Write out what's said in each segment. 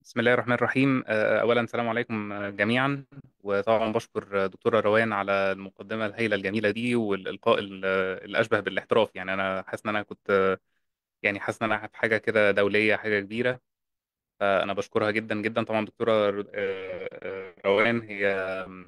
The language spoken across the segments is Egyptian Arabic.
بسم الله الرحمن الرحيم آه، أولا السلام عليكم آه، جميعا وطبعا بشكر آه، دكتورة روان على المقدمة الهائلة الجميلة دي والإلقاء ال- آه، الأشبه بالاحتراف يعني أنا حاسس إن أنا كنت آه، يعني حاسس إن أنا في حاجة كده دولية حاجة كبيرة فأنا بشكرها جدا جدا طبعا دكتورة ر- آه، آه، روان هي آم،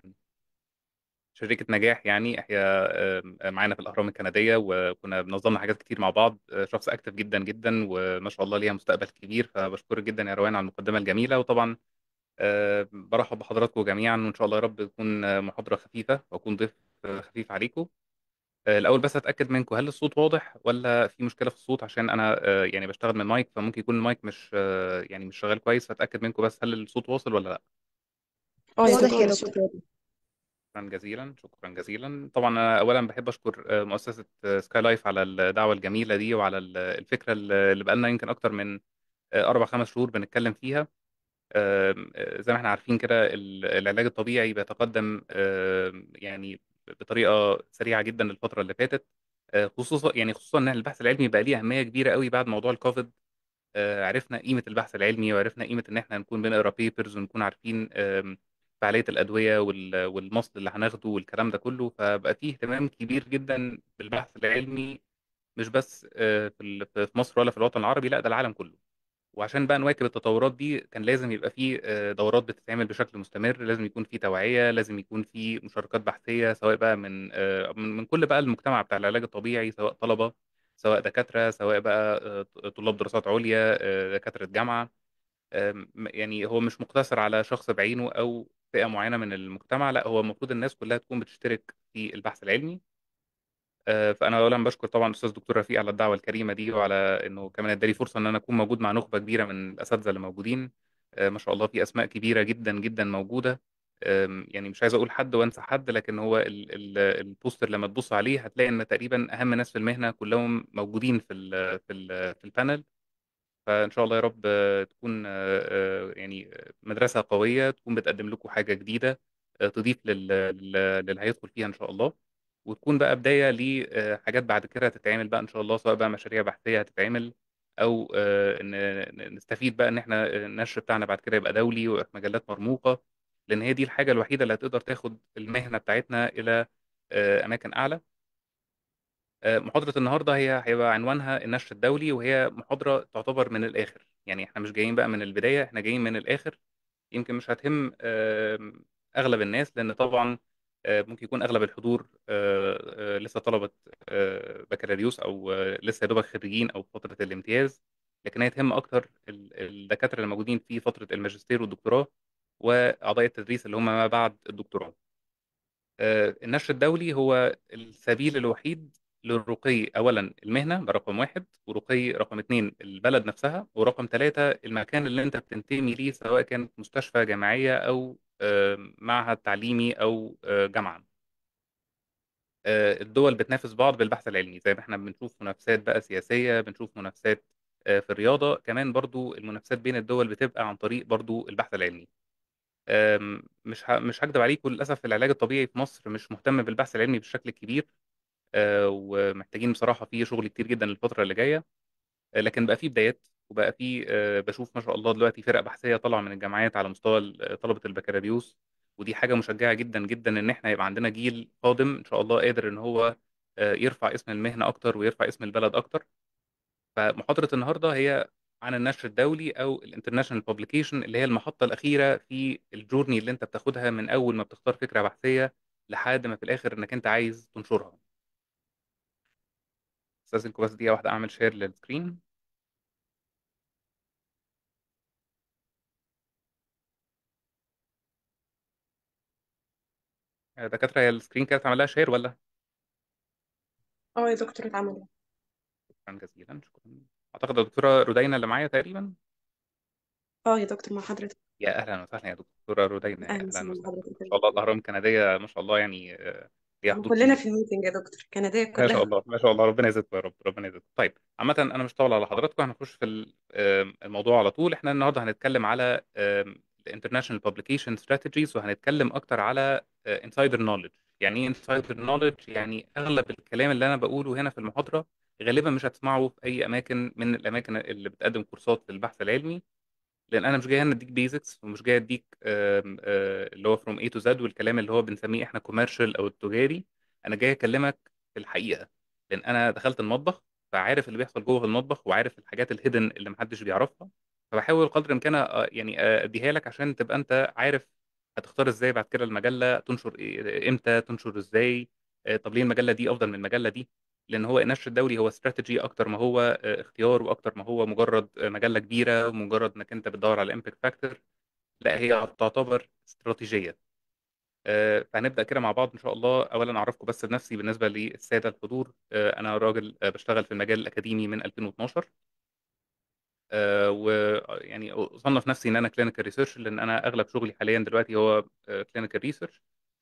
شريكة نجاح يعني هي آم، معانا في الأهرام الكندية وكنا بنظمنا حاجات كتير مع بعض آه، شخص أكتف جدا جدا وما شاء الله ليها مستقبل كبير فبشكرك جدا يا روان على المقدمة الجميلة وطبعا أه برحب بحضراتكم جميعا وإن شاء الله يا رب تكون آه، محاضرة خفيفة وأكون ضيف آه، خفيف عليكم أه الأول بس أتأكد منكم هل الصوت واضح ولا في مشكلة في الصوت عشان أنا أه يعني بشتغل من مايك فممكن يكون المايك مش أه يعني مش شغال كويس فأتأكد منكم بس هل الصوت واصل ولا لا اه يا واضح يا دكتور دكتور شكرا جزيلا شكرا جزيلا طبعا أنا أولا بحب أشكر آه، مؤسسة آه، سكاي لايف على الدعوة الجميلة دي وعلى ال- الفكرة اللي بقالنا يمكن أكتر من آه، أربع خمس شهور بنتكلم فيها آم، آه، زي ما احنا عارفين كده ال- العلاج الطبيعي بيتقدم آم، يعني بطريقه سريعه جدا الفتره اللي فاتت آه، خصوصا يعني خصوصا ان البحث العلمي بقى ليه اهميه كبيره قوي بعد موضوع الكوفيد آه، عرفنا قيمه البحث العلمي وعرفنا قيمه ان احنا نكون بنقرا بيبرز ونكون عارفين آم، فعاليه الادويه وال- والمصل اللي هناخده والكلام ده كله فبقى فيه اهتمام كبير جدا بالبحث العلمي مش بس آه، في ال- في مصر ولا في الوطن العربي لا ده العالم كله وعشان بقى نواكب التطورات دي كان لازم يبقى في آه، دورات بتتعمل بشكل مستمر لازم يكون في توعية لازم يكون في مشاركات بحثية سواء بقى من آه، من من كل بقى المجتمع بتاع العلاج الطبيعي سواء طلبة سواء دكاترة سواء بقى آه، طلاب دراسات عليا آه، دكاترة جامعة آم، يعني هو مش مقتصر على شخص بعينه أو فئة معينة من المجتمع لا هو المفروض الناس كلها تكون بتشترك في البحث العلمي آه، فانا اولا بشكر طبعا الاستاذ دكتور رفيق على الدعوه الكريمه دي وعلى انه كمان اداني فرصه ان انا اكون موجود مع نخبه كبيره من الاساتذه اللي موجودين آه، ما شاء الله في اسماء كبيره جدا جدا موجوده آم، يعني مش عايز اقول حد وانسى حد لكن هو ال- ال- البوستر لما تبص عليه هتلاقي ان تقريبا اهم ناس في المهنه كلهم موجودين في ال في ال في البانل فإن شاء الله يا رب آه، تكون آه، آه، يعني مدرسة قوية تكون بتقدم لكم حاجة جديدة آه، تضيف لل- لل- للي هيدخل فيها إن شاء الله وتكون بقى بداية لحاجات بعد كده هتتعمل بقى إن شاء الله سواء بقى مشاريع بحثية هتتعمل أو آه، إن إن نستفيد بقى إن إحنا النشر بتاعنا بعد كده يبقى دولي ويبقى في مجلات مرموقة لأن هي دي الحاجة الوحيدة اللي هتقدر تاخد المهنة بتاعتنا إلى آه، أماكن أعلى آه، محاضرة النهاردة هي هيبقى عنوانها النشر الدولي وهي محاضرة تعتبر من الآخر يعني احنا مش جايين بقى من البداية احنا جايين من الآخر يمكن مش هتهم آم، أغلب الناس لأن طبعا آه، ممكن يكون أغلب الحضور آه، آه، لسه طلبة آه، بكالوريوس أو آه، لسه يا دوبك خريجين أو في فترة الامتياز لكن هي تهم أكتر ال- الدكاترة اللي موجودين في فترة الماجستير والدكتوراه وأعضاء التدريس اللي هم ما بعد الدكتوراه آه، النشر الدولي هو السبيل الوحيد للرقي أولا المهنة ده رقم واحد ورقي رقم اتنين البلد نفسها ورقم ثلاثة المكان اللي أنت بتنتمي ليه سواء كانت مستشفى جامعية أو آه، معهد تعليمي أو آه، جامعة آه، الدول بتنافس بعض بالبحث العلمي زي ما احنا بنشوف منافسات بقى سياسية بنشوف منافسات آه، في الرياضة كمان برضو المنافسات بين الدول بتبقى عن طريق برضو البحث العلمي آم، مش ه- مش هكدب عليكم للاسف العلاج الطبيعي في مصر مش مهتم بالبحث العلمي بالشكل الكبير آه، ومحتاجين بصراحه فيه شغل كتير جدا الفتره اللي جايه آه، لكن بقى فيه بدايات وبقى فيه آه، بشوف ما شاء الله دلوقتي فرق بحثيه طالعه من الجامعات على مستوى ال- طلبه البكالوريوس ودي حاجه مشجعه جدا جدا ان احنا يبقى عندنا جيل قادم ان شاء الله قادر ان هو آه، يرفع اسم المهنه اكتر ويرفع اسم البلد اكتر فمحاضرة النهاردة هي عن النشر الدولي أو الانترناشونال بابليكيشن اللي هي المحطة الأخيرة في الجورني اللي أنت بتاخدها من أول ما بتختار فكرة بحثية لحد ما في الآخر إنك أنت عايز تنشرها استاذنكم بس دقيقة واحدة أعمل شير للسكرين آه، دكاترة هي السكرين كانت عملها شير ولا؟ اه يا دكتور اتعمل شكرا جزيلا شكرا أعتقد الدكتورة رودينا اللي معايا تقريبا اه يا دكتور مع حضرتك يا أهلا وسهلا يا دكتورة رودينا يا اهلا أهلا وسهلا وسهلا بحضرتك ما شاء الله الأهرام الكندية ما شاء الله يعني آه، ليها احنا حضور كلنا كبير في الميتنج يا دكتور كندية ما شاء كلها الله ما شاء الله ربنا يزيدكم يا رب ربنا يزيدكم طيب عامة أنا مش طاول على حضراتكم هنخش في ال- آم، الموضوع على طول احنا النهارده هنتكلم على الانترناشونال بابليكيشن ستراتيجيز وهنتكلم أكتر على انسايدر نوليدج يعني ايه انسايدر نوليدج يعني أغلب الكلام اللي أنا بقوله هنا في المحاضرة غالبا مش هتسمعه في أي أماكن من الأماكن اللي بتقدم كورسات للبحث العلمي لان انا مش جاي هنا اديك بيزكس ومش جاي اديك آم، آه، اللي هو فروم اي تو زد والكلام اللي هو بنسميه احنا كوميرشال او التجاري انا جاي اكلمك في الحقيقه لان انا دخلت المطبخ فعارف اللي بيحصل جوه المطبخ وعارف الحاجات الهيدن اللي محدش بيعرفها فبحاول قدر الامكان آه، يعني آه، اديها لك عشان تبقى انت عارف هتختار ازاي بعد كده المجله تنشر إيه- امتى تنشر ازاي آه، طب ليه المجله دي افضل من المجله دي لان هو النشر الدولي هو استراتيجي اكتر ما هو آه، اختيار واكتر ما هو مجرد آه، مجله كبيره ومجرد انك انت بتدور على امباكت فاكتور لا هي تعتبر استراتيجيه آه، فهنبدا كده مع بعض ان شاء الله اولا اعرفكم بس بنفسي بالنسبه للساده الحضور آه، انا راجل آه، بشتغل في المجال الاكاديمي من 2012 ويعني اصنف نفسي ان انا كلينيكال ريسيرش لان انا اغلب شغلي حاليا دلوقتي هو كلينيكال ريسيرش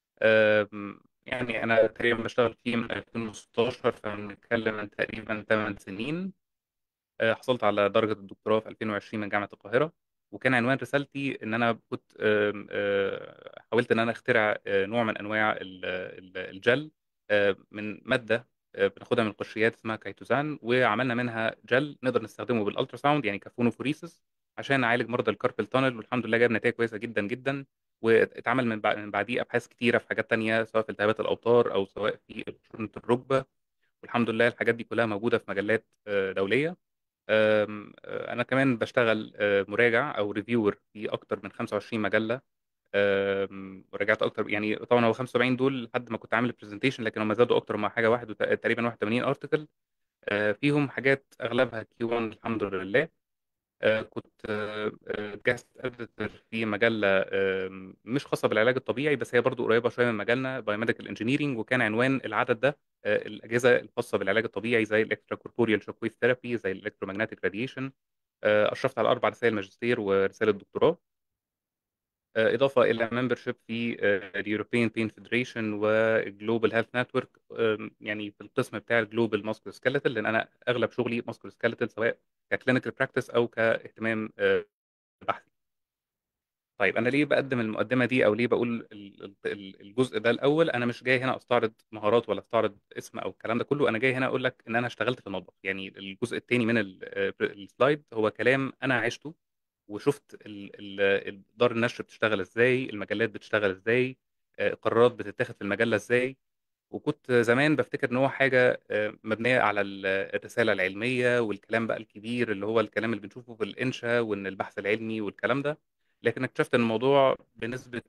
يعني انا تقريبا بشتغل فيه من 2016 فبنتكلم من تقريبا 8 سنين آه، حصلت على درجة الدكتوراه في 2020 من جامعة القاهرة وكان عنوان رسالتي إن أنا كنت آم، آه، حاولت إن أنا أخترع آه، نوع من أنواع ال- ال- الجل آه، من مادة آه، بناخدها من القشريات اسمها كايتوزان وعملنا منها جل نقدر نستخدمه بالألترا ساوند يعني كفونوفوريسيس عشان نعالج مرضى الكاربل تانل والحمد لله جاب نتائج كويسة جدا جدا واتعمل من بعد- من بعديه أبحاث كتيرة في حاجات تانية سواء في التهابات الأوتار أو سواء في خشونة الركبة والحمد لله الحاجات دي كلها موجودة في مجلات آه، دولية أم، آه، انا كمان بشتغل آه، مراجع او ريفيور في اكتر من 25 مجله أم، وراجعت اكتر يعني طبعا هو 75 دول لحد ما كنت عامل برزنتيشن لكن هم زادوا اكتر مع حاجه واحد وت- تقريبا 81 ارتكل فيهم حاجات اغلبها كيو 1 الحمد لله آه، كنت جاست اديتور في مجله آم، مش خاصه بالعلاج الطبيعي بس هي برضو قريبه شويه من مجالنا بايوميديكال انجينيرنج وكان عنوان العدد ده آه، الاجهزه الخاصه بالعلاج الطبيعي زي الالكترا كوربوريال شوك ويف ثيرابي زي الالكترومagnetic راديشن اشرفت على اربع رسائل ماجستير ورساله دكتوراه آه، اضافه الى ممبرشيب في اليوروبيان بين فيدريشن وجلوبال هيلث نتورك يعني في القسم بتاع الجلوبال ماسكول سكيلتال لان انا اغلب شغلي ماسكول سكيلتال سواء ككلينيكال براكتس او كاهتمام آه، بحثي طيب انا ليه بقدم المقدمه دي او ليه بقول ال- ال- ال- الجزء ده الاول انا مش جاي هنا استعرض مهارات ولا استعرض اسم او الكلام ده كله انا جاي هنا اقول لك ان انا اشتغلت في المطبخ يعني الجزء الثاني من ال- آه، السلايد هو كلام انا عشته وشفت ال- ال- ال- دار النشر بتشتغل ازاي المجلات بتشتغل ازاي آه، قرارات بتتاخد في المجله ازاي وكنت زمان بفتكر ان هو حاجه آه، مبنيه على ال- الرساله العلميه والكلام بقى الكبير اللي هو الكلام اللي بنشوفه في الانشا وان البحث العلمي والكلام ده لكن اكتشفت ان الموضوع بنسبه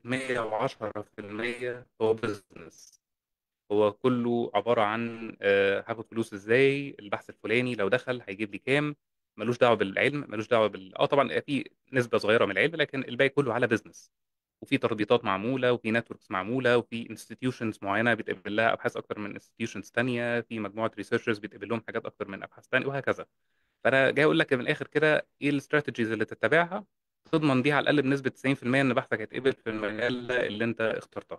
110% هو بزنس هو كله عبارة عن آه، هاخد فلوس ازاي البحث الفلاني لو دخل هيجيب لي كام ملوش دعوة بالعلم ملوش دعوة بال اه طبعا في نسبة صغيرة من العلم لكن الباقي كله على بزنس وفي تربيطات معمولة وفي نتوركس معمولة وفي انستتيوشنز معينة بيتقبل لها أبحاث أكتر من انستتيوشنز تانية في مجموعة ريسيرشرز بيتقبل لهم حاجات أكتر من أبحاث تانية وهكذا فأنا جاي أقول لك من الآخر كده إيه الاستراتيجيز اللي تتبعها تضمن بيها على الأقل بنسبة 90% إن بحثك هيتقبل في المجال اللي أنت اخترتها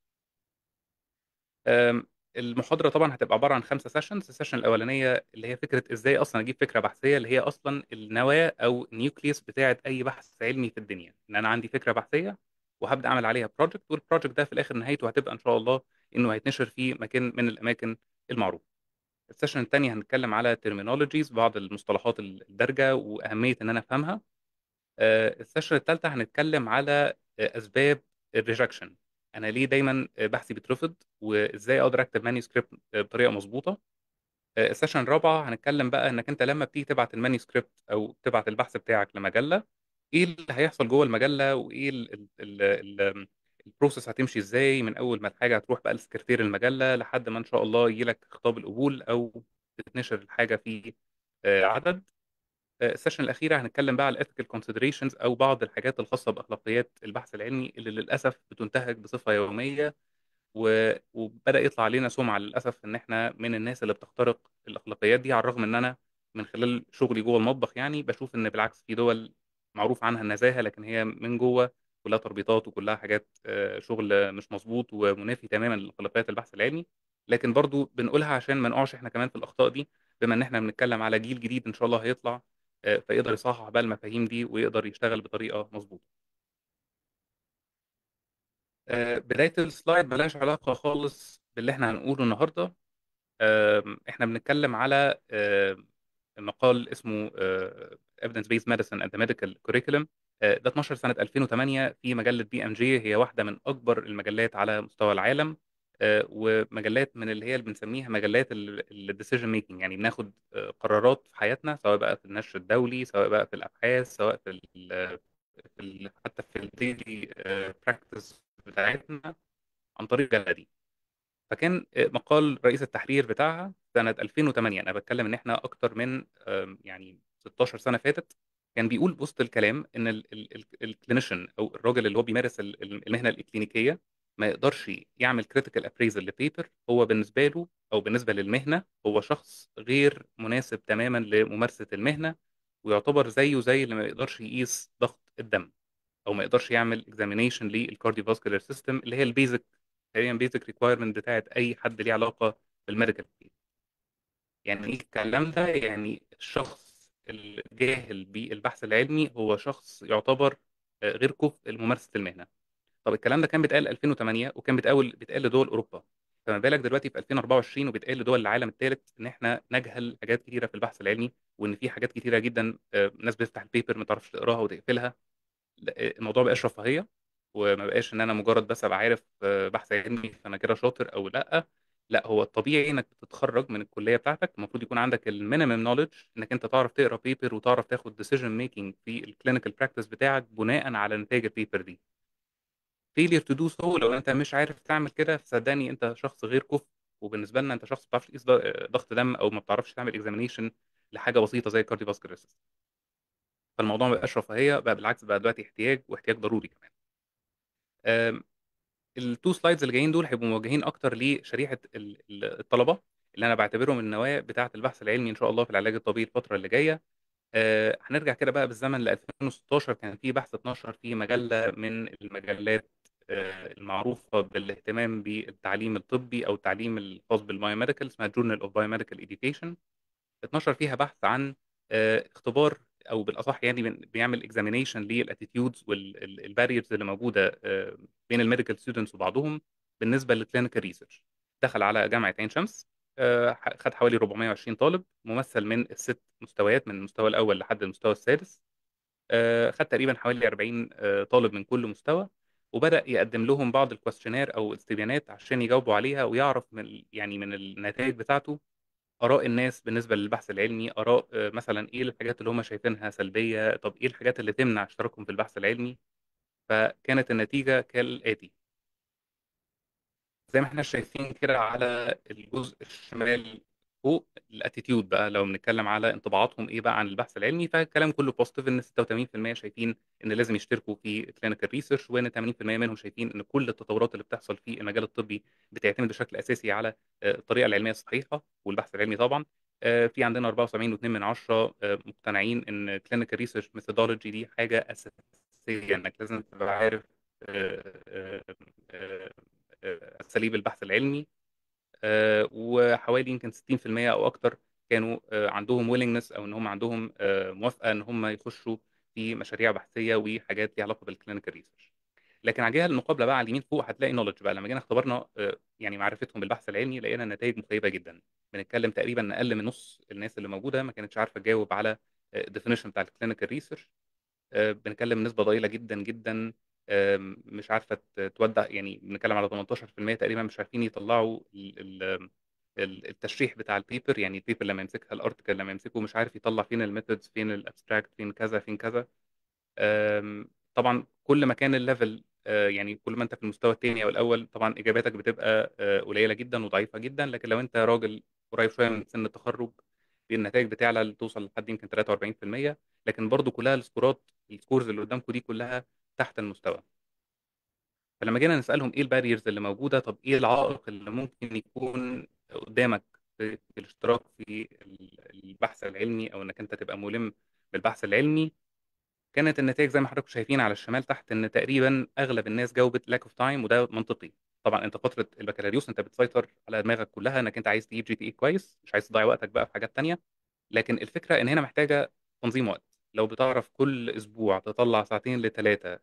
أم، المحاضرة طبعا هتبقى عبارة عن خمسة سيشنز السيشن الأولانية اللي هي فكرة إزاي أصلا أجيب فكرة بحثية اللي هي أصلا النواة أو النيوكليوس بتاعة أي بحث علمي في الدنيا إن أنا عندي فكرة بحثية وهبدأ أعمل عليها بروجكت والبروجكت ده في الآخر نهايته هتبقى إن شاء الله إنه هيتنشر في مكان من الأماكن المعروفة السيشن الثانية هنتكلم على terminologies بعض المصطلحات الدارجة وأهمية إن أنا أفهمها آه، السيشن الثالثة هنتكلم على آه، أسباب الريجكشن أنا ليه دايما آه، بحثي بيترفض وإزاي أقدر أكتب مانuscript آه، بطريقة مظبوطة آه، السيشن الرابعة هنتكلم بقى إنك أنت لما بتيجي تبعت المانuscript أو تبعت البحث بتاعك لمجلة إيه اللي هيحصل جوه المجلة وإيه ال- ال- ال- ال- البروسيس هتمشي إزاي من أول ما الحاجة هتروح بقى لسكرتير المجلة لحد ما إن شاء الله يجيلك خطاب القبول أو تتنشر الحاجة في آه، عدد آه، السيشن الأخيرة هنتكلم بقى على الethical considerations أو بعض الحاجات الخاصة بأخلاقيات البحث العلمي اللي للأسف بتنتهك بصفة يومية و... وبدأ يطلع علينا سمعة للأسف إن إحنا من الناس اللي بتخترق الأخلاقيات دي على الرغم إن أنا من خلال شغلي جوه المطبخ يعني بشوف إن بالعكس في دول معروف عنها النزاهة لكن هي من جوه كلها تربيطات وكلها حاجات آه، شغل مش مظبوط ومنافي تماما لأخلاقيات البحث العلمي لكن برضو بنقولها عشان ما نقعش إحنا كمان في الأخطاء دي بما إن إحنا بنتكلم على جيل جديد إن شاء الله هيطلع آه، فيقدر يصحح بقى المفاهيم دي ويقدر يشتغل بطريقة مظبوطة آه، بداية السلايد ملهاش علاقة خالص باللي احنا هنقوله النهاردة آم، احنا بنتكلم على آم، مقال اسمه Evidence Based Medicine and the Medical Curriculum آه، ده 12 سنة 2008 في مجلة بي ام جي هي واحدة من أكبر المجلات على مستوى العالم آه، ومجلات من اللي هي اللي بنسميها مجلات الديسيجن ميكنج يعني بناخد آه، قرارات في حياتنا سواء بقى في النشر الدولي سواء بقى في الأبحاث سواء في ال في ال حتى في الديلي براكتس بتاعتنا عن طريق المجلة دي فكان مقال رئيس التحرير بتاعها سنة 2008 أنا بتكلم إن إحنا أكتر من آم، يعني 16 سنة فاتت كان بيقول وسط الكلام إن الكلينيشن أو الراجل اللي هو بيمارس ال- ال- المهنة الإكلينيكية ما يقدرش يعمل كريتيكال ابريزل لبيبر هو بالنسبة له أو بالنسبة للمهنة هو شخص غير مناسب تماما لممارسة المهنة ويعتبر زيه زي اللي ما يقدرش يقيس ضغط الدم او ما يقدرش يعمل اكزامينيشن للكارديوفاسكولار سيستم اللي هي البيزك تقريبا بيزك ريكوايرمنت بتاعت اي حد ليه علاقه بالميديكال يعني ايه الكلام ده يعني الشخص الجاهل بالبحث العلمي هو شخص يعتبر آه، غير كفء لممارسه المهنه طب الكلام ده كان بيتقال 2008 وكان بيتقال بيتقال لدول اوروبا فما بالك دلوقتي في 2024 وبيتقال لدول العالم الثالث ان احنا نجهل حاجات كتيره في البحث العلمي وان في حاجات كتيره جدا آه، ناس بتفتح البيبر ما تعرفش تقراها وتقفلها لا، الموضوع بقاش رفاهيه وما بقاش ان انا مجرد بس ابقى عارف آه، بحث علمي فانا كده شاطر او لا لا هو الطبيعي انك بتتخرج من الكليه بتاعتك المفروض يكون عندك المينيمم نوليدج انك انت تعرف تقرا بيبر وتعرف تاخد ديسيجن ميكنج في الكلينيكال براكتس بتاعك بناء على نتائج البيبر دي فيلير تو دو سو لو انت مش عارف تعمل كده فصدقني انت شخص غير كفء وبالنسبه لنا انت شخص ما بتعرفش تقيس ض- ضغط دم او ما بتعرفش تعمل اكزامينيشن لحاجه بسيطه زي الكارديوفاسكولار فالموضوع ما بقاش رفاهيه بقى بالعكس بقى دلوقتي احتياج واحتياج ضروري كمان أم، التو سلايدز اللي جايين دول هيبقوا موجهين اكتر لشريحه ال- ال- الطلبه اللي انا بعتبرهم النواه بتاعه البحث العلمي ان شاء الله في العلاج الطبيعي الفتره اللي جايه أه، هنرجع كده بقى بالزمن ل 2016 كان في بحث اتنشر في مجله من المجلات أه، المعروفه بالاهتمام بالتعليم الطبي او التعليم الخاص بالبايوميديكال اسمها جورنال اوف بايوميديكال اديوكيشن اتنشر فيها بحث عن آه، اختبار او بالاصح يعني بن- بيعمل اكزامينيشن للاتيتيودز والباريرز اللي موجوده آه، بين الميديكال ستودنتس وبعضهم بالنسبه للكلينيكال ريسيرش دخل على جامعه عين شمس آه، ح- خد حوالي 420 طالب ممثل من الست مستويات من المستوى الاول لحد المستوى السادس آه، خد تقريبا حوالي 40 آه، طالب من كل مستوى وبدأ يقدم لهم بعض الكويستشنير او استبيانات عشان يجاوبوا عليها ويعرف من يعني من النتائج بتاعته آراء الناس بالنسبة للبحث العلمي آراء آه، مثلا إيه الحاجات اللي هم شايفينها سلبية طب إيه الحاجات اللي تمنع اشتراكهم في البحث العلمي فكانت النتيجة كالآتي زي ما احنا شايفين كده على الجزء الشمال فوق الاتيتيود بقى لو بنتكلم على انطباعاتهم ايه بقى عن البحث العلمي فالكلام كله بوزيتيف ان 86% شايفين ان لازم يشتركوا في كلينيكال ريسيرش وان 80% منهم شايفين ان كل التطورات اللي بتحصل في المجال الطبي بتعتمد بشكل اساسي على آه، الطريقه العلميه الصحيحه والبحث العلمي طبعا آه، في عندنا 74.2 من عشرة آه، مقتنعين ان كلينيكال ريسيرش ميثودولوجي دي حاجه اساسيه انك لازم تبقى عارف آه، آه، آه، آه، اساليب البحث العلمي آه، وحوالي يمكن 60% او اكتر كانوا آه، عندهم ويلنجنس او ان هم عندهم آه، موافقه ان هم يخشوا في مشاريع بحثيه وحاجات ليها علاقه بالكلينيكال ريسيرش لكن على الجهه المقابله بقى على اليمين فوق هتلاقي نولج بقى لما جينا اختبرنا آه، يعني معرفتهم بالبحث العلمي لقينا النتائج مخيبه جدا بنتكلم تقريبا ان اقل من نص الناس اللي موجوده ما كانتش عارفه تجاوب على الديفينيشن بتاع الكلينيكال ريسيرش آه، بنتكلم نسبة ضئيلة جدا جدا آم، مش عارفة ت- تودع يعني بنتكلم على 18% تقريبا مش عارفين يطلعوا ال- ال- ال- التشريح بتاع البيبر يعني البيبر لما يمسكها الارتكل لما يمسكه مش عارف يطلع فين الميثودز فين الابستراكت فين كذا فين كذا آم، طبعا كل ما كان الليفل آه، يعني كل ما انت في المستوى الثاني او الاول طبعا اجاباتك بتبقى آه، قليله جدا وضعيفه جدا لكن لو انت راجل قريب شويه من سن التخرج النتائج بتعلى توصل لحد يمكن 43% لكن برضو كلها السكورات السكورز اللي قدامكم دي كلها تحت المستوى فلما جينا نسالهم ايه الباريرز اللي موجوده طب ايه العائق اللي ممكن يكون قدامك في في الاشتراك في ال- البحث العلمي او انك انت تبقى ملم بالبحث العلمي كانت النتائج زي ما حضراتكم شايفين على الشمال تحت ان تقريبا اغلب الناس جاوبت لاك اوف تايم وده منطقي طبعا انت فتره البكالوريوس انت بتسيطر على دماغك كلها انك انت عايز تجيب جي بي اي كويس مش عايز تضيع وقتك بقى في حاجات تانية لكن الفكره ان هنا محتاجه تنظيم وقت لو بتعرف كل اسبوع تطلع ساعتين لثلاثه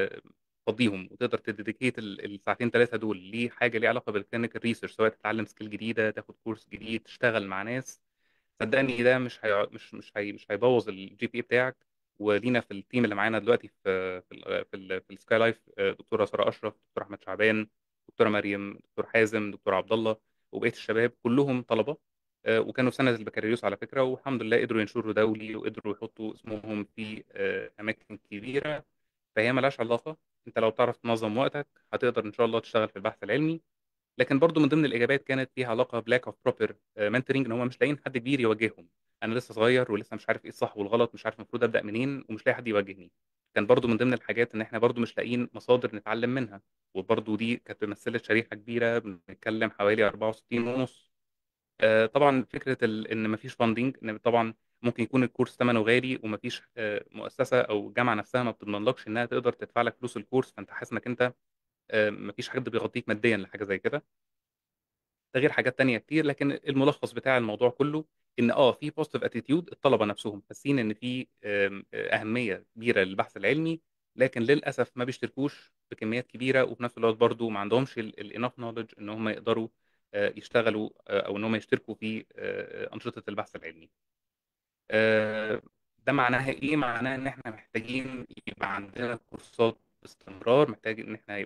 تفضيهم وتقدر تديكيت الساعتين ثلاثه دول لحاجه ليها علاقه بالكلينيكال ريسيرش سواء تتعلم سكيل جديده تاخد كورس جديد تشتغل مع ناس صدقني ده مش هي... مش مش هي... مش هيبوظ الجي بي اي بتاعك ولينا في التيم اللي معانا دلوقتي في في ال في, ال في السكاي لايف آه، دكتوره ساره اشرف دكتور احمد شعبان دكتوره مريم دكتور حازم دكتور عبد الله وبقيه الشباب كلهم طلبه آه، وكانوا في سنه البكالوريوس على فكره والحمد لله قدروا ينشروا دولي وقدروا يحطوا اسمهم في آه، اماكن كبيره فهي ملهاش علاقه انت لو تعرف تنظم وقتك هتقدر ان شاء الله تشتغل في البحث العلمي لكن برضو من ضمن الاجابات كانت ليها علاقه بلاك اوف بروبر منتورنج ان هم مش لاقيين حد كبير يوجههم انا لسه صغير ولسه مش عارف ايه الصح والغلط مش عارف المفروض ابدا منين ومش لاقي حد يوجهني كان برضو من ضمن الحاجات ان احنا برضو مش لاقيين مصادر نتعلم منها وبرضو دي كانت مثلت شريحه كبيره بنتكلم حوالي 64 ونص آه، طبعا فكره ال... ان مفيش فاندنج ان طبعا ممكن يكون الكورس ثمنه غالي ومفيش آه، مؤسسه او جامعه نفسها ما بتضمنلكش انها تقدر تدفع لك فلوس الكورس فانت حاسس انك انت آه، مفيش حد بيغطيك ماديا لحاجه زي كده ده غير حاجات تانية كتير لكن الملخص بتاع الموضوع كله ان اه في بوزيتيف اتيتيود الطلبه نفسهم حاسين ان في آم، اهميه كبيره للبحث العلمي لكن للاسف ما بيشتركوش بكميات كبيره وفي نفس الوقت برضو ما عندهمش الانف نولج ان هم يقدروا آه، يشتغلوا آه، او ان هم يشتركوا في آه، انشطه البحث العلمي آه، ده معناها ايه معناها ان احنا محتاجين يبقى عندنا كورسات باستمرار محتاج ان احنا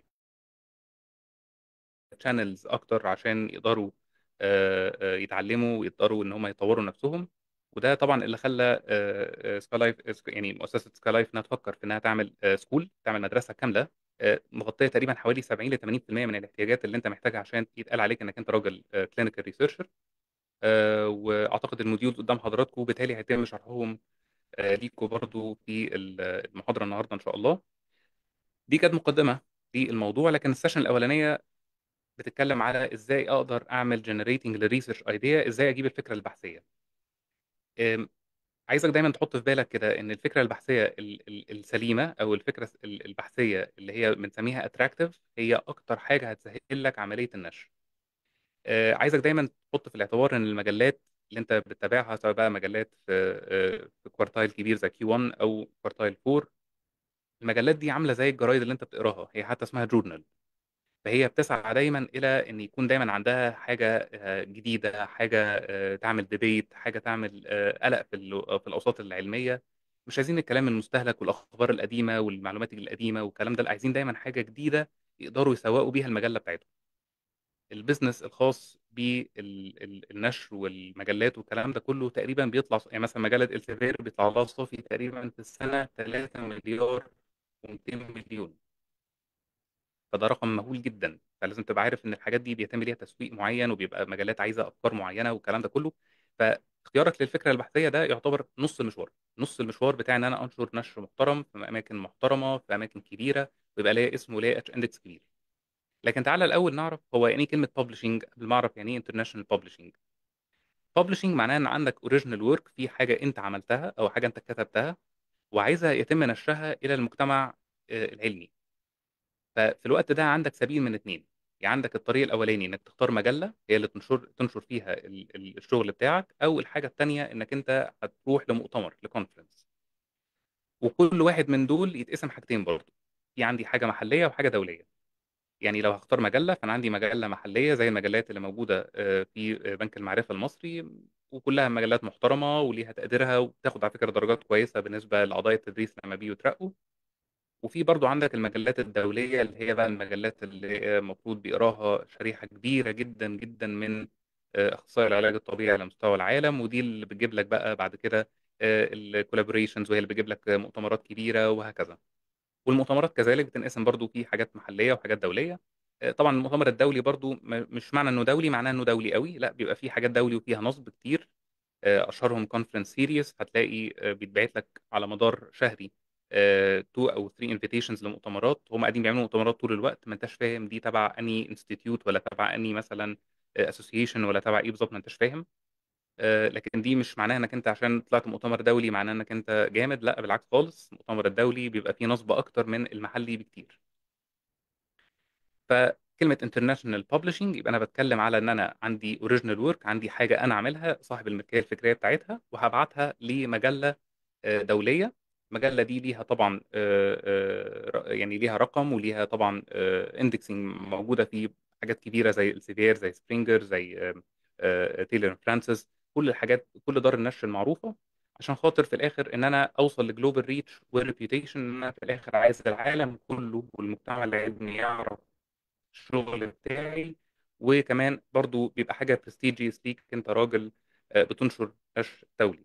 شانلز اكتر عشان يقدروا آه، آه، يتعلموا ويقدروا ان هم يطوروا نفسهم وده طبعا اللي خلى سكاي لايف يعني مؤسسه سكاي لايف انها تفكر في انها تعمل سكول تعمل مدرسه كامله آه، مغطيه تقريبا حوالي 70 ل 80% من الاحتياجات اللي انت محتاجها عشان يتقال عليك انك انت راجل كلينيكال ريسيرشر واعتقد الموديول قدام حضراتكم وبالتالي هيتم شرحهم آه، ليكم برضو في المحاضره النهارده ان شاء الله دي كانت مقدمه للموضوع لكن السيشن الاولانيه بتتكلم على ازاي اقدر اعمل جنريتنج للريسيرش ايديا ازاي اجيب الفكره البحثيه أم، عايزك دايما تحط في بالك كده ان الفكره البحثيه ال- ال- السليمه او الفكره ال- البحثيه اللي هي بنسميها اتراكتيف هي اكتر حاجه هتسهل لك عمليه النشر أه، عايزك دايما تحط في الاعتبار ان المجلات اللي انت بتتابعها سواء بقى مجلات في أه، في كوارتايل كبير زي كيو 1 او كوارتايل 4 المجلات دي عامله زي الجرايد اللي انت بتقراها هي حتى اسمها جورنال فهي بتسعى دايما الى ان يكون دايما عندها حاجه آه، جديده حاجه آه، تعمل ديبيت حاجه تعمل آه، قلق في ال- في الاوساط العلميه مش عايزين الكلام المستهلك والاخبار القديمه والمعلومات القديمه والكلام ده لا عايزين دايما حاجه جديده يقدروا يسوقوا بيها المجله بتاعتهم البيزنس الخاص بالنشر والمجلات والكلام ده كله تقريبا بيطلع يعني مثلا مجله السيفير بيطلع لها صافي تقريبا في السنه 3 مليار و200 مليون فده رقم مهول جدا فلازم تبقى عارف ان الحاجات دي بيتم ليها تسويق معين وبيبقى مجالات عايزه افكار معينه والكلام ده كله فاختيارك للفكره البحثيه ده يعتبر نص المشوار نص المشوار بتاع ان انا انشر نشر محترم في اماكن محترمه في اماكن كبيره ويبقى ليا اسم وليا اتش اندكس كبير لكن تعالى الاول نعرف هو يعني ايه كلمه ببلشنج قبل ما اعرف يعني ايه انترناشونال ببلشنج ببلشنج معناه ان عندك اوريجينال ورك في حاجه انت عملتها او حاجه انت كتبتها وعايزها يتم نشرها الى المجتمع آه، العلمي ففي الوقت ده عندك سبيل من اتنين يعني عندك الطريق الاولاني انك تختار مجله هي اللي تنشر تنشر فيها ال- ال- الشغل بتاعك او الحاجه التانيه انك انت هتروح لمؤتمر لكونفرنس وكل واحد من دول يتقسم حاجتين برضه في عندي حاجه محليه وحاجه دوليه يعني لو هختار مجله فانا عندي مجله محليه زي المجلات اللي موجوده آه، في آه، بنك المعرفه المصري وكلها مجلات محترمه وليها تقديرها وبتاخد على فكره درجات كويسه بالنسبه لاعضاء التدريس لما بيجوا يترقوا وفي برضو عندك المجلات الدولية اللي هي بقى المجلات اللي المفروض بيقراها شريحة كبيرة جدا جدا من آه، أخصائي العلاج الطبيعي على مستوى العالم ودي اللي بتجيب لك بقى بعد كده الكولابوريشنز وهي اللي بتجيب لك مؤتمرات كبيرة وهكذا والمؤتمرات كذلك بتنقسم برضو في حاجات محلية وحاجات دولية آه، طبعا المؤتمر الدولي برضو م- مش معنى انه دولي معناه انه دولي قوي لا بيبقى فيه حاجات دولي وفيها نصب كتير آه، اشهرهم كونفرنس سيريز هتلاقي آه، بيتبعت لك على مدار شهري تو او 3 انفيتيشنز لمؤتمرات هم قاعدين بيعملوا مؤتمرات طول الوقت ما انتش فاهم دي تبع اني انستتيوت ولا تبع اني مثلا اسوسيشن ولا تبع ايه بالظبط ما انتش فاهم آه، لكن دي مش معناها انك انت عشان طلعت مؤتمر دولي معناه انك انت جامد لا بالعكس خالص المؤتمر الدولي بيبقى فيه نصب اكتر من المحلي بكتير فكلمه انترناشونال ببلشنج يبقى انا بتكلم على ان انا عندي اوريجينال ورك عندي حاجه انا عاملها صاحب الملكيه الفكريه بتاعتها وهبعتها لمجله آه، دوليه المجله دي ليها طبعا آه، آه، يعني ليها رقم وليها طبعا اندكسنج موجوده في حاجات كبيره زي السيفير زي سبرينجر زي آه، آه، تايلور فرانسيس كل الحاجات كل دار النشر المعروفه عشان خاطر في الاخر ان انا اوصل لجلوبال ريتش وريبيوتيشن ان انا في الاخر عايز العالم كله والمجتمع العلمي يعرف الشغل بتاعي وكمان برضو بيبقى حاجه برستيجيوس ليك انت راجل آه، بتنشر نشر دولي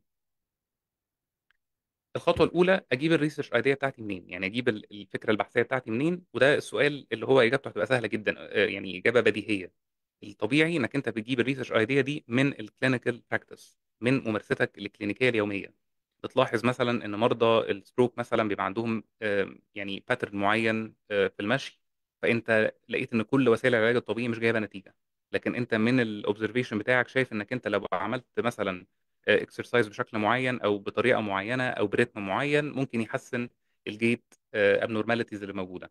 الخطوه الاولى اجيب الريسيرش ايديا بتاعتي منين يعني اجيب ال- الفكره البحثيه بتاعتي منين وده السؤال اللي هو اجابته هتبقى سهله جدا آه، يعني اجابه بديهيه الطبيعي انك انت بتجيب الريسيرش ايديا دي من الكلينيكال براكتس من ممارستك الكلينيكيه اليوميه بتلاحظ مثلا ان مرضى الستروك مثلا بيبقى عندهم آم، يعني باترن معين آه، في المشي فانت لقيت ان كل وسائل العلاج الطبيعي مش جايبه نتيجه لكن انت من الاوبزرفيشن بتاعك شايف انك انت لو عملت مثلا اكسرسايز بشكل معين او بطريقه معينه او بريتم معين ممكن يحسن الجيت ابنورماليتيز اللي موجوده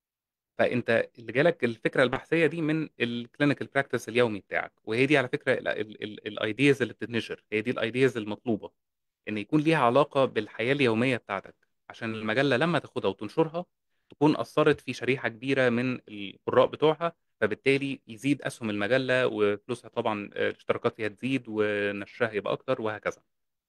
فانت اللي جالك الفكره البحثيه دي من الكلينيكال براكتس اليومي بتاعك وهي دي على فكره الايدياز اللي بتتنشر هي دي الايدياز المطلوبه ان يكون ليها علاقه بالحياه اليوميه بتاعتك عشان المجله لما تاخدها وتنشرها تكون اثرت في شريحه كبيره من القراء بتوعها فبالتالي يزيد اسهم المجله وفلوسها طبعا آه، الاشتراكات فيها تزيد ونشرها يبقى اكتر وهكذا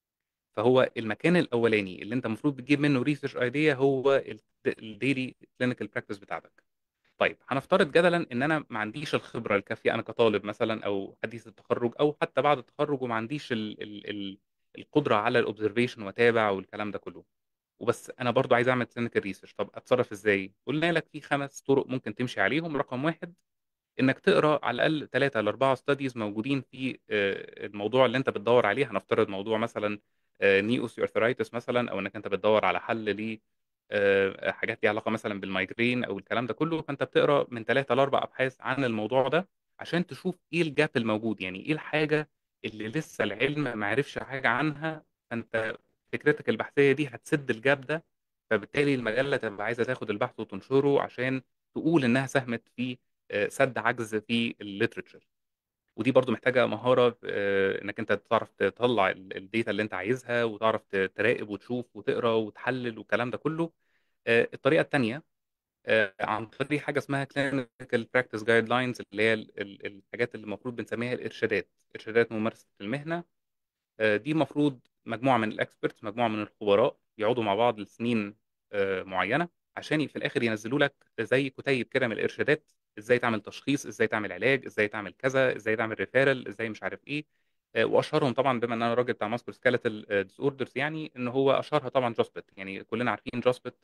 فهو المكان الاولاني اللي انت المفروض بتجيب منه ريسيرش ايديا هو الديلي كلينيكال براكتس بتاعتك طيب هنفترض جدلا ان انا ما عنديش الخبره الكافيه انا كطالب مثلا او حديث التخرج او حتى بعد التخرج وما عنديش ال ال ال القدره على الاوبزرفيشن واتابع والكلام ده كله وبس انا برضو عايز اعمل كلينيكال ريسيرش طب اتصرف ازاي قلنا لك في خمس طرق ممكن تمشي عليهم رقم واحد انك تقرا على الاقل ثلاثة ل 4 ستاديز موجودين في آه، الموضوع اللي انت بتدور عليه هنفترض موضوع مثلا ني اوستيوارثرايتس مثلا او انك انت بتدور على حل ل آه، حاجات ليها علاقه مثلا بالمايجرين او الكلام ده كله فانت بتقرا من ثلاثة لاربع ابحاث عن الموضوع ده عشان تشوف ايه الجاب الموجود يعني ايه الحاجه اللي لسه العلم ما عرفش حاجه عنها فانت فكرتك البحثيه دي هتسد الجاب ده فبالتالي المجله تبقى عايزه تاخد البحث وتنشره عشان تقول انها ساهمت في آه، سد عجز في الليترشر ودي برضو محتاجة مهارة آه، انك انت تعرف تطلع ال- الداتا اللي انت عايزها وتعرف ت- تراقب وتشوف وتقرا وتحلل والكلام ده كله آه، الطريقة التانية آه، عن طريق حاجة اسمها clinical practice guidelines اللي هي ال- ال- الحاجات اللي المفروض بنسميها الإرشادات إرشادات ممارسة المهنة آه، دي مفروض مجموعة من الأكسبرتس مجموعة من الخبراء يقعدوا مع بعض لسنين آه، معينة عشان في الآخر ينزلوا لك زي كتيب كده من الإرشادات ازاي تعمل تشخيص ازاي تعمل علاج ازاي تعمل كذا ازاي تعمل ريفيرال ازاي مش عارف ايه آه، واشهرهم طبعا بما ان انا راجل بتاع ماسكول سكيلتال ديس اوردرز يعني ان هو اشهرها طبعا جوسبت يعني كلنا عارفين جوسبت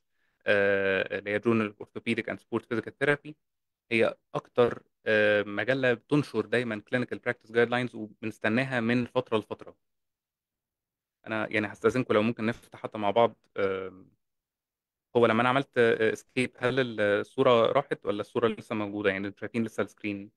اللي هي جورنال اورثوبيديك اند سبورت فيزيكال ثيرابي هي اكتر آه، مجله بتنشر دايما كلينيكال براكتس جايد لاينز وبنستناها من فتره لفتره انا يعني هستاذنكم لو ممكن نفتح حتى مع بعض آم، هو لما انا عملت اسكيب هل الصوره راحت ولا الصوره لسه موجوده يعني انتوا شايفين لسه السكرين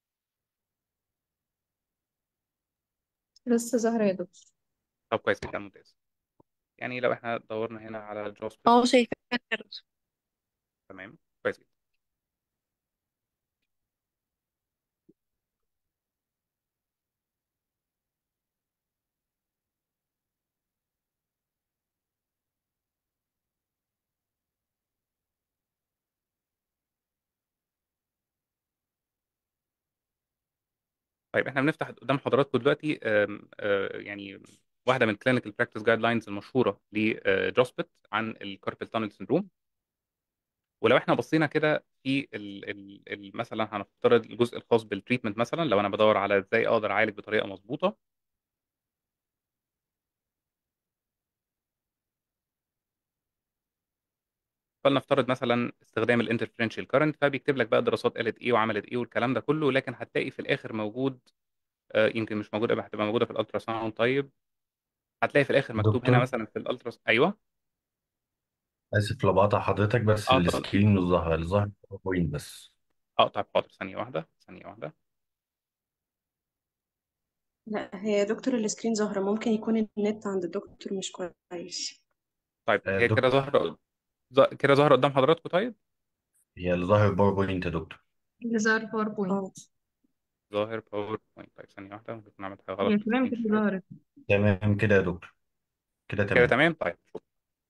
لسه ظاهرة يا دكتور طب كويس جدا ممتاز يعني لو احنا دورنا هنا على جوب سبيت اه شايفة يا دكتور تمام كويس جدا طيب احنا بنفتح قدام حضراتكم دلوقتي آم، آه، يعني واحده من الكلينيكال براكتس جايد لاينز المشهوره لجوسبت عن الكاربل تانل سندروم ولو احنا بصينا كده في ال ال ال مثلا هنفترض الجزء الخاص بالتريتمنت مثلا لو انا بدور على ازاي اقدر اعالج بطريقه مظبوطه فلنفترض مثلا استخدام الانترفيرنشال كارنت فبيكتب لك بقى دراسات قالت ايه وعملت ايه والكلام ده كله لكن هتلاقي في الاخر موجود آه، يمكن مش موجوده بقى هتبقى موجوده في الالترا ساوند طيب هتلاقي في الاخر مكتوب هنا دكتور مثلا في الالترا ايوه آسف لو بقطع حضرتك بس اه طب السكرين مش ظاهر اللي ظاهر بوينت بس اه طيب حاضر ثانيه واحده ثانيه واحده لا هي يا دكتور السكرين ظاهرة ممكن يكون النت عند الدكتور مش كويس طيب آه، هي كده دكتور ظاهره ظا- كده ظاهره قدام حضراتكم طيب هي اللي ظاهر باوربوينت يا دكتور اللي ظهر باوربوينت اه ظاهر باوربوينت طيب ثانيه واحده ممكن نعمل حاجه غلط هي في تمام السكرين كده شير ظهرت تمام كده يا دكتور كده كده تمام تمام طيب شوف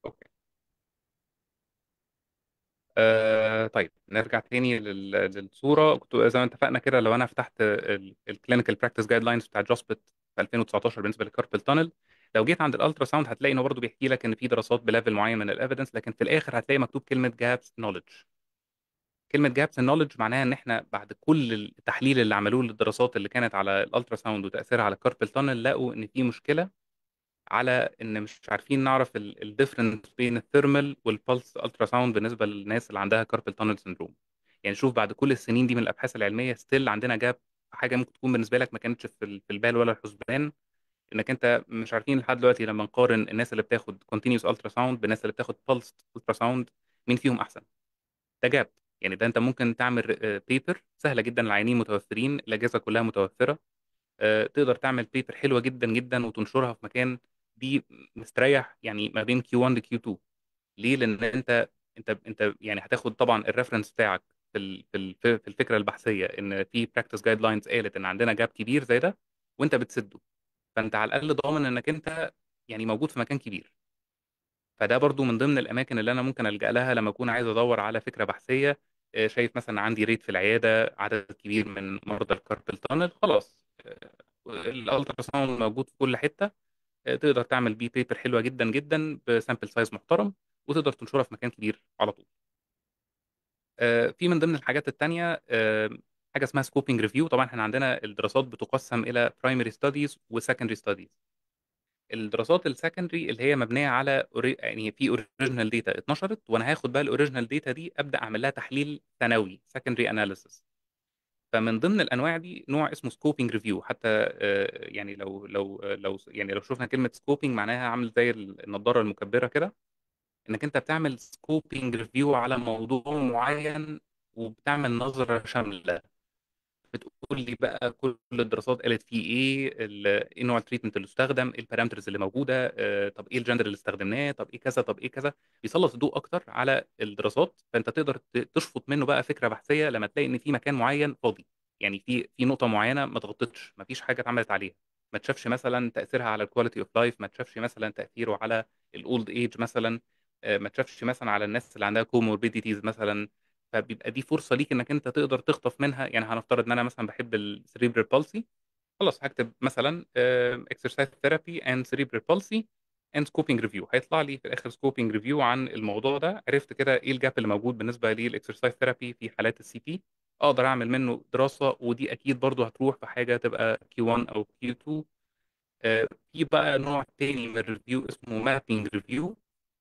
آه طيب نرجع تاني لل- للصوره كنت زي ما اتفقنا كده لو انا فتحت الكلينيكال براكتس جايد لاينز بتاع جوسبت في 2019 بالنسبه للكاربل تانل لو جيت عند الالترا ساوند هتلاقي انه برضه بيحكي لك ان في دراسات بليفل معين من الايفيدنس لكن في الاخر هتلاقي مكتوب كلمه جابس نوليدج كلمه جابس نوليدج معناها ان احنا بعد كل التحليل اللي عملوه للدراسات اللي كانت على الالترا ساوند وتاثيرها على الكاربل تانل لقوا ان في مشكله على ان مش عارفين نعرف الديفرنس بين الثيرمال والبلس الترا ساوند بالنسبه للناس اللي عندها كاربل تانل سندروم يعني شوف بعد كل السنين دي من الابحاث العلميه ستيل عندنا جاب حاجه ممكن تكون بالنسبه لك ما كانتش في ال- في البال ولا الحسبان انك انت مش عارفين لحد دلوقتي لما نقارن الناس اللي بتاخد كونتينوس الترا ساوند بالناس اللي بتاخد بلس الترا ساوند مين فيهم احسن ده جاب يعني ده انت ممكن تعمل بيبر سهله جدا العيانين متوفرين الاجهزه كلها متوفره آه، تقدر تعمل بيبر حلوه جدا جدا وتنشرها في مكان دي مستريح يعني ما بين كيو 1 لكيو 2 ليه لان انت انت انت يعني هتاخد طبعا الريفرنس بتاعك في ال- في ال- في الفكره البحثيه ان في براكتس جايد لاينز قالت ان عندنا جاب كبير زي ده وانت بتسده فانت على الاقل ضامن انك انت يعني موجود في مكان كبير فده برضو من ضمن الاماكن اللي انا ممكن الجا لها لما اكون عايز ادور على فكره بحثيه آه، شايف مثلا عندي ريت في العياده عدد كبير من مرضى الكاربل تانل خلاص الالترا ساوند موجود في كل حته آه، تقدر تعمل بيه بيبر حلوه جدا جدا بسامبل سايز محترم وتقدر تنشرها في مكان كبير على طول آه، في من ضمن الحاجات التانية آه، حاجه اسمها سكوبينج ريفيو طبعا احنا عندنا الدراسات بتقسم الى برايمري ستاديز وسكندري ستاديز الدراسات السكندري اللي هي مبنيه على أوري- يعني في اوريجينال داتا اتنشرت وانا هاخد بقى الاوريجينال داتا دي ابدا اعمل لها تحليل ثانوي سكندري اناليسيس فمن ضمن الانواع دي نوع اسمه سكوبينج ريفيو حتى آه، يعني لو لو لو يعني لو شفنا كلمه سكوبينج معناها عامل زي النضاره المكبره كده انك انت بتعمل سكوبينج ريفيو على موضوع معين وبتعمل نظره شامله بتقول لي بقى كل الدراسات قالت فيه ايه ال- ايه نوع التريتمنت اللي استخدم ايه البارامترز اللي موجوده آه، طب ايه الجندر اللي استخدمناه طب ايه كذا طب ايه كذا بيسلط الضوء اكتر على الدراسات فانت تقدر ت- تشفط منه بقى فكره بحثيه لما تلاقي ان في مكان معين فاضي يعني في في نقطه معينه ما اتغطتش ما فيش حاجه اتعملت عليها ما تشافش مثلا تاثيرها على الكواليتي اوف لايف ما تشافش مثلا تاثيره على الاولد ايج مثلا آه، ما تشافش مثلا على الناس اللي عندها كوموربيديتيز مثلا فبيبقى دي فرصه ليك انك انت تقدر تخطف منها يعني هنفترض ان انا مثلا بحب السريبرال بالسي خلاص هكتب مثلا اكسرسايز ثيرابي اند سريبرال بالسي اند سكوبينج ريفيو هيطلع لي في الاخر سكوبينج ريفيو عن الموضوع ده عرفت كده ايه الجاب اللي موجود بالنسبه للاكسرسايز ثيرابي في حالات السي بي اقدر اعمل منه دراسه ودي اكيد برضو هتروح في حاجه تبقى كيو 1 او كيو 2 آه، في بقى نوع تاني من الريفيو اسمه مابينج ريفيو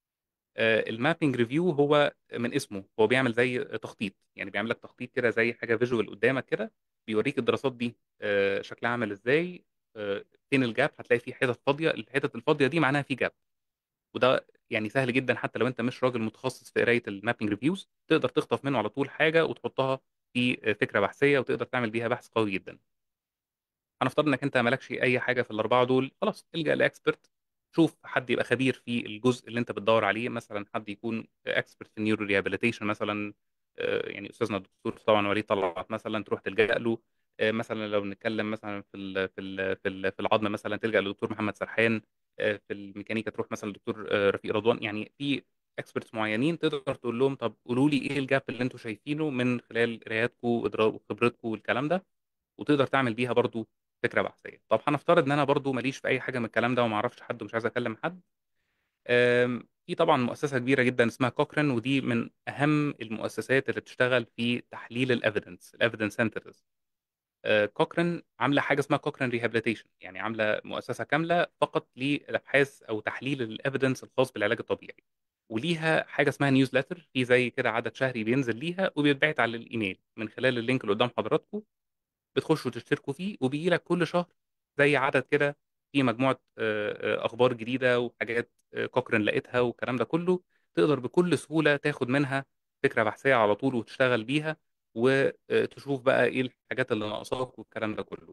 المابينج ريفيو هو من اسمه هو بيعمل زي تخطيط يعني بيعمل لك تخطيط كده زي حاجه فيجوال قدامك كده بيوريك الدراسات دي آه، شكلها عامل ازاي آه، فين الجاب هتلاقي في حتت فاضيه الحتت الفاضيه دي معناها في جاب وده يعني سهل جدا حتى لو انت مش راجل متخصص في قرايه المابينج ريفيوز تقدر تخطف منه على طول حاجه وتحطها في آه، فكره بحثيه وتقدر تعمل بيها بحث قوي جدا هنفترض انك انت مالكش اي حاجه في الاربعه دول خلاص الجا لاكسبرت شوف حد يبقى خبير في الجزء اللي انت بتدور عليه مثلا حد يكون اكسبرت في النيورو ريهابيليتيشن مثلا آه، يعني استاذنا الدكتور طبعا وليد طلعت مثلا تروح تلجا له آه، مثلا لو نتكلم مثلا في ال في ال في ال في العظم مثلا تلجا للدكتور محمد سرحان آه، في الميكانيكا تروح مثلا للدكتور آه، رفيق رضوان يعني في اكسبرتس معينين تقدر تقول لهم طب قولوا لي ايه الجاب اللي انتم شايفينه من خلال قراياتكم وخبرتكم والكلام ده وتقدر تعمل بيها برضو فكره بحثيه طب هنفترض ان انا برضو ماليش في اي حاجه من الكلام ده وما اعرفش حد ومش عايز اكلم حد أم، في طبعا مؤسسه كبيره جدا اسمها كوكرن ودي من اهم المؤسسات اللي بتشتغل في تحليل الايفيدنس الايفيدنس سنترز كوكرن عامله حاجه اسمها كوكرن ريهابيليتيشن يعني عامله مؤسسه كامله فقط للابحاث او تحليل الايفيدنس الخاص بالعلاج الطبيعي وليها حاجه اسمها نيوزلتر في زي كده عدد شهري بينزل ليها وبيتبعت على الايميل من خلال اللينك اللي قدام حضراتكم بتخشوا تشتركوا فيه وبيجي لك كل شهر زي عدد كده في مجموعة آه، آه، أخبار جديدة وحاجات آه، كوكرن لقيتها والكلام ده كله تقدر بكل سهولة تاخد منها فكرة بحثية على طول وتشتغل بيها وتشوف بقى إيه الحاجات اللي ناقصاك والكلام ده كله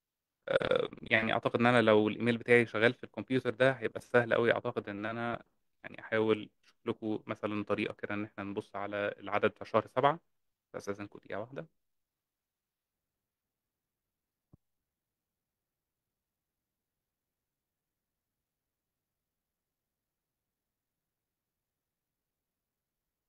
آه، يعني أعتقد إن أنا لو الإيميل بتاعي شغال في الكمبيوتر ده هيبقى سهل أوي أعتقد إن أنا يعني أحاول أشوف لكم مثلا طريقة كده إن إحنا نبص على العدد بتاع شهر سبعة بس أستاذنكم دقيقة واحدة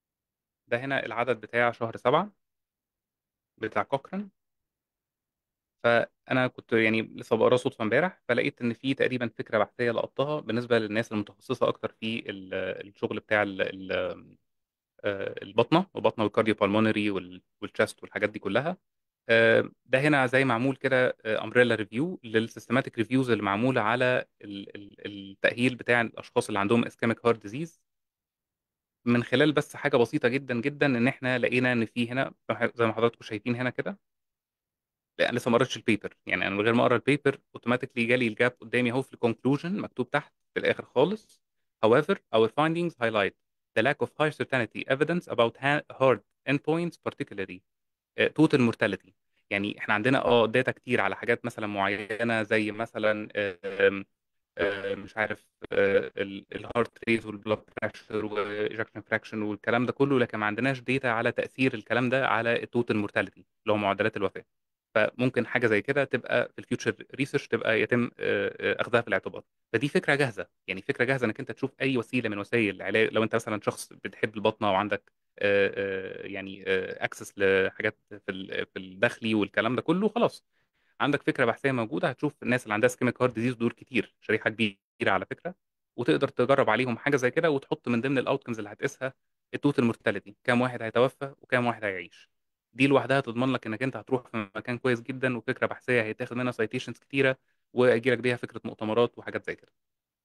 ده هنا العدد بتاع شهر سبعة بتاع كوكران فانا كنت يعني لسه بقرا صدفه امبارح فلقيت ان في تقريبا فكره بحثيه لقطتها بالنسبه للناس المتخصصه اكتر في ال- الشغل بتاع ال- ال- آه، البطنه البطنه والكارديو بالمونري والتشست والحاجات دي كلها آه، ده هنا زي معمول كده امبريلا ريفيو للسيستماتيك ريفيوز اللي معموله على ال- ال- التاهيل بتاع الاشخاص اللي عندهم اسكيميك هارت ديزيز من خلال بس حاجه بسيطه جدا جدا ان احنا لقينا ان في هنا زي ما حضراتكم شايفين هنا كده لا لسه ما قريتش البيبر يعني انا من غير ما اقرا البيبر اوتوماتيكلي جالي الجاب قدامي اهو في الكونكلوجن مكتوب تحت في الاخر خالص however our findings highlight the lack of high certainty evidence about ha- hard endpoints particularly uh, total mortality يعني احنا عندنا اه داتا كتير على حاجات مثلا معينه زي مثلا آم، آه، مش عارف الهارت ريت والبلاد بريشر وايجكشن فراكشن والكلام ده كله لكن ما عندناش داتا على تاثير الكلام ده على التوتال مورتاليتي اللي هو معدلات الوفاه فممكن حاجه زي كده تبقى في الفيوتشر ريسيرش تبقى يتم آه، آه، اخذها في الاعتبار فدي فكره جاهزه يعني فكره جاهزه انك انت تشوف اي وسيله من وسائل العلاج لو انت مثلا شخص بتحب البطنه وعندك آه، آه، يعني اكسس لحاجات في ال- في الداخلي والكلام ده كله خلاص عندك فكره بحثيه موجوده هتشوف الناس اللي عندها سكيميك هارت ديزيز دول كتير شريحه كبيره على فكره وتقدر تجرب عليهم حاجه زي كده وتحط من ضمن الاوتكمز اللي هتقيسها التوتال مورتاليتي كام واحد هيتوفى وكام واحد هيعيش دي لوحدها تضمن لك انك انت هتروح في مكان كويس جدا وفكره بحثيه هيتاخد منها سايتيشنز كتيره ويجي لك بيها فكره مؤتمرات وحاجات زي كده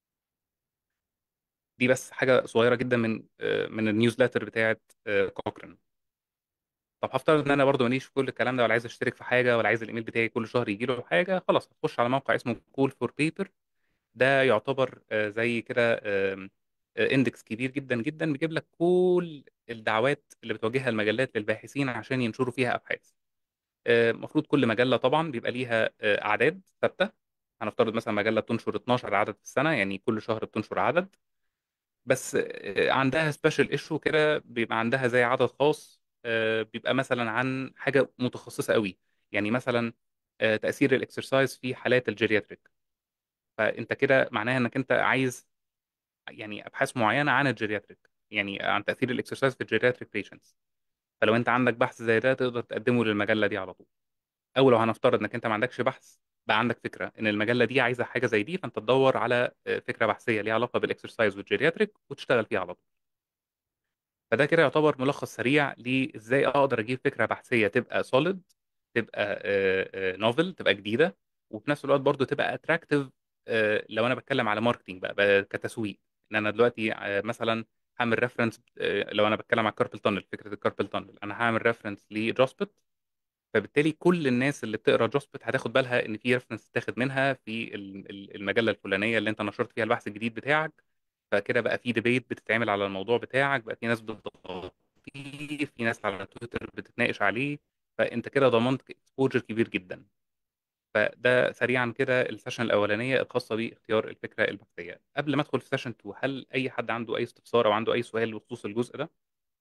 دي بس حاجه صغيره جدا من آه، من النيوزليتر بتاعت كوكرن طب هفترض ان انا برضو ماليش في كل الكلام ده ولا عايز اشترك في حاجه ولا عايز الايميل بتاعي كل شهر يجي له حاجه خلاص هتخش على موقع اسمه كول فور بيبر ده يعتبر آه، زي كده اندكس كبير جدا جدا بيجيب لك كل الدعوات اللي بتواجهها المجلات للباحثين عشان ينشروا فيها ابحاث المفروض كل مجله طبعا بيبقى ليها آه، اعداد ثابته هنفترض مثلا مجله بتنشر 12 عدد في السنه يعني كل شهر بتنشر عدد بس آه، عندها سبيشال ايشو كده بيبقى عندها زي عدد خاص آه، بيبقى مثلا عن حاجه متخصصه قوي يعني مثلا آه، تاثير الاكسرسايز في حالات الجيرياتريك فانت كده معناها انك انت عايز يعني ابحاث معينه عن الجيرياتريك يعني عن تاثير الاكسرسايز في الجيرياتريك بيشنتس فلو انت عندك بحث زي ده تقدر تقدمه للمجله دي على طول او لو هنفترض انك انت ما عندكش بحث بقى عندك فكره ان المجله دي عايزه حاجه زي دي فانت تدور على آه، فكره بحثيه ليها علاقه بالاكسرسايز والجيرياتريك وتشتغل فيها على طول فده كده يعتبر ملخص سريع لازاي اقدر اجيب فكره بحثيه تبقى سوليد تبقى نوفل تبقى جديده وفي نفس الوقت برضو تبقى اتراكتيف لو انا بتكلم على ماركتينج بقى, بقى كتسويق ان انا دلوقتي آه، مثلا هعمل ريفرنس لو انا بتكلم على الكاربل تانل فكره الكاربل تانل انا هعمل ريفرنس لجوسبت فبالتالي كل الناس اللي بتقرا جوسبت هتاخد بالها ان في ريفرنس تاخد منها في ال- ال- المجله الفلانيه اللي انت نشرت فيها البحث الجديد بتاعك فكده بقى في ديبيت بتتعمل على الموضوع بتاعك بقى في ناس بتغطيه في ناس على تويتر بتتناقش عليه فانت كده ضمنت اكسبوجر كبير جدا فده سريعا كده السيشن الاولانيه الخاصه باختيار الفكره البحثيه قبل ما ادخل في سيشن 2 هل اي حد عنده اي استفسار او عنده اي سؤال بخصوص الجزء ده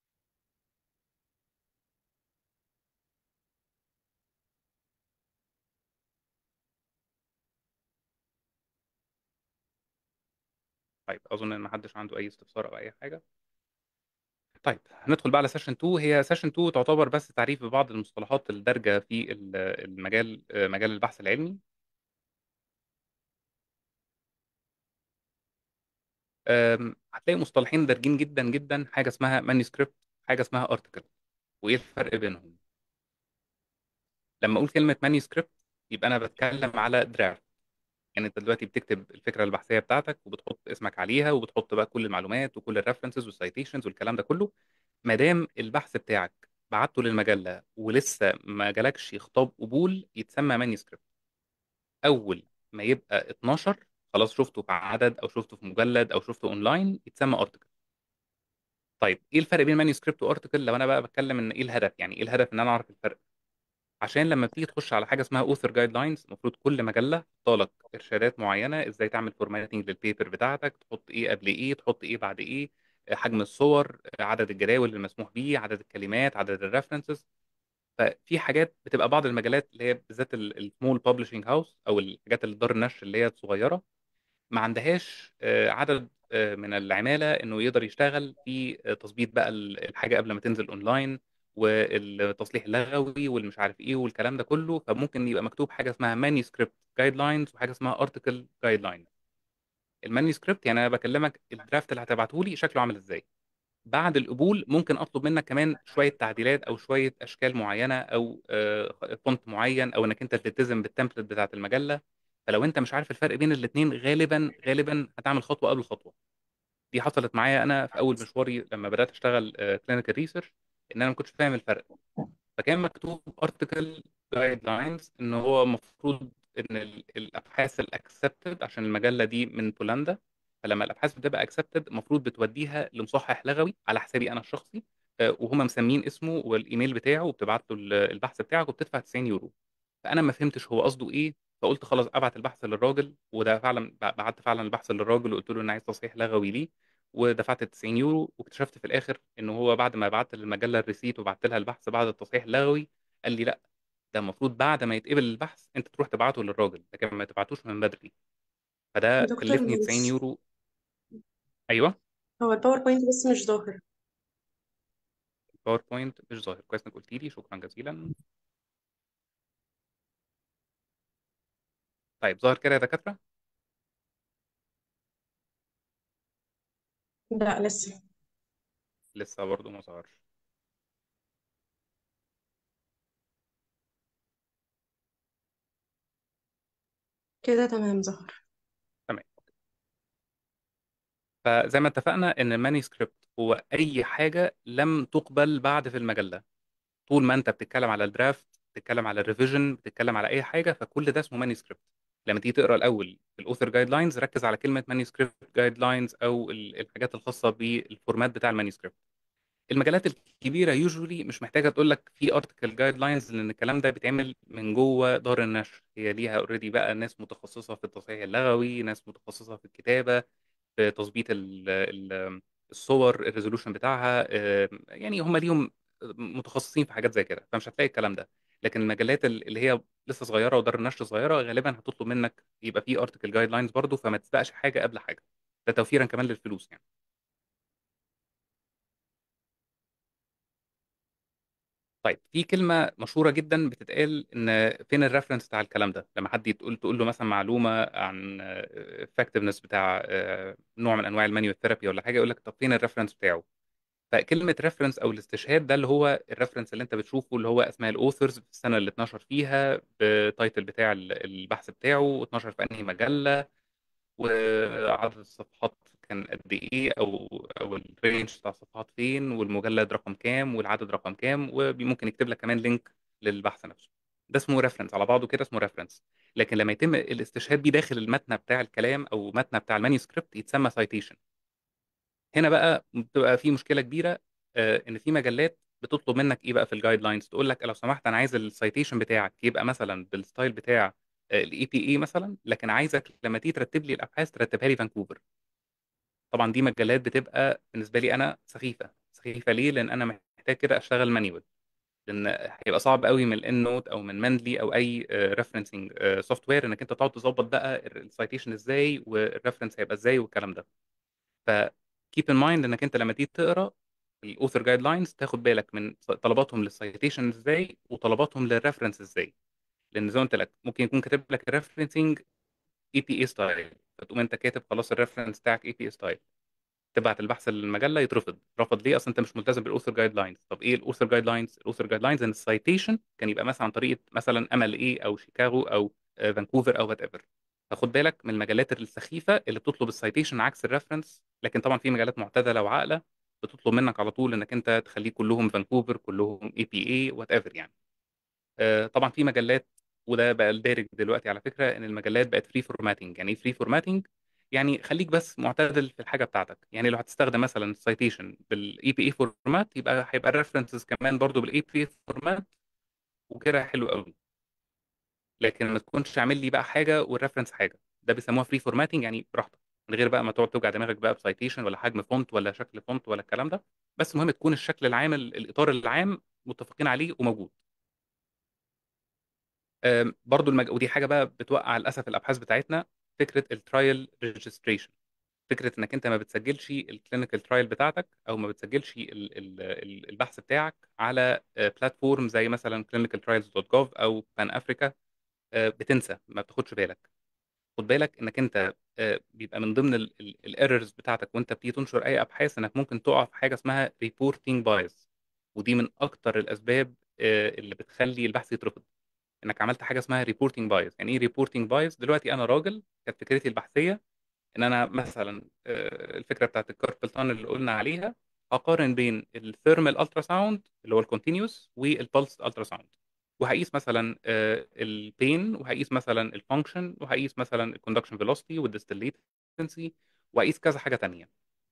طيب اظن ان محدش عنده اي استفسار او اي حاجه طيب هندخل بقى على سيشن 2 هي سيشن 2 تعتبر بس تعريف ببعض المصطلحات الدارجه في ال- المجال مجال البحث العلمي أم، هتلاقي مصطلحين دارجين جدا جدا حاجه اسمها مانuscript حاجه اسمها ارتكل وايه الفرق بينهم لما اقول كلمه مانuscript يبقى انا بتكلم على درافت يعني انت دلوقتي بتكتب الفكره البحثيه بتاعتك وبتحط اسمك عليها وبتحط بقى كل المعلومات وكل الريفرنسز والسيتيشنز والكلام ده كله ما دام البحث بتاعك بعته للمجله ولسه ما جالكش خطاب قبول يتسمى مانuscript اول ما يبقى 12 خلاص شفته في عدد او شفته في مجلد او شفته اونلاين يتسمى ارتكل طيب ايه الفرق بين مانuscript وارتكل لو انا بقى بتكلم ان ايه الهدف يعني ايه الهدف ان انا اعرف الفرق عشان لما بتيجي تخش على حاجه اسمها اوثر جايد لاينز المفروض كل مجله تحط لك ارشادات معينه ازاي تعمل فورماتنج للبيبر بتاعتك تحط ايه قبل ايه تحط ايه بعد ايه حجم الصور عدد الجداول المسموح بيه عدد الكلمات عدد الريفرنسز ففي حاجات بتبقى بعض المجلات اللي هي بالذات السمول بابلشنج هاوس او الحاجات اللي دار النشر اللي هي الصغيره ما عندهاش آه، عدد آه، من العماله انه يقدر يشتغل في آه، تظبيط بقى ال- الحاجه قبل ما تنزل اونلاين والتصليح اللغوي والمش عارف ايه والكلام ده كله فممكن يبقى مكتوب حاجه اسمها مانuscript جايد لاينز وحاجه اسمها ارتكل جايد لاينز المانuscript يعني انا بكلمك الدرافت اللي هتبعته لي شكله عامل ازاي بعد القبول ممكن اطلب منك كمان شويه تعديلات او شويه اشكال معينه او فونت معين او انك انت تلتزم بالتمبلت بتاعت المجله فلو انت مش عارف الفرق بين الاثنين غالبا غالبا هتعمل خطوه قبل خطوه دي حصلت معايا انا في اول مشواري لما بدات اشتغل كلينيكال ريسيرش ان انا ما كنتش فاهم الفرق فكان مكتوب ارتكل جايد لاينز ان هو المفروض ان ال- الابحاث الاكسبتد عشان المجله دي من بولندا فلما الابحاث بتبقى اكسبتد المفروض بتوديها لمصحح لغوي على حسابي انا الشخصي آه، وهم مسمين اسمه والايميل بتاعه وبتبعت له ال- البحث بتاعك وبتدفع 90 يورو فانا ما فهمتش هو قصده ايه فقلت خلاص ابعت البحث للراجل وده فعلا بعت فعلا البحث للراجل وقلت له ان عايز تصحيح لغوي ليه ودفعت ال 90 يورو واكتشفت في الاخر ان هو بعد ما بعت للمجله الريسيت وبعت لها البحث بعد التصحيح اللغوي قال لي لا ده المفروض بعد ما يتقبل البحث انت تروح تبعته للراجل لكن ما تبعتوش من بدري فده دكتور كلفني 90 معلش يورو ايوه هو الباوربوينت بس مش ظاهر باوربوينت مش ظاهر كويس انك قلت لي شكرا جزيلا طيب ظاهر كده يا دكاتره لا لسه لسه برضه ما ظهرش كده تمام ظهر تمام فزي ما اتفقنا ان المانيسكريبت هو اي حاجه لم تقبل بعد في المجله طول ما انت بتتكلم على الدرافت بتتكلم على الريفيجن بتتكلم على اي حاجه فكل ده اسمه مانيسكريبت لما تيجي تقرا الاول الاوثر جايد لاينز ركز على كلمه مانيسكريبت جايد لاينز او ال- الحاجات الخاصه بالفورمات بتاع المانيسكريبت المجالات الكبيره يوجولي مش محتاجه تقول لك في ارتكل جايد لاينز لان الكلام ده بيتعمل من جوه دار النشر هي ليها اوريدي بقى ناس متخصصه في التصحيح اللغوي ناس متخصصه في الكتابه في تظبيط ال- ال- الصور الريزولوشن بتاعها آه، يعني هم ليهم متخصصين في حاجات زي كده فمش هتلاقي الكلام ده لكن المجلات ال- اللي هي لسه صغيره ودار النشر صغيره غالبا هتطلب منك يبقى في ارتكل جايد لاينز برضه فما تسبقش حاجه قبل حاجه ده توفيرا كمان للفلوس يعني طيب في كلمة مشهورة جدا بتتقال ان فين الريفرنس بتاع الكلام ده لما حد تقول تقول له مثلا معلومة عن effectiveness بتاع آه، نوع من انواع المانيو ثيرابي ولا حاجة يقول لك طب فين الريفرنس بتاعه فكلمة ريفرنس او الاستشهاد ده اللي هو الريفرنس اللي انت بتشوفه اللي هو اسماء الاوثرز في السنة اللي اتنشر فيها بتايتل بتاع ال- البحث بتاعه واتنشر في انهي مجلة وعدد الصفحات كان قد ايه او او الرينج بتاع الصفحات فين والمجلد رقم كام والعدد رقم كام وممكن يكتب لك كمان لينك للبحث نفسه ده اسمه ريفرنس على بعضه كده اسمه ريفرنس لكن لما يتم الاستشهاد بيه داخل المتن بتاع الكلام او متن بتاع المانيوسكريبت يتسمى سايتيشن هنا بقى بتبقى في مشكله كبيره آه، ان في مجلات بتطلب منك ايه بقى في الجايد لاينز تقول لك لو سمحت انا عايز السايتيشن بتاعك يبقى مثلا بالستايل بتاع الاي بي اي مثلا لكن عايزك لما تيجي ترتب لي الابحاث ترتبها لي فانكوفر طبعا دي مجالات بتبقى بالنسبه لي انا سخيفه سخيفه ليه لان انا محتاج كده اشتغل مانيوال لان هيبقى صعب قوي من الان نوت او من ماندلي او اي ريفرنسنج سوفت وير انك انت تقعد تظبط بقى السايتيشن ازاي والريفرنس هيبقى ازاي والكلام ده فكيب ان مايند انك انت لما تيجي تقرا الاوثر جايد لاينز تاخد بالك من طلباتهم للسايتيشن ازاي وطلباتهم للريفرنس ازاي لان زي ما قلت لك ممكن يكون كاتب لك الريفرنسنج اي بي اي ستايل فتقوم انت كاتب خلاص الريفرنس بتاعك اي بي اي ستايل تبعت البحث للمجله يترفض رفض ليه اصلا انت مش ملتزم بالاوثر جايد لاينز طب ايه الاوثر جايد لاينز الاوثر جايد لاينز ان السايتيشن كان يبقى مثلا عن طريقه مثلا امل ايه او شيكاغو او آه، فانكوفر او وات ايفر فخد بالك من المجلات السخيفه اللي بتطلب السايتيشن عكس الريفرنس لكن طبعا في مجلات معتدله وعاقله بتطلب منك على طول انك انت تخليه كلهم فانكوفر كلهم اي بي اي وات ايفر يعني آه، طبعا في مجلات وده بقى الدارج دلوقتي على فكره ان المجلات بقت فري فورماتنج يعني ايه فري فورماتنج يعني خليك بس معتدل في الحاجه بتاعتك يعني لو هتستخدم مثلا السايتيشن بالاي بي اي فورمات يبقى هيبقى الريفرنسز كمان برضو بالاي بي اي فورمات وكده حلو قوي لكن ما تكونش عامل لي بقى حاجه والريفرنس حاجه ده بيسموها فري فورماتنج يعني براحتك من غير بقى ما تقعد توجع دماغك بقى بسايتيشن ولا حجم فونت ولا شكل فونت ولا الكلام ده بس المهم تكون الشكل العام الاطار العام متفقين عليه وموجود آم، برضو المج... ودي حاجه بقى بتوقع للاسف الابحاث بتاعتنا فكره الترايل ريجستريشن فكره انك انت ما بتسجلش الكلينيكال ترايل بتاعتك او ما بتسجلش ال- ال- ال- البحث بتاعك على بلاتفورم زي مثلا clinicaltrials.gov او بان افريكا بتنسى ما بتاخدش بالك خد بالك انك انت آه، بيبقى من ضمن الايرورز بتاعتك وانت بتيجي تنشر اي ابحاث انك ممكن تقع في حاجه اسمها ريبورتنج بايس ودي من اكتر الاسباب آه، اللي بتخلي البحث يترفض انك عملت حاجه اسمها ريبورتنج بايس يعني ايه ريبورتنج بايس دلوقتي انا راجل كانت فكرتي البحثيه ان انا مثلا آه، الفكره بتاعت الكاربل تانل اللي قلنا عليها هقارن بين الثيرمال الترا ساوند اللي هو الكونتينيوس والبلس الترا ساوند وهقيس مثلا البين وهقيس مثلا الفانكشن وهقيس مثلا الكوندكشن فيلوسيتي والديستليتنسي وهقيس كذا حاجه تانية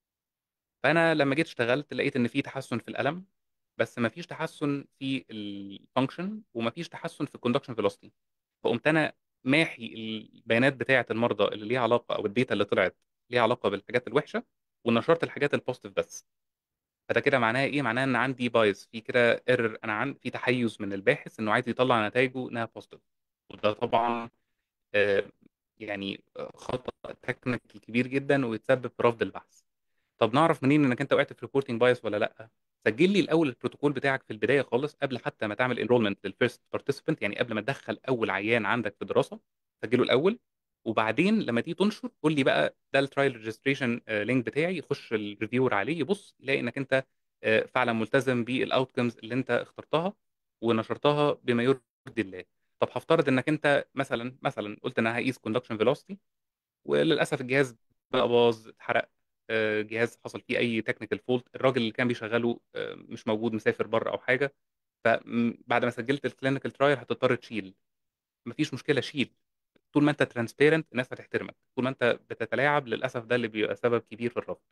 فانا لما جيت اشتغلت لقيت ان في تحسن في الالم بس ما فيش تحسن في الفانكشن وما فيش تحسن في الكوندكشن فيلوسيتي فقمت انا ماحي البيانات بتاعه المرضى اللي ليها علاقه او الداتا اللي طلعت ليها علاقه بالحاجات الوحشه ونشرت الحاجات البوزيتيف بس فده كده معناها ايه معناها ان عندي بايس في كده ايرور انا عندي في تحيز من الباحث انه عايز يطلع نتائجه انها بوزيتيف وده طبعا آه، يعني خطأ تكنيكال كبير جدا ويتسبب في رفض البحث طب نعرف منين انك انت وقعت في ريبورتنج بايس ولا لا سجل لي الاول البروتوكول بتاعك في البدايه خالص قبل حتى ما تعمل انرولمنت للفيرست بارتيسيبنت يعني قبل ما تدخل اول عيان عندك في دراسه سجله الاول وبعدين لما تيجي تنشر قول لي بقى ده الترايل ريجستريشن لينك بتاعي يخش الريفيور عليه يبص يلاقي انك انت آه، فعلا ملتزم بالاوتكمز اللي انت اخترتها ونشرتها بما يرضي الله طب هفترض انك انت مثلا مثلا قلت انا هقيس كوندكشن فيلوسيتي وللاسف الجهاز بقى باظ اتحرق آه، جهاز حصل فيه اي تكنيكال فولت الراجل اللي كان بيشغله آه، مش موجود مسافر بره او حاجه فبعد ما سجلت الكلينيكال ترايل هتضطر تشيل مفيش مشكله شيل طول ما انت ترانسبيرنت الناس هتحترمك طول ما انت بتتلاعب للاسف ده اللي بيبقى سبب كبير في الرفض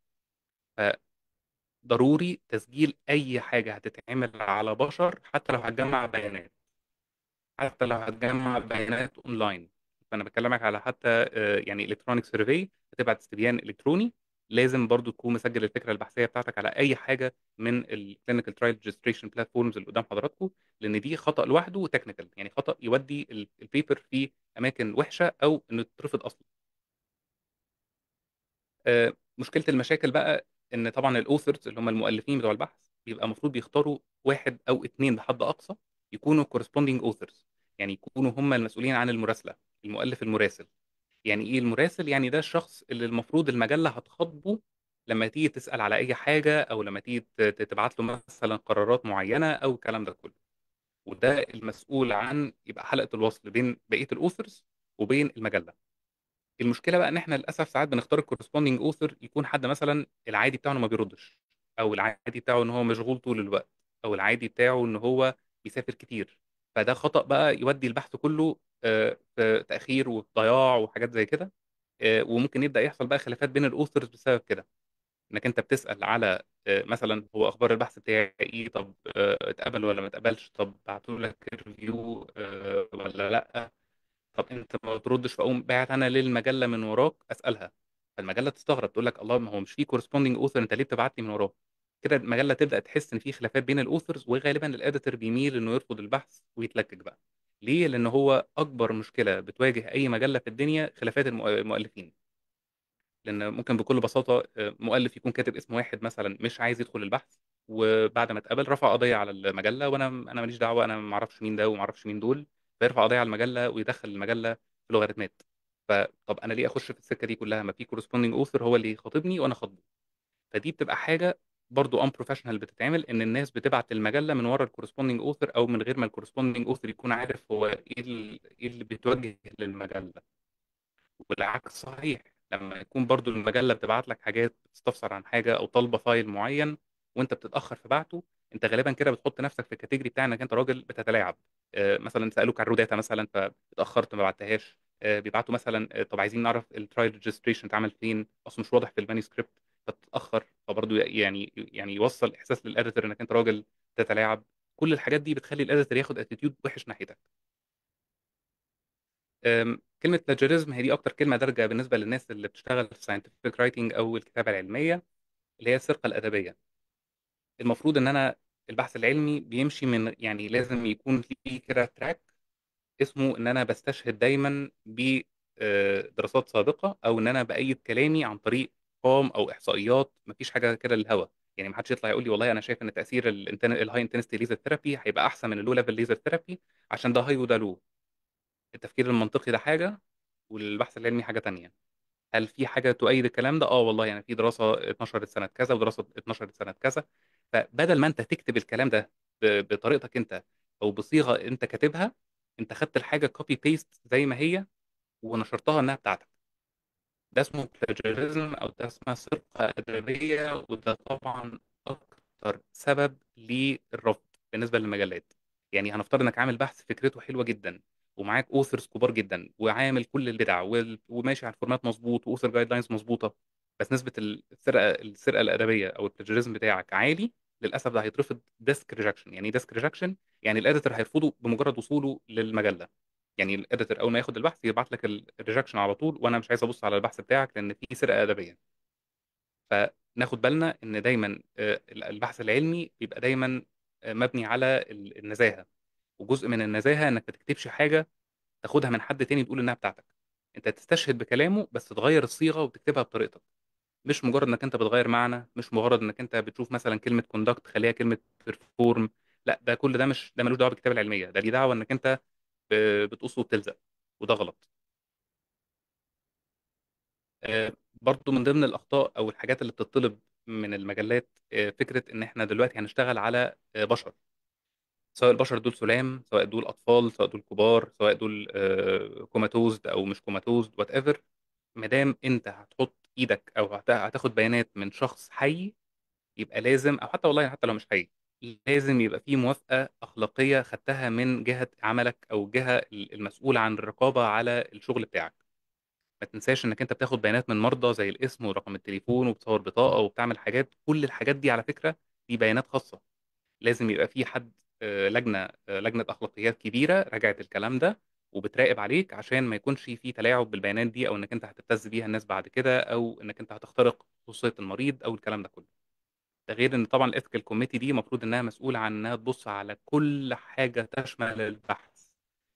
فضروري تسجيل اي حاجه هتتعمل على بشر حتى لو هتجمع بيانات حتى لو هتجمع بيانات اونلاين فانا بكلمك على حتى آه، يعني الكترونيك سيرفي هتبعت استبيان الكتروني لازم برضو تكون مسجل الفكره البحثيه بتاعتك على اي حاجه من الكلينيكال ترايل ريجستريشن بلاتفورمز اللي قدام حضراتكم لان دي خطا لوحده تكنيكال يعني خطا يودي البيبر في اماكن وحشه او انه تترفض اصلا آه، مشكله المشاكل بقى ان طبعا الاوثرز اللي هم المؤلفين بتوع البحث بيبقى المفروض بيختاروا واحد او اتنين بحد اقصى يكونوا corresponding authors يعني يكونوا هم المسؤولين عن المراسله المؤلف المراسل يعني ايه المراسل يعني ده الشخص اللي المفروض المجله هتخاطبه لما تيجي تسال على اي حاجه او لما تيجي ت- تبعت له مثلا قرارات معينه او الكلام ده كله وده المسؤول عن يبقى حلقه الوصل بين بقيه الاوثرز وبين المجله المشكله بقى ان احنا للاسف ساعات بنختار الكورسبوندينج اوثر يكون حد مثلا العادي بتاعه إنه ما بيردش او العادي بتاعه ان هو مشغول طول الوقت او العادي بتاعه ان هو بيسافر كتير فده خطأ بقى يودي البحث كله آه، في تأخير وفي ضياع وحاجات زي كده آه، وممكن يبدأ يحصل بقى خلافات بين الاوثرز بسبب كده انك انت بتسأل على آه، مثلا هو اخبار البحث بتاعي ايه طب آه، اتقبل ولا ما اتقبلش طب بعتوا لك ريفيو ولا لا طب انت ما بتردش فاقوم باعت انا للمجله من وراك اسالها فالمجله تستغرب تقول لك الله ما هو مش في كورسبوندينج اوثر انت ليه بتبعت لي من وراه كده المجله تبدا تحس ان في خلافات بين الاوثرز وغالبا الاديتور بيميل انه يرفض البحث ويتلكك بقى ليه لان هو اكبر مشكله بتواجه اي مجله في الدنيا خلافات المؤ- المؤلفين لان ممكن بكل بساطه آه، مؤلف يكون كاتب اسم واحد مثلا مش عايز يدخل البحث وبعد ما اتقبل رفع قضيه على المجله وانا انا ماليش دعوه انا ما اعرفش مين ده وما اعرفش مين دول فيرفع قضيه على المجله ويدخل المجله في لوغاريتمات فطب انا ليه اخش في السكه دي كلها ما في كورسبوندينج اوثر هو اللي يخاطبني وانا خاطبه فدي بتبقى حاجه برضو ان بروفيشنال بتتعمل ان الناس بتبعت المجله من ورا الكورسبوندينج اوثر او من غير ما الكورسبوندينج اوثر يكون عارف هو ايه ال- إيه اللي بيتوجه للمجله والعكس صحيح لما يكون برضو المجلة بتبعت لك حاجات بتستفسر عن حاجة أو طالبة فايل معين وأنت بتتأخر في بعته أنت غالبا كده بتحط نفسك في الكاتيجوري بتاع إنك أنت راجل بتتلاعب آه، مثلا سألوك عن الروداتا مثلا فاتأخرت ما بعتهاش آه، بيبعتوا مثلا آه، طب عايزين نعرف الترايل ريجستريشن اتعمل فين أصل مش واضح في المانيسكريبت فتتأخر فبرضو يعني يعني يوصل إحساس للإديتور إنك أنت راجل تتلاعب كل الحاجات دي بتخلي الإديتور ياخد اتيتيود وحش ناحيتك أم، كلمة plagiarism هي دي أكتر كلمة دارجة بالنسبة للناس اللي بتشتغل في scientific writing أو الكتابة العلمية اللي هي السرقة الأدبية المفروض إن أنا البحث العلمي بيمشي من يعني لازم يكون في كده تراك اسمه إن أنا بستشهد دايما بدراسات سابقة أو إن أنا بأيد كلامي عن طريق ارقام او احصائيات مفيش حاجه كده للهوا يعني ما حدش يطلع يقول لي والله انا شايف ان تاثير الهاي انتنستي ليزر ثيرابي هيبقى احسن من اللو ليفل ليزر ثيرابي عشان ده هاي وده لو التفكير المنطقي ده حاجه والبحث العلمي حاجه تانية هل في حاجه تؤيد الكلام ده اه والله يعني في دراسه اتنشرت سنه كذا ودراسه اتنشرت سنه كذا فبدل ما انت تكتب الكلام ده ب- بطريقتك انت او بصيغه انت كاتبها انت خدت الحاجه كوبي بيست زي ما هي ونشرتها انها بتاعتك ده اسمه plagiarism او ده اسمها سرقه ادبيه وده طبعا اكتر سبب للرفض بالنسبه للمجلات يعني هنفترض انك عامل بحث فكرته حلوه جدا ومعاك اوثرز كبار جدا وعامل كل البدع وال- وماشي على الفورمات مظبوط واوثر جايد لاينز مظبوطه بس نسبه السرقه السرقه الادبيه او البلاجيريزم بتاعك عالي للاسف ده هيترفض ديسك ريجكشن يعني ايه ديسك ريجكشن يعني الاديتور هيرفضه بمجرد وصوله للمجله يعني الاديتور اول ما ياخد البحث يبعت لك الريجكشن على طول وانا مش عايز ابص على البحث بتاعك لان فيه سرقه ادبيه فناخد بالنا ان دايما آه، البحث العلمي بيبقى دايما آه، مبني على ال- النزاهه وجزء من النزاهه انك ما تكتبش حاجه تاخدها من حد تاني تقول انها بتاعتك انت تستشهد بكلامه بس تغير الصيغه وتكتبها بطريقتك مش مجرد انك انت بتغير معنى مش مجرد انك انت بتشوف مثلا كلمه كوندكت تخليها كلمه بيرفورم لا ده كل ده مش ده ملوش دعوه بالكتابه العلميه ده ليه دعوه انك انت ب- بتقص وبتلزق وده غلط آه، برضو من ضمن الأخطاء أو الحاجات اللي بتطلب من المجلات آه، فكرة إن إحنا دلوقتي هنشتغل على آه، بشر سواء البشر دول سلام سواء دول أطفال سواء دول كبار سواء دول كوماتوزد أو مش كوماتوزد وات ايفر ما دام أنت هتحط إيدك أو هت- هتاخد بيانات من شخص حي يبقى لازم أو حتى والله حتى لو مش حي لازم يبقى في موافقة أخلاقية خدتها من جهة عملك أو الجهة المسؤولة عن الرقابة على الشغل بتاعك ما تنساش انك انت بتاخد بيانات من مرضى زي الاسم ورقم التليفون وبتصور بطاقه وبتعمل حاجات كل الحاجات دي على فكره دي بيانات خاصه لازم يبقى في حد آه، لجنه آه، لجنه اخلاقيات كبيره راجعت الكلام ده وبتراقب عليك عشان ما يكونش في تلاعب بالبيانات دي او انك انت هتبتز بيها الناس بعد كده او انك انت هتخترق خصوصيه المريض او الكلام ده كله ده غير ان طبعا الاثيكال كوميتي دي المفروض انها مسؤوله عن انها تبص على كل حاجه تشمل البحث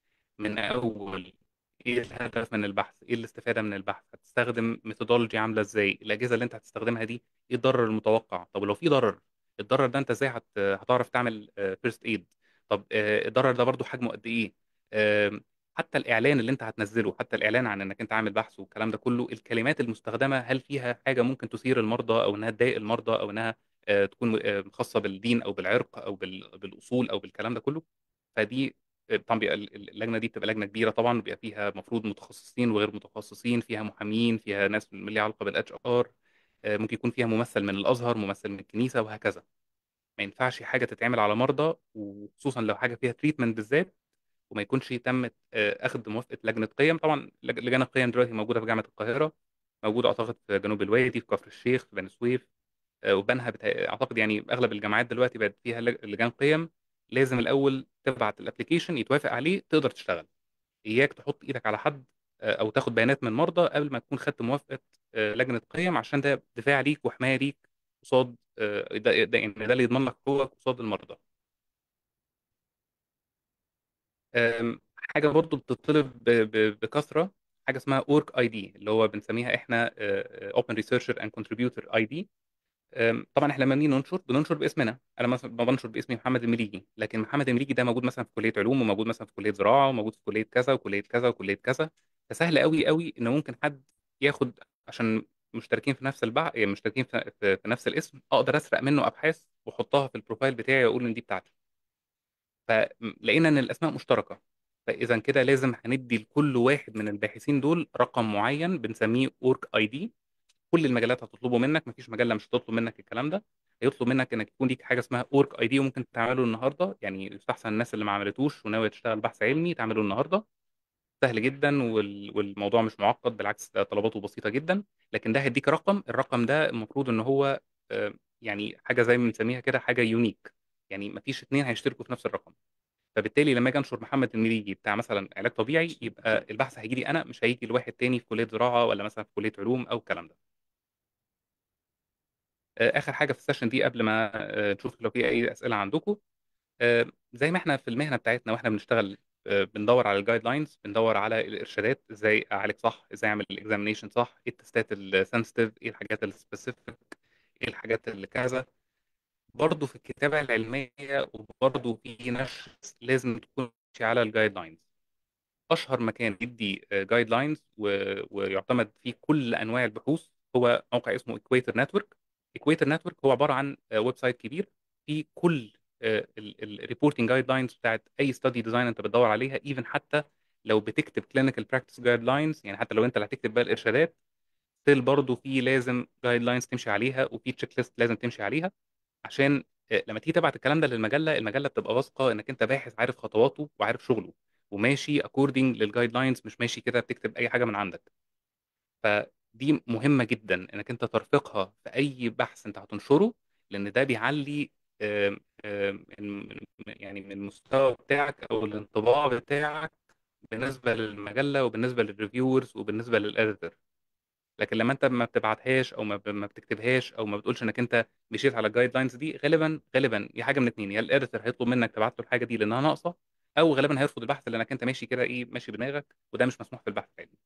من اول ايه الهدف من البحث ايه الاستفاده من البحث هتستخدم ميثودولوجي عامله ازاي الاجهزه اللي انت هتستخدمها دي ايه الضرر المتوقع طب لو في ضرر الضرر ده انت ازاي هت... هتعرف تعمل فيرست ايد طب آه، الضرر ده برضو حجمه قد ايه آم، حتى الاعلان اللي انت هتنزله حتى الاعلان عن انك انت عامل بحث والكلام ده كله الكلمات المستخدمه هل فيها حاجه ممكن تثير المرضى او انها تضايق المرضى او انها آه، تكون آه، خاصه بالدين او بالعرق او بال... بالاصول او بالكلام ده كله فدي طبعا بيبقى اللجنه دي بتبقى لجنه كبيره طبعا بيبقى فيها مفروض متخصصين وغير متخصصين فيها محامين فيها ناس من ليها علاقه بالاتش ار ممكن يكون فيها ممثل من الازهر ممثل من الكنيسه وهكذا ما ينفعش حاجه تتعمل على مرضى وخصوصا لو حاجه فيها تريتمنت بالذات وما يكونش تم آه، اخذ موافقه لجنه قيم طبعا لج- لجان القيم دلوقتي موجوده في جامعه القاهره موجوده اعتقد في جنوب الوادي في كفر الشيخ في بني سويف آه، وبنها بتا... اعتقد يعني اغلب الجامعات دلوقتي بقت فيها لج- لجان قيم لازم الاول تبعت الابلكيشن يتوافق عليه تقدر تشتغل اياك تحط ايدك على حد آه، او تاخد بيانات من مرضى قبل ما تكون خدت موافقه آه، لجنه قيم عشان ده دفاع ليك وحمايه ليك قصاد آه، ده ده يعني ده اللي يضمن لك حقوقك قصاد المرضى آم، حاجه برضو بتطلب ب- ب- بكثره حاجه اسمها اورك اي دي اللي هو بنسميها احنا اوبن ريسيرشر اند كونتريبيوتور اي دي أم، طبعا احنا لما بنيجي ننشر بننشر باسمنا انا مثلا ما بنشر باسمي محمد المليجي لكن محمد المليجي ده موجود مثلا في كليه علوم وموجود مثلا في كليه زراعه وموجود في كليه كذا وكليه كذا وكليه كذا فسهل قوي قوي ان ممكن حد ياخد عشان مشتركين في نفس البع يعني مشتركين في, في, في نفس الاسم اقدر اسرق منه ابحاث واحطها في البروفايل بتاعي واقول ان دي بتاعتي فلقينا ان الاسماء مشتركه فاذا كده لازم هندي لكل واحد من الباحثين دول رقم معين بنسميه اورك اي دي كل المجالات هتطلبه منك مفيش مجله مش هتطلب منك الكلام ده هيطلب منك انك يكون ليك حاجه اسمها اورك اي دي وممكن تعمله النهارده يعني يستحسن الناس اللي ما عملتوش وناويه تشتغل بحث علمي تعمله النهارده سهل جدا وال... والموضوع مش معقد بالعكس ده طلباته بسيطه جدا لكن ده هيديك رقم الرقم ده المفروض ان هو آه، يعني حاجه زي ما بنسميها كده حاجه يونيك يعني مفيش اتنين هيشتركوا في نفس الرقم فبالتالي لما اجي انشر محمد المليجي بتاع مثلا علاج طبيعي يبقى البحث هيجي لي انا مش هيجي لواحد تاني في كليه زراعه ولا مثلا في كليه علوم او الكلام ده آه، اخر حاجه في السيشن دي قبل ما آه، نشوف لو في اي اسئله عندكم آه، زي ما احنا في المهنه بتاعتنا واحنا بنشتغل آه، بندور على الجايد لاينز بندور على الارشادات ازاي اعالج صح ازاي اعمل الاكزامينيشن صح ايه التستات السنسيتيف ايه الحاجات السبيسيفيك ايه الحاجات اللي كذا برضه في الكتابه العلميه وبرضه في نشر لازم تكون ماشي على الجايد لاينز اشهر مكان يدي جايد لاينز ويعتمد فيه كل انواع البحوث هو موقع اسمه اكويتر نتورك اكويتر نتورك هو عباره عن ويب سايت كبير فيه كل الريبورتنج جايد لاينز بتاعت اي ستادي ديزاين انت بتدور عليها ايفن حتى لو بتكتب كلينيكال براكتس جايد لاينز يعني حتى لو انت اللي هتكتب بقى الارشادات ستيل برضه في لازم جايد لاينز تمشي عليها وفي تشيك ليست لازم تمشي عليها عشان آه، لما تيجي تبعت الكلام ده للمجله المجله بتبقى واثقه انك انت باحث عارف خطواته وعارف شغله وماشي اكوردنج للجايد لاينز مش ماشي كده بتكتب اي حاجه من عندك فدي مهمه جدا انك انت ترفقها في اي بحث انت هتنشره لان ده بيعلي آم، آم، من- من- يعني من المستوى بتاعك او الانطباع بتاعك بالنسبه للمجله وبالنسبه للريفيورز وبالنسبه للاديتور لكن لما انت ما بتبعتهاش او ما ب- ما بتكتبهاش او ما بتقولش انك انت مشيت على الجايد لاينز دي غالبا غالبا يا حاجه من اتنين يا الاديتور هيطلب منك تبعت له الحاجه دي لانها ناقصه او غالبا هيرفض البحث لانك انت ماشي كده ايه ماشي بدماغك وده مش مسموح في البحث العلمي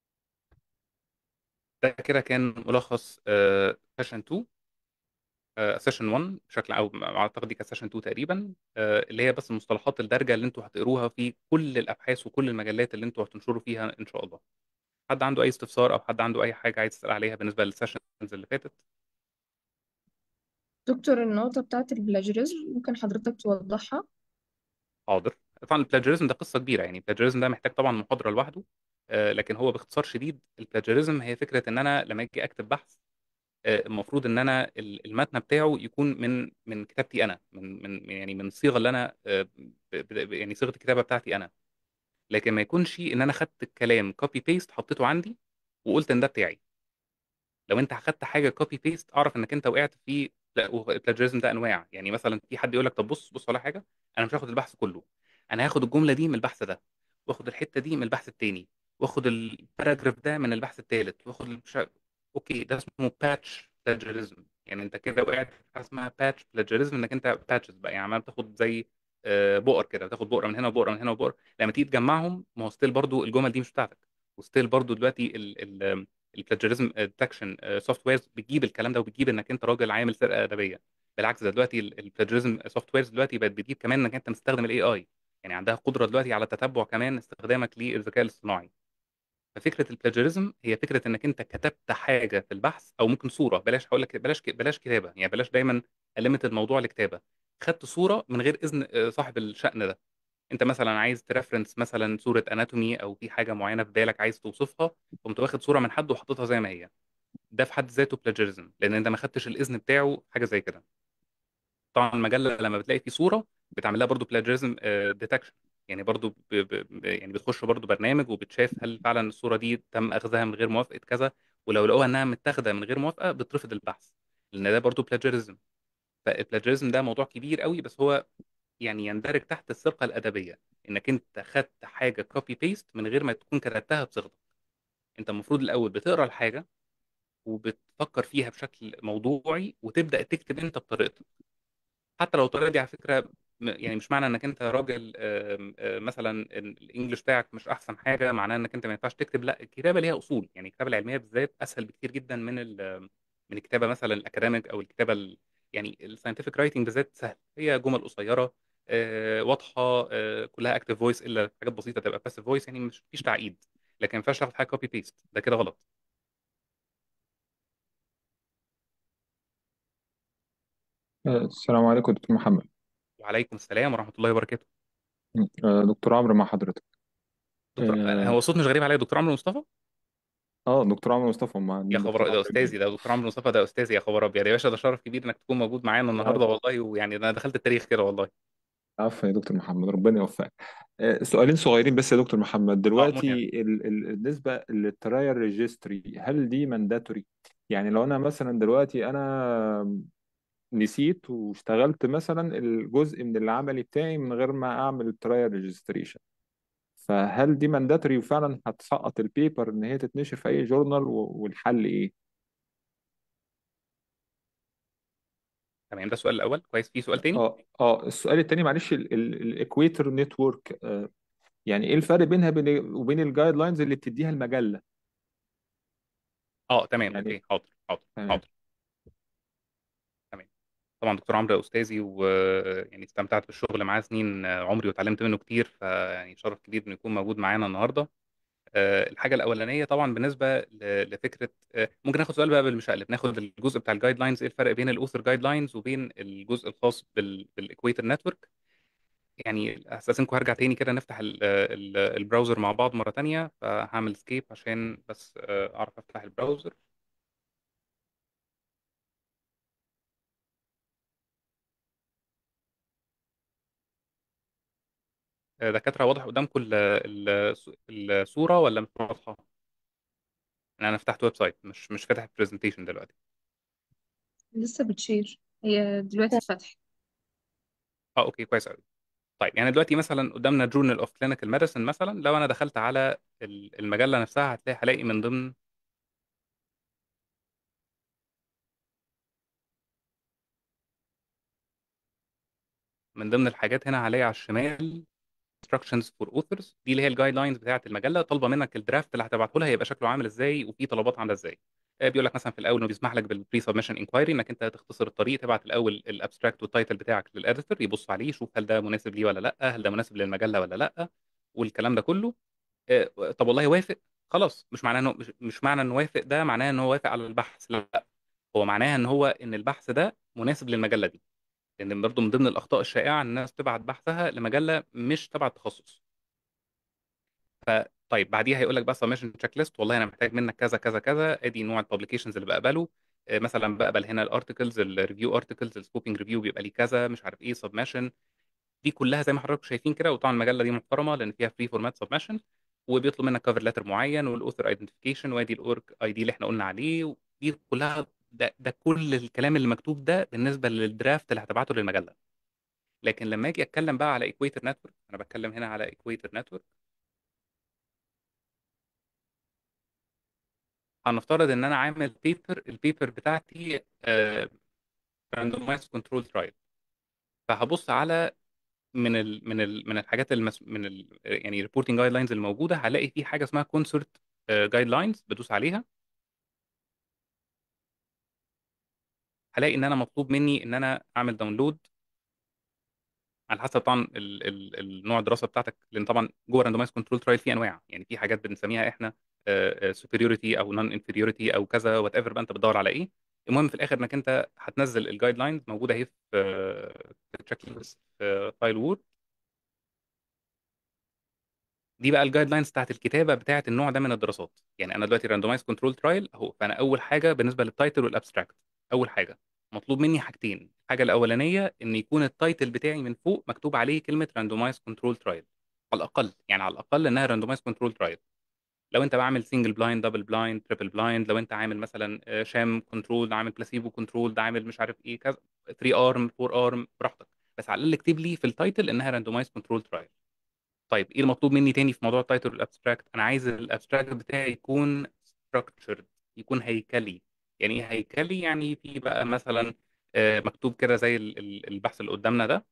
ده كده كان ملخص سيشن 2 سيشن 1 بشكل او اعتقد دي كانت سيشن 2 تقريبا آه، اللي هي بس المصطلحات الدارجه اللي انتوا هتقروها في كل الابحاث وكل المجلات اللي انتوا هتنشروا فيها ان شاء الله حد عنده اي استفسار او حد عنده اي حاجه عايز يسال عليها بالنسبه للسيشنز اللي فاتت دكتور النقطة بتاعت البلاجيريزم ممكن حضرتك توضحها حاضر طبعا البلاجيريزم ده قصه كبيره يعني البلاجيريزم ده محتاج طبعا محاضره لوحده آه، لكن هو باختصار شديد البلاجيريزم هي فكره ان انا لما اجي اكتب بحث آه، المفروض ان انا ال- المتن بتاعه يكون من من كتابتي انا من من يعني من الصيغه اللي انا آه، ب- ب- يعني صيغه الكتابه بتاعتي انا لكن ما يكونش ان انا خدت الكلام كوبي بيست حطيته عندي وقلت ان ده بتاعي لو انت اخدت حاجه كوبي بيست اعرف انك انت وقعت في لا البلاجيريزم ده انواع يعني مثلا في حد يقول لك طب بص بص على حاجه انا مش هاخد البحث كله انا هاخد الجمله دي من البحث ده واخد الحته دي من البحث التاني واخد الباراجراف ده من البحث التالت واخد المش... اوكي ده اسمه باتش بلاجيريزم يعني انت كده وقعت في حاجه اسمها باتش بلاجيريزم انك انت باتشز بقى يعني عمال بتاخد زي آه، بؤر كده بتاخد بؤره من هنا وبؤره من هنا وبؤره لما تيجي تجمعهم ما هو ستيل برضو الجمل دي مش بتاعتك وستيل برضو دلوقتي البلاجيريزم ديتكشن سوفت ويرز بتجيب الكلام ده وبتجيب انك انت راجل عامل سرقه ادبيه بالعكس ده دلوقتي البلاجيريزم سوفت ويرز دلوقتي بقت بتجيب كمان انك انت مستخدم الاي اي يعني عندها قدره دلوقتي على تتبع كمان استخدامك للذكاء الاصطناعي ففكره البلاجيريزم هي فكره انك انت كتبت حاجه في البحث او ممكن صوره بلاش هقول لك بلاش بلاش كتابه يعني بلاش دايما ألمت الموضوع لكتابه خدت صوره من غير اذن آه، صاحب الشأن ده انت مثلا عايز ترفرنس مثلا صوره اناتومي او في حاجه معينه في بالك عايز توصفها قمت واخد صوره من حد وحطيتها زي ما هي ده في حد ذاته بلاجيريزم لان انت ما خدتش الاذن بتاعه في حاجه زي كده طبعا المجله لما بتلاقي في صوره بتعمل لها برضه بلاجيريزم ديتكشن يعني برضه ب... ب... ب- يعني بتخش برضه برنامج وبتشاف هل فعلا الصوره دي تم اخذها من غير موافقه كذا ولو لقوها انها متاخده من غير موافقه بترفض البحث لان ده برضه بلاجيريزم فالبلاجيريزم ده موضوع كبير قوي بس هو يعني يندرج تحت السرقه الادبيه انك انت خدت حاجه كوبي بيست من غير ما تكون كتبتها بصيغتك انت المفروض الاول بتقرا الحاجه وبتفكر فيها بشكل موضوعي وتبدا تكتب انت بطريقتك حتى لو الطريقه دي على فكره م- يعني مش معنى انك انت راجل آم، آه، مثلا الانجليش بتاعك مش احسن حاجه معناه انك انت ما ينفعش تكتب لا الكتابه ليها اصول يعني الكتابه العلميه بالذات اسهل بكتير جدا من ال من الكتابه مثلا الاكاديميك او الكتابه ال يعني الساينتفك رايتنج بالذات سهل هي جمل قصيره آه، واضحه آه، كلها اكتف فويس الا حاجات بسيطه تبقى باسيف فويس يعني مش فيش تعقيد لكن ما ينفعش تاخد حاجه كوبي بيست ده كده غلط السلام عليكم دكتور محمد وعليكم السلام ورحمه الله وبركاته آه، دكتور عمرو مع حضرتك دكتور اه هو الصوت مش غريب عليا دكتور عمرو مصطفى آه، دكتور عمرو مصطفى مع يا دكتور خبر ده عمرو استاذي جميل ده دكتور عمرو مصطفى ده استاذي يا خبر ابيض يا باشا ده شرف كبير انك تكون موجود معانا النهارده العفو والله ويعني ده انا دخلت التاريخ كده والله العفو يا دكتور محمد ربنا يوفقك آه، سؤالين صغيرين بس يا دكتور محمد اه قول يعني دلوقتي ال- ال- بالنسبة للترايل ريجستري هل دي مانداتوري يعني لو انا مثلا دلوقتي انا نسيت واشتغلت مثلا الجزء من العملي بتاعي من غير ما اعمل الترايل ريجستريشن فهل دي مانداتوري وفعلا هتسقط البيبر ان هي تتنشر في اي جورنال و- والحل ايه تمام ده السؤال الاول كويس في سؤال تاني اه اه السؤال التاني معلش الايكويتر نتورك يعني ايه الفرق بينها بين- وبين الجايد لاينز اللي بتديها المجله اه تمام يعني اوكي حاضر حاضر تمام حاضر تمام طبعا دكتور عمرو استاذي ويعني استمتعت بالشغل معاه سنين عمري وتعلمت منه كتير فيعني شرف كبير انه يكون موجود معانا النهارده آه، الحاجه الاولانيه طبعا بالنسبه ل- لفكره آه، ممكن ناخد سؤال بقى بالمشقلب ناخد الجزء بتاع الجايد لاينز ايه الفرق بين الاوثر جايد لاينز وبين الجزء الخاص بالاكويتر نتورك يعني استاذنكم هرجع تاني كده نفتح ال- ال- البراوزر مع بعض مره تانية فهعمل سكيب عشان بس آه، اعرف افتح البراوزر آه، دكاتره واضح قدامكم ال- ال- الصوره ولا مش واضحه انا فتحت ويب سايت مش مش فاتح البرزنتيشن دلوقتي لسه بتشير هي دلوقتي اتفتحت اه اوكي كويس قوي طيب يعني دلوقتي مثلا قدامنا جورنال اوف كلينيكال ميديسن مثلا لو انا دخلت على ال- المجله نفسها هتلاقي هلاقي من ضمن من ضمن الحاجات هنا هلاقي على الشمال instructions for authors دي اللي هي الجايد لاينز بتاعه المجله طالبه منك الدرافت اللي هتبعته لها هيبقى شكله عامل ازاي وفي طلبات عامله ازاي آه، بيقول لك مثلا في الاول انه بيسمح لك بالبري سبمشن انكوايري انك انت تختصر الطريق تبعت الاول الابستراكت والتايتل بتاعك للاديتور يبص عليه يشوف هل ده مناسب ليه ولا لا هل ده مناسب للمجله ولا لا والكلام ده كله آه، طب والله وافق خلاص مش معناه انه مش, مش معنى انه وافق ده معناه ان هو وافق على البحث لا هو معناها ان هو ان البحث ده مناسب للمجله دي لان برضه من ضمن الاخطاء الشائعه ان الناس تبعت بحثها لمجله مش تبع التخصص فطيب بعديها هيقول لك بقى سبمشن تشيك ليست والله انا محتاج منك كذا كذا كذا ادي نوع الببليكيشنز اللي بقبله آه، مثلا بقبل هنا الارتكلز الريفيو ارتكلز السكوبنج ريفيو بيبقى ليه كذا مش عارف ايه سبمشن دي كلها زي ما حضراتكم شايفين كده وطبعا المجله دي محترمه لان فيها فري فورمات سبمشن وبيطلب منك كفر لتر معين والاوثر ايدنتيفيكيشن وادي الاورك اي دي اللي احنا قلنا عليه دي كلها ده, ده كل الكلام اللي مكتوب ده بالنسبه للدرافت اللي هتبعته للمجله لكن لما اجي اتكلم بقى على ايكويتر نتورك انا بتكلم هنا على ايكويتر نتورك هنفترض ان انا عامل بيبر البيبر بتاعتي راندومايز كنترول ترايل فهبص على من ال من ال من الحاجات المس من ال يعني ريبورتنج جايد لاينز الموجوده هلاقي في حاجه اسمها كونسورت جايد لاينز بدوس عليها هلاقي ان انا مطلوب مني ان انا اعمل داونلود على حسب طبعا ال ال النوع الدراسه بتاعتك لان طبعا جوه راندومايز كنترول ترايل في انواع يعني في حاجات بنسميها احنا سوبريورتي او نون انفيريورتي او كذا وات ايفر بقى انت بتدور على ايه المهم في الاخر انك انت هتنزل الجايد لاينز موجوده اهي في آه، في تشيك ليست في فايل وورد دي بقى الجايد لاينز بتاعت الكتابه بتاعت النوع ده من الدراسات يعني انا دلوقتي راندومايز كنترول ترايل اهو فانا اول حاجه بالنسبه للتايتل والابستراكت اول حاجه مطلوب مني حاجتين الحاجه الاولانيه ان يكون التايتل بتاعي من فوق مكتوب عليه كلمه راندومايز كنترول ترايل على الاقل يعني على الاقل انها راندومايز كنترول ترايل لو انت بعمل سنجل بلايند دبل بلايند تريبل بلايند لو انت عامل مثلا آه، شام كنترول عامل بلاسيبو كنترول ده عامل مش عارف ايه كذا 3 ارم 4 ارم براحتك بس على الاقل اكتب لي في التايتل انها راندومايز كنترول ترايل طيب ايه المطلوب مني تاني في موضوع التايتل والابستراكت انا عايز الابستراكت بتاعي يكون structured يكون هيكلي يعني ايه هيكلي يعني في بقى مثلا آه، مكتوب كده زي ال- ال- البحث اللي قدامنا ده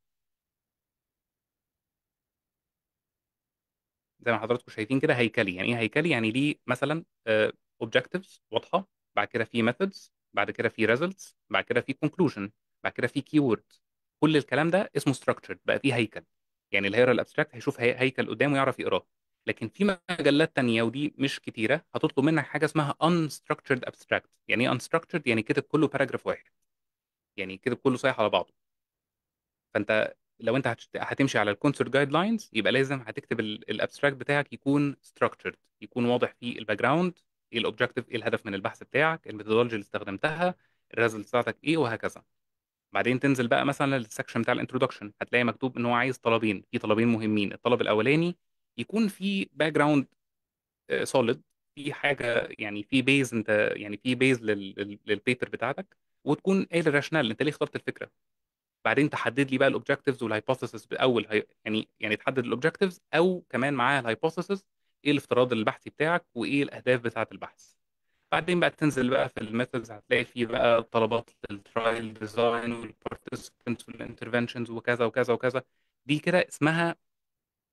زي ما حضراتكم شايفين كده هيكلي يعني ايه هيكلي يعني ليه مثلا آه، objectives واضحه بعد كده في methods بعد كده في results بعد كده في conclusion بعد كده في keywords كل الكلام ده اسمه structured بقى فيه هيكل يعني اللي هيقرا الابستراكت هيشوف هي- هيكل قدامه يعرف يقراه لكن في مجلات تانية ودي مش كتيرة هتطلب منك حاجة اسمها unstructured abstract يعني ايه unstructured يعني كتب كله باراجراف واحد يعني كتب كله صحيح على بعضه فانت لو انت هتشت- هتمشي على الكونسورت جايد لاينز يبقى لازم هتكتب الابستراكت بتاعك يكون structured يكون واضح فيه الباك جراوند ايه الاوبجيكتيف ايه الهدف من البحث بتاعك الميثودولوجي اللي استخدمتها الريزلت بتاعتك ايه وهكذا بعدين تنزل بقى مثلا للسكشن بتاع الانترودكشن هتلاقي مكتوب ان هو عايز طلبين في طلبين مهمين الطلب الاولاني يكون في باك جراوند سوليد في حاجه يعني في بيز انت يعني في بيز للبيبر بتاعتك وتكون قايل الراشونال انت ليه اخترت الفكره بعدين تحدد لي بقى الاوبجكتيفز والهايبوثيسز باول هي- يعني يعني تحدد الاوبجكتيفز او كمان معاها الهايبوثيسز ايه الافتراض البحثي بتاعك وايه الاهداف بتاعه البحث بعدين بقى تنزل بقى في الميثودز هتلاقي فيه بقى طلبات للترايل ديزاين والبارتيسيبنتس والانترفنشنز وكذا وكذا وكذا دي كده اسمها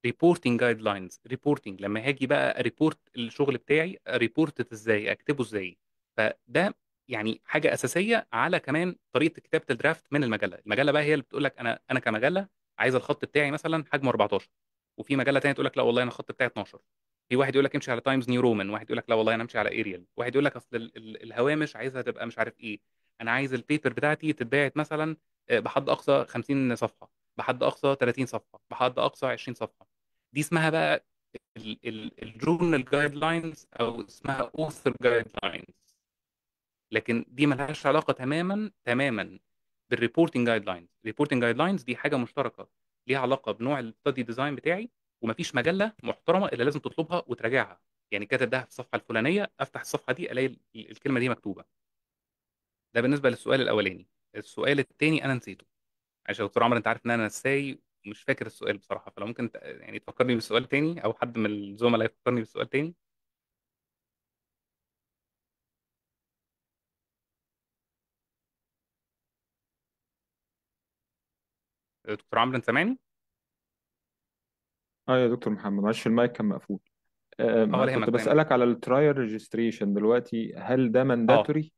ريبورتنج جايد لاينز ريبورتنج لما هاجي بقى ريبورت الشغل بتاعي ريبورت ازاي اكتبه ازاي فده يعني حاجه اساسيه على كمان طريقه كتابه الدرافت من المجله المجله بقى هي اللي بتقول لك انا انا كمجله عايز الخط بتاعي مثلا حجمه 14 وفي مجله تانية تقول لك لا والله انا الخط بتاعي 12 في واحد يقول لك امشي على تايمز نيو رومان واحد يقول لك لا والله انا امشي على اريال واحد يقول لك اصل ال- ال- الهوامش عايزها تبقى مش عارف ايه انا عايز البيبر بتاعتي تتباعت مثلا آه، بحد اقصى 50 صفحه بحد اقصى 30 صفحه بحد اقصى 20 صفحه دي اسمها بقى الجورنال جايد لاينز او اسمها اوثر جايد لاينز لكن دي ملهاش علاقه تماما تماما بالريبورتنج جايد لاينز الريبورتنج جايد لاينز دي حاجه مشتركه ليها علاقه بنوع الستادي ديزاين بتاعي ومفيش مجله محترمه الا لازم تطلبها وتراجعها يعني كاتب ده في الصفحه الفلانيه افتح الصفحه دي الاقي ال- الكلمه دي مكتوبه ده بالنسبه للسؤال الاولاني السؤال الثاني انا نسيته عشان يا دكتور عمرو انت عارف ان انا نساي ومش فاكر السؤال بصراحه فلو ممكن ت- يعني تفكرني بالسؤال تاني او حد من الزملاء يفكرني بالسؤال تاني دكتور عمرو انت سامعني اه يا دكتور محمد معلش المايك كان مقفول آه، اه ما ولا كنت يهمك ولا يهمك بسألك على الترايل ريجستريشن دلوقتي هل ده اه مانداتوري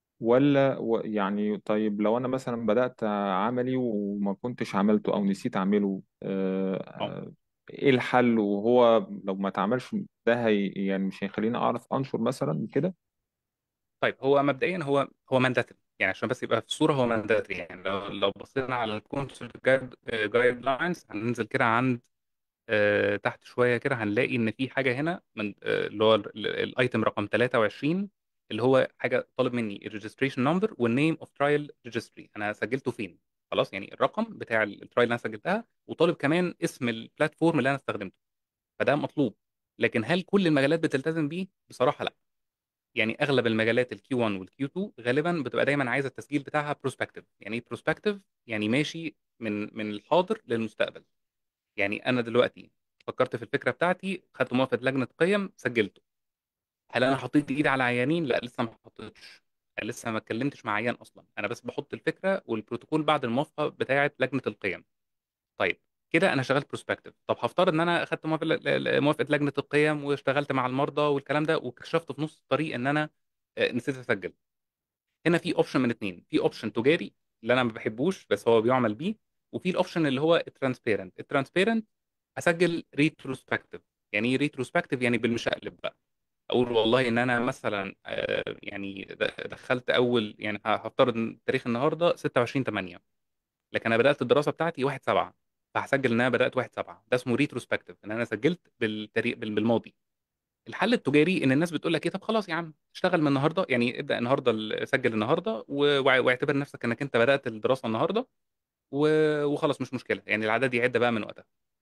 ولا و- يعني طيب لو انا مثلا بدأت عملي وما كنتش عملته او نسيت اعمله آه، اه آه، ايه الحل وهو لو ما اتعملش ده هي يعني مش هيخليني اعرف انشر مثلا كده طيب هو مبدئيا هو هو مانداتري يعني عشان بس يبقى في الصوره هو مانداتري يعني لو لو بصينا على الكونسولت جايد جايد لاينز هننزل كده عند آه، تحت شويه كده هنلاقي ان في حاجه هنا من آه، اللي هو ال- ال- الايتم رقم 23 اللي هو حاجه طالب مني الريجستريشن نمبر والنيم اوف ترايل ريجستري انا سجلته فين خلاص يعني الرقم بتاع الترايل اللي انا سجلتها وطالب كمان اسم البلاتفورم اللي انا استخدمته فده مطلوب لكن هل كل المجالات بتلتزم بيه بصراحه لا يعني اغلب المجالات الكيو 1 والكيو 2 غالبا بتبقى دايما عايزه التسجيل بتاعها بروسبكتيف يعني ايه بروسبكتيف يعني ماشي من من الحاضر للمستقبل يعني انا دلوقتي فكرت في الفكره بتاعتي خدت موافقه لجنه قيم سجلته هل انا حطيت ايدي على عيانين لا لسه ما حطيتش أنا لسه ما اتكلمتش مع عيان اصلا انا بس بحط الفكره والبروتوكول بعد الموافقه بتاعه لجنه القيم طيب كده انا شغال بروسبكتيف طب هفترض ان انا اخدت موافقه ل- ل- موافقه لجنه القيم واشتغلت مع المرضى والكلام ده واكتشفت في نص الطريق ان انا آه، نسيت اسجل هنا في اوبشن من اتنين في اوبشن تجاري اللي انا ما بحبوش بس هو بيعمل بيه وفي الاوبشن اللي هو الترانسبيرنت الترانسبيرنت اسجل ريتروسبكتيف يعني ايه ريتروسبكتيف يعني بالمشقلب بقى اقول والله ان انا مثلا آه، يعني د- دخلت اول يعني ه- هفترض إن تاريخ النهارده 26 8 لكن انا بدات الدراسه بتاعتي 1 7 فهسجل ان انا بدات 1 7 ده اسمه ريتروسبكتيف ان انا سجلت بالتاريخ بال- بالماضي الحل التجاري ان الناس بتقول لك ايه طب خلاص يا عم اشتغل من النهارده يعني ابدا النهارده ال- سجل النهارده و- وع- واعتبر نفسك انك انت بدات الدراسه النهارده و- وخلاص مش مشكله يعني العدد يعد بقى من وقتها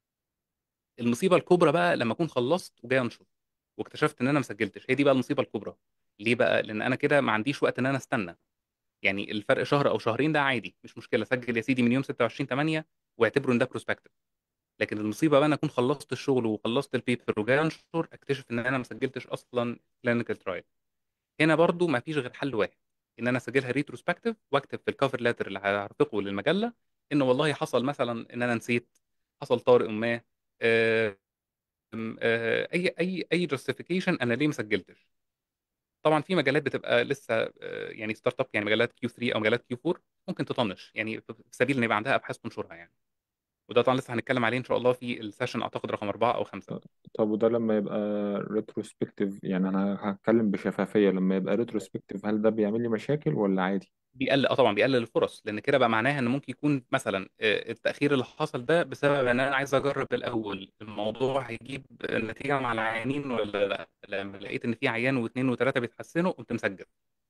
المصيبه الكبرى بقى لما اكون خلصت وجاي انشر واكتشفت ان انا ما سجلتش هي دي بقى المصيبه الكبرى ليه بقى لان انا كده ما عنديش وقت ان انا استنى يعني الفرق شهر او شهرين ده عادي مش مشكله سجل يا سيدي من يوم 26 8 واعتبره ان ده بروسبكتيف لكن المصيبه بقى انا اكون خلصت الشغل وخلصت البيبر وجاي انشر اكتشف ان انا ما سجلتش اصلا كلينيكال ترايل هنا برضو ما فيش غير حل واحد ان انا اسجلها ريتروسبكتيف واكتب في الكفر لاتر اللي هرفقه للمجله ان والله حصل مثلا ان انا نسيت حصل طارئ ما آه، آه، اي اي اي جاستيفيكيشن انا ليه ما سجلتش طبعا في مجالات بتبقى لسه آه، يعني ستارت اب يعني مجالات كيو 3 او مجالات كيو 4 ممكن تطنش يعني في في سبيل ان يبقى عندها ابحاث تنشرها يعني وده طبعا لسه هنتكلم عليه ان شاء الله في السيشن اعتقد رقم اربعه او خمسه طب وده لما يبقى ريتروسبكتيف يعني انا هتكلم بشفافية لما يبقى ريتروسبكتيف هل ده بيعمل لي مشاكل ولا عادي بيقلل اه طبعا بيقلل الفرص لان كده بقى معناها ان ممكن يكون مثلا آه، التاخير اللي حصل ده بسبب ان انا عايز اجرب الاول الموضوع هيجيب نتيجه مع العيانين ولا لا لما لقيت ان في عيان واثنين وثلاثه بيتحسنوا قمت مسجل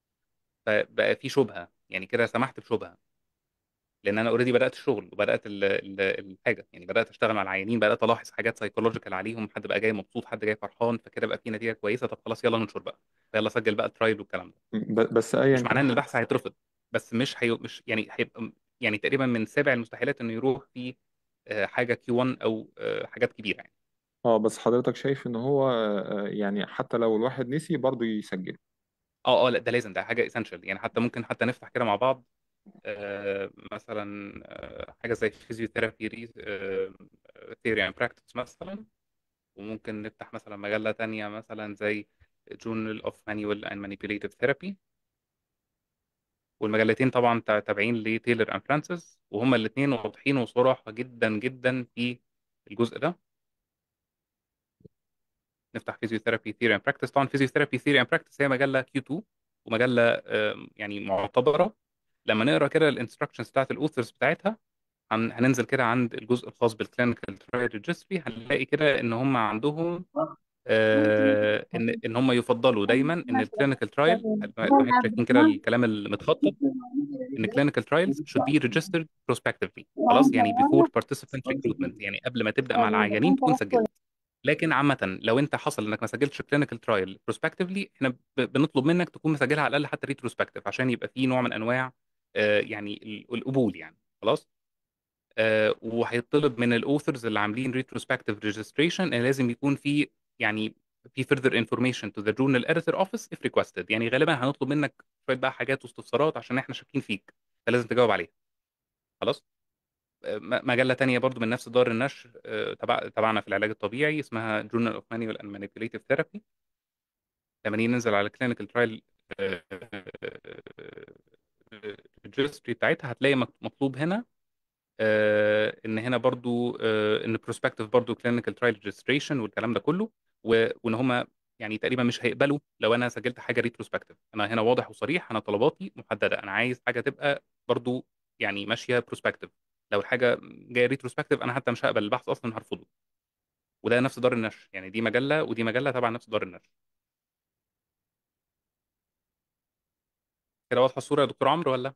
فبقى في شبهه يعني كده سمحت بشبهه لان انا اوريدي بدات الشغل وبدات ال- ال- الحاجه يعني بدات اشتغل مع العيانين بدات الاحظ حاجات سايكولوجيكال عليهم حد بقى جاي مبسوط حد جاي فرحان فكده بقى في نتيجه كويسه طب خلاص يلا ننشر بقى يلا سجل بقى الترايل والكلام ده ب- بس ايا مش معناه كان ان ح- البحث هيترفض بس مش هي... مش يعني هيبقى يعني تقريبا من سابع المستحيلات انه يروح في آه، حاجه كيو 1 او آه، حاجات كبيره يعني اه بس حضرتك شايف ان هو آه، يعني حتى لو الواحد نسي برضه يسجل اه اه لا ده لازم ده حاجه اسينشال يعني حتى ممكن حتى نفتح كده مع بعض آه، مثلا آه، حاجه زي فيزيوثيرابي theory and practice مثلا وممكن نفتح مثلا مجلة تانية مثلا زي Journal of Manual and Manipulative Therapy والمجلتين طبعا تا- تابعين لتايلر اند فرانسيس وهما الاثنين واضحين وصراحة جدا جدا في الجزء ده نفتح فيزيوثيرابي ثيوري اند براكتس طبعا فيزيوثيرابي ثيوري اند براكتس هي مجله كيو 2 ومجله آم، يعني معتبره لما نقرا كده الانستراكشنز بتاعت الاوثرز بتاعتها هن- هننزل كده عند الجزء الخاص بالكلينيكال ترايل ريجستري هنلاقي كده ان هم عندهم آه، ان ان هم يفضلوا دايما ان الكلينيكال ترايل لو احنا شايفين كده الكلام المتخطط ان clinical trials should be registered prospectively خلاص يعني before participant recruitment يعني قبل ما تبدا مع العيانين تكون سجلت لكن عامة لو انت حصل انك ما سجلتش clinical trial prospectively احنا ب- بنطلب منك تكون مسجلها على الاقل حتى retrospective عشان يبقى في نوع من انواع آه، يعني ال- القبول يعني خلاص آه، وهيطلب من الاوثرز اللي عاملين retrospective registration ان لازم يكون في يعني في further information to the journal editor office if requested يعني غالبا هنطلب منك شويه بقى حاجات واستفسارات عشان احنا شاكين فيك فلازم تجاوب عليها خلاص آه، م- مجله تانية برضو من نفس دار النشر آه، تبع تبعنا في العلاج الطبيعي اسمها Journal of Manual and Manipulative Therapy لما نيجي ننزل على clinical trial registry بتاعتها هتلاقي مك- مطلوب هنا آه، ان هنا برضو آه، ان prospective برضو clinical trial registration والكلام ده كله و- وان هم يعني تقريبا مش هيقبلوا لو انا سجلت حاجه retrospective انا هنا واضح وصريح انا طلباتي محدده انا عايز حاجه تبقى برضو يعني ماشيه prospective لو الحاجه جايه retrospective انا حتى مش هقبل البحث اصلا هرفضه وده نفس دار النشر يعني دي مجله ودي مجله تبع نفس دار النشر كده واضحه الصوره يا دكتور عمرو ولا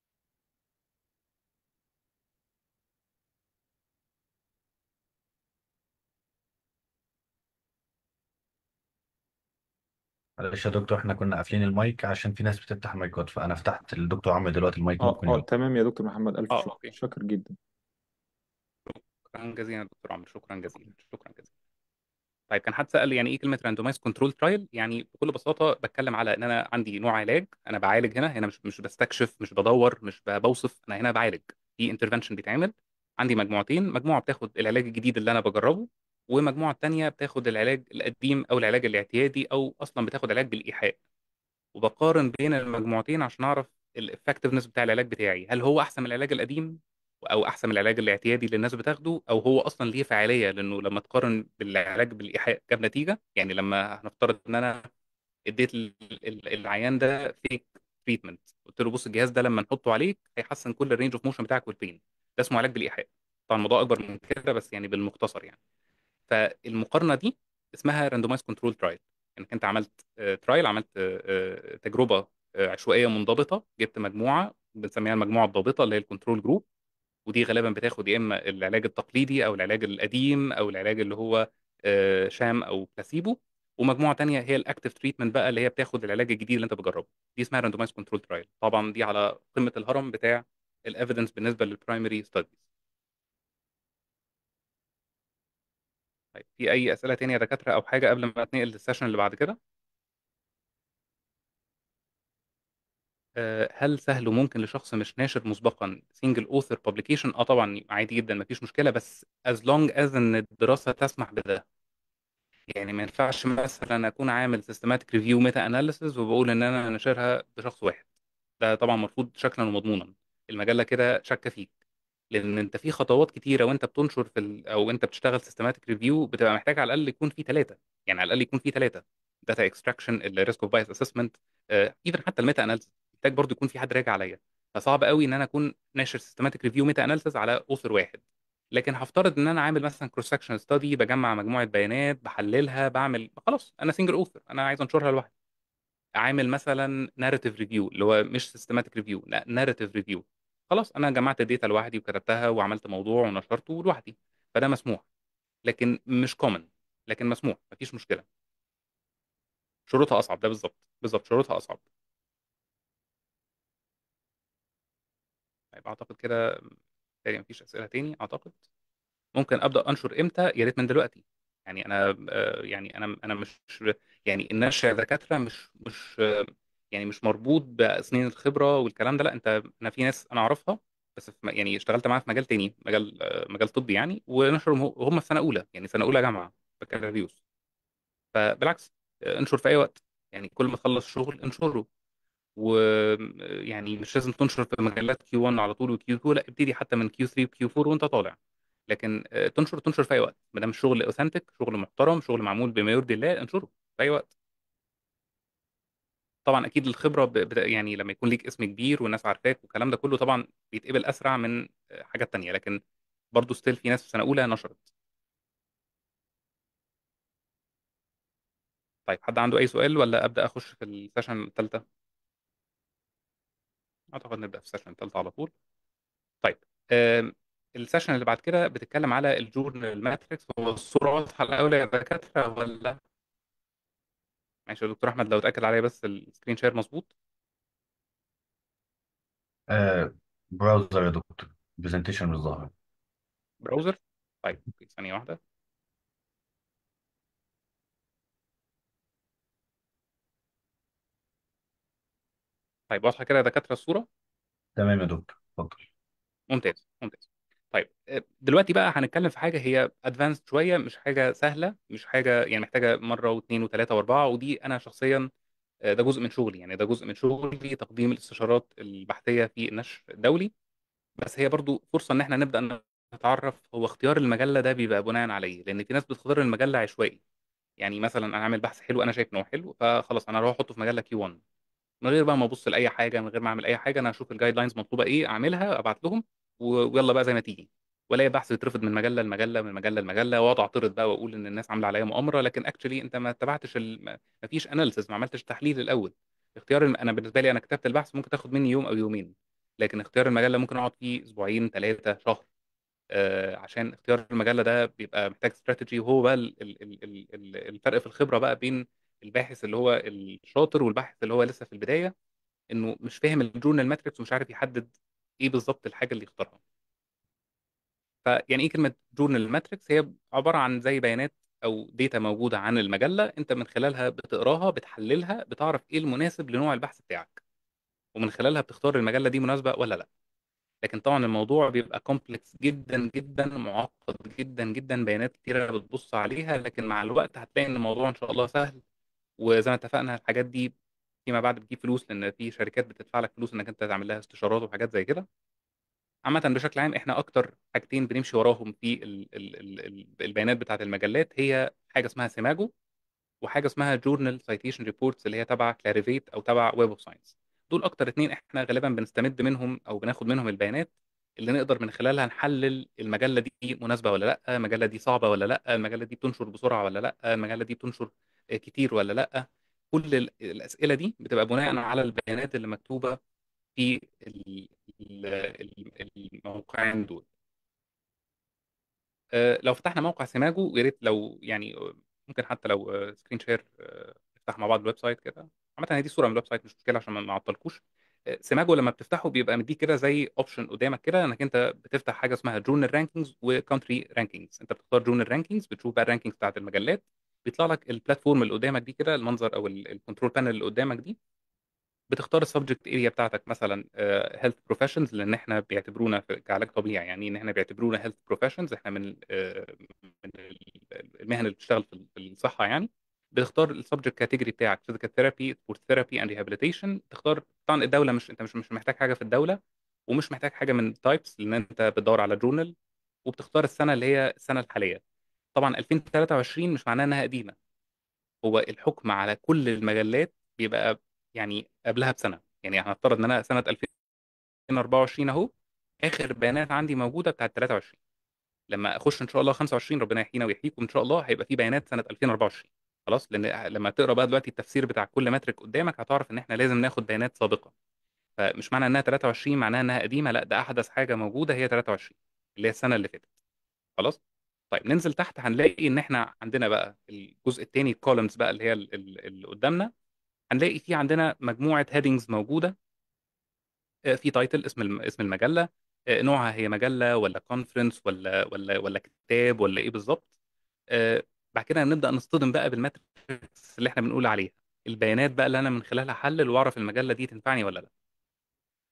معلش يا دكتور احنا كنا قافلين المايك عشان في ناس بتفتح المايكات فانا فتحت الدكتور عمرو دلوقتي المايك اه ممكن اه يقول تمام يا دكتور محمد الف اه شكر اوكي شاكر جدا شكرا جزيلا يا دكتور عمرو شكرا جزيلا شكرا جزيلا طيب كان حد سأل يعني ايه كلمة راندومايز كنترول ترايل يعني بكل بساطة بتكلم على ان انا عندي نوع علاج انا بعالج هنا هنا مش مش بستكشف مش بدور مش ب- بوصف انا هنا بعالج في انترفنشن بيتعمل عندي مجموعتين مجموعة بتاخد العلاج الجديد اللي انا بجربه ومجموعة تانية بتاخد العلاج القديم او العلاج الاعتيادي او اصلا بتاخد علاج بالإيحاء وبقارن بين المجموعتين عشان اعرف الافكتفنس بتاع العلاج بتاعي هل هو احسن من العلاج القديم او احسن من العلاج الاعتيادي اللي الناس بتاخده او هو اصلا ليه فعاليه لانه لما تقارن بالعلاج بالايحاء جاب نتيجه يعني لما هنفترض ان انا اديت ال- ال- العيان ده فيك تريتمنت قلت له بص الجهاز ده لما نحطه عليك هيحسن كل الرينج اوف موشن بتاعك والبين ده اسمه علاج بالايحاء طبعا الموضوع اكبر من كده بس يعني بالمختصر يعني فالمقارنه دي اسمها راندومايز كنترول ترايل انك انت عملت ترايل عملت آه، آه، تجربه آه، عشوائيه منضبطه جبت مجموعه بنسميها المجموعه الضابطه اللي هي الكنترول جروب ودي غالبا بتاخد يا اما العلاج التقليدي او العلاج القديم او العلاج اللي هو آه، شام او بلاسيبو ومجموعه تانية هي الاكتيف تريتمنت بقى اللي هي بتاخد العلاج الجديد اللي انت بتجربه دي اسمها راندومايز كنترول ترايل طبعا دي على قمه الهرم بتاع الايفيدنس بالنسبه للبرايمري ستاديز طيب في اي اسئله تانية يا دكاتره او حاجه قبل ما اتنقل للسيشن اللي بعد كده آه، هل سهل وممكن لشخص مش ناشر مسبقا سنجل اوثر بابليكيشن اه طبعا عادي جدا مفيش مشكله بس as long as ان الدراسه تسمح بده يعني ما ينفعش مثلا اكون عامل سيستماتيك ريفيو ميتا اناليسيز وبقول ان انا ناشرها بشخص واحد ده طبعا مرفوض شكلا ومضمونا المجله كده شاكه فيك لان انت في خطوات كتيره وانت بتنشر في ال... او انت بتشتغل سيستماتيك ريفيو بتبقى محتاج على الاقل يكون في ثلاثه يعني على الاقل يكون في ثلاثه داتا اكستراكشن الريسك اوف بايس اسسمنت ايفن حتى الميتا اناليسيز محتاج برضو يكون في حد راجع عليا فصعب قوي ان انا اكون ناشر سيستماتيك ريفيو ميتا اناليسيز على اوثر واحد لكن هفترض ان انا عامل مثلا كروس سكشن ستادي بجمع مجموعه بيانات بحللها بعمل خلاص انا سنجل اوثر انا عايز انشرها لوحدي عامل مثلا ناريتيف ريفيو اللي هو مش سيستماتيك ريفيو لا ناريتيف ريفيو خلاص انا جمعت الداتا لوحدي وكتبتها وعملت موضوع ونشرته لوحدي فده مسموح لكن مش كومن لكن مسموح مفيش مشكله شروطها اصعب ده بالظبط بالظبط شروطها اصعب طيب اعتقد كده تاني مفيش اسئله تاني اعتقد ممكن ابدا انشر امتى يا ريت من دلوقتي يعني انا آه، يعني انا انا مش يعني النشر يا دكاتره مش مش آه، يعني مش مربوط بسنين الخبره والكلام ده لا انت انا في ناس انا اعرفها بس في م- يعني اشتغلت معاه في مجال تاني مجال آه، مجال طبي يعني ونشرهم هو- وهم في سنه اولى يعني سنه اولى جامعه بكالوريوس فبالعكس آه، انشر في اي وقت يعني كل ما تخلص شغل انشره ويعني مش لازم تنشر في مجلات كيو 1 على طول وكيو 2 لا ابتدي حتى من كيو 3 وكيو 4 وانت طالع لكن آه، تنشر تنشر في اي وقت ما دام الشغل اوثنتيك شغل محترم شغل معمول بما يرضي الله انشره في اي وقت طبعا اكيد الخبره ب... بت- يعني لما يكون ليك اسم كبير والناس عارفاك والكلام ده كله طبعا بيتقبل اسرع من آه، حاجات تانية لكن برضه ستيل في ناس في سنه اولى نشرت طيب حد عنده اي سؤال ولا ابدا اخش في السيشن الثالثه اعتقد نبدا في السيشن الثالثه على طول طيب آم، السيشن اللي بعد كده بتتكلم على الجورنال ماتريكس هو الصوره واضحه الاول يا دكاتره ولا ماشي يا دكتور احمد لو اتاكد عليا بس السكرين شير مظبوط آه براوزر يا دكتور برزنتيشن مش ظاهر براوزر طيب أوكي، ثانيه واحده طيب واضحه كده يا دكاتره الصوره تمام يا دكتور اتفضل ممتاز ممتاز طيب آه، دلوقتي بقى هنتكلم في حاجه هي ادفانسد شويه مش حاجه سهله مش حاجه يعني محتاجه مره واثنين وثلاثه واربعه ودي انا شخصيا آه، ده جزء من شغلي يعني ده جزء من شغلي تقديم الاستشارات البحثيه في النشر الدولي بس هي برضو فرصه ان احنا نبدا نتعرف هو اختيار المجله ده بيبقى بناء على ايه لان في ناس بتختار المجله عشوائي يعني مثلا انا عامل بحث حلو انا شايف ان هو حلو فخلاص انا اروح احطه في مجله كيو 1 من غير بقى ما ابص لاي حاجه من غير ما اعمل اي حاجه انا اشوف الجايد لاينز مطلوبه ايه اعملها ابعت لهم و- ويلا بقى زي ما تيجي ولا بحث يترفض من مجله لمجله من مجله لمجله واقعد اعترض بقى واقول ان الناس عامله عليا مؤامره لكن اكشلي انت ما اتبعتش ال... ما ما فيش اناليسيس ما عملتش تحليل الاول اختيار الم... انا بالنسبه لي انا كتبت البحث ممكن تاخد مني يوم او يومين لكن اختيار المجله ممكن اقعد فيه اسبوعين ثلاثه شهر آه عشان اختيار المجله ده بيبقى محتاج استراتيجي وهو بقى ال... ال... ال... ال... ال- الفرق في الخبره بقى بين الباحث اللي هو الشاطر والباحث اللي هو لسه في البدايه انه مش فاهم الجورنال ماتريكس ومش عارف يحدد ايه بالظبط الحاجه اللي يختارها فيعني ايه كلمه جورنال ماتريكس هي عباره عن زي بيانات او داتا موجوده عن المجله انت من خلالها بتقراها بتحللها بتعرف ايه المناسب لنوع البحث بتاعك ومن خلالها بتختار المجله دي مناسبه ولا لا لكن طبعا الموضوع بيبقى كومبلكس جدا جدا معقد جدا جدا بيانات كتيره بتبص عليها لكن مع الوقت هتلاقي ان الموضوع ان شاء الله سهل وزي ما اتفقنا الحاجات دي فيما بعد بتجيب فلوس لان في شركات بتدفع لك فلوس انك انت تعمل لها استشارات وحاجات زي كده عامة بشكل عام احنا اكتر حاجتين بنمشي وراهم في ال ال ال ال البيانات بتاعت المجلات هي حاجة اسمها سيماجو وحاجة اسمها جورنال سايتيشن ريبورتس اللي هي تبع كلاريفيت او تبع ويب اوف ساينس دول اكتر اتنين احنا غالبا بنستمد منهم او بناخد منهم البيانات اللي نقدر من خلالها نحلل المجلة دي مناسبة ولا لا المجلة دي صعبة ولا لا المجلة دي بتنشر بسرعة ولا لا المجلة دي بتنشر آه، كتير ولا لا كل ال- الأسئلة دي بتبقى بناء على البيانات اللي مكتوبة في ال- ال- ال- الموقعين دول آه، لو فتحنا موقع سيماجو يا ريت لو يعني آه، ممكن حتى لو سكرين شير نفتح مع بعض الويب سايت كده عامة هي دي صورة من الويب سايت مش مشكلة عشان ما نعطلكوش آه، سيماجو لما بتفتحه بيبقى مديك كده زي اوبشن قدامك كده انك انت بتفتح حاجة اسمها جورنال رانكينجز وكونتري رانكينجز انت بتختار جورنال رانكينجز بتشوف بقى الرانكينجز بتاعت المجلات بيطلع لك البلاتفورم اللي قدامك دي كده المنظر او الكنترول بانل اللي قدامك دي بتختار السبجكت اريا بتاعتك مثلا هيلث بروفيشنز لان احنا بيعتبرونا في- كعلاج طبيعي يعني ان احنا بيعتبرونا هيلث بروفيشنز احنا من آه، من المهن اللي بتشتغل في في الصحه يعني بتختار السبجكت كاتيجوري بتاعك فيزيكال ثيرابي سبورت ثيرابي اند ريهابيليتيشن تختار طبعا الدوله مش انت مش مش محتاج حاجه في الدوله ومش محتاج حاجه من تايبس لان انت بتدور على جورنال وبتختار السنه اللي هي السنه الحاليه طبعا 2023 مش معناها انها قديمه هو الحكم على كل المجلات بيبقى يعني قبلها بسنه يعني هنفترض ان انا سنه 2024 اهو اخر بيانات عندي موجوده بتاعت 23 لما اخش ان شاء الله 25 ربنا يحيينا ويحييكم ان شاء الله هيبقى في بيانات سنه 2024 خلاص لان لما تقرا بقى دلوقتي التفسير بتاع كل ماتريك قدامك هتعرف ان احنا لازم ناخد بيانات سابقه فمش معنى انها 23 معناها انها قديمه لا ده احدث حاجه موجوده هي 23 اللي هي السنه اللي فاتت خلاص طيب ننزل تحت هنلاقي ان احنا عندنا بقى الجزء الثاني الكولمز بقى اللي هي ال- ال- اللي قدامنا هنلاقي في عندنا مجموعه هيدنجز موجوده آه، في تايتل اسم الم- اسم المجله آه، نوعها هي مجله ولا كونفرنس ولا ولا ولا كتاب ولا ايه بالظبط آه، بعد كده هنبدا نصطدم بقى بالماتريكس اللي احنا بنقول عليها البيانات بقى اللي انا من خلالها احلل واعرف المجله دي تنفعني ولا لا طبعا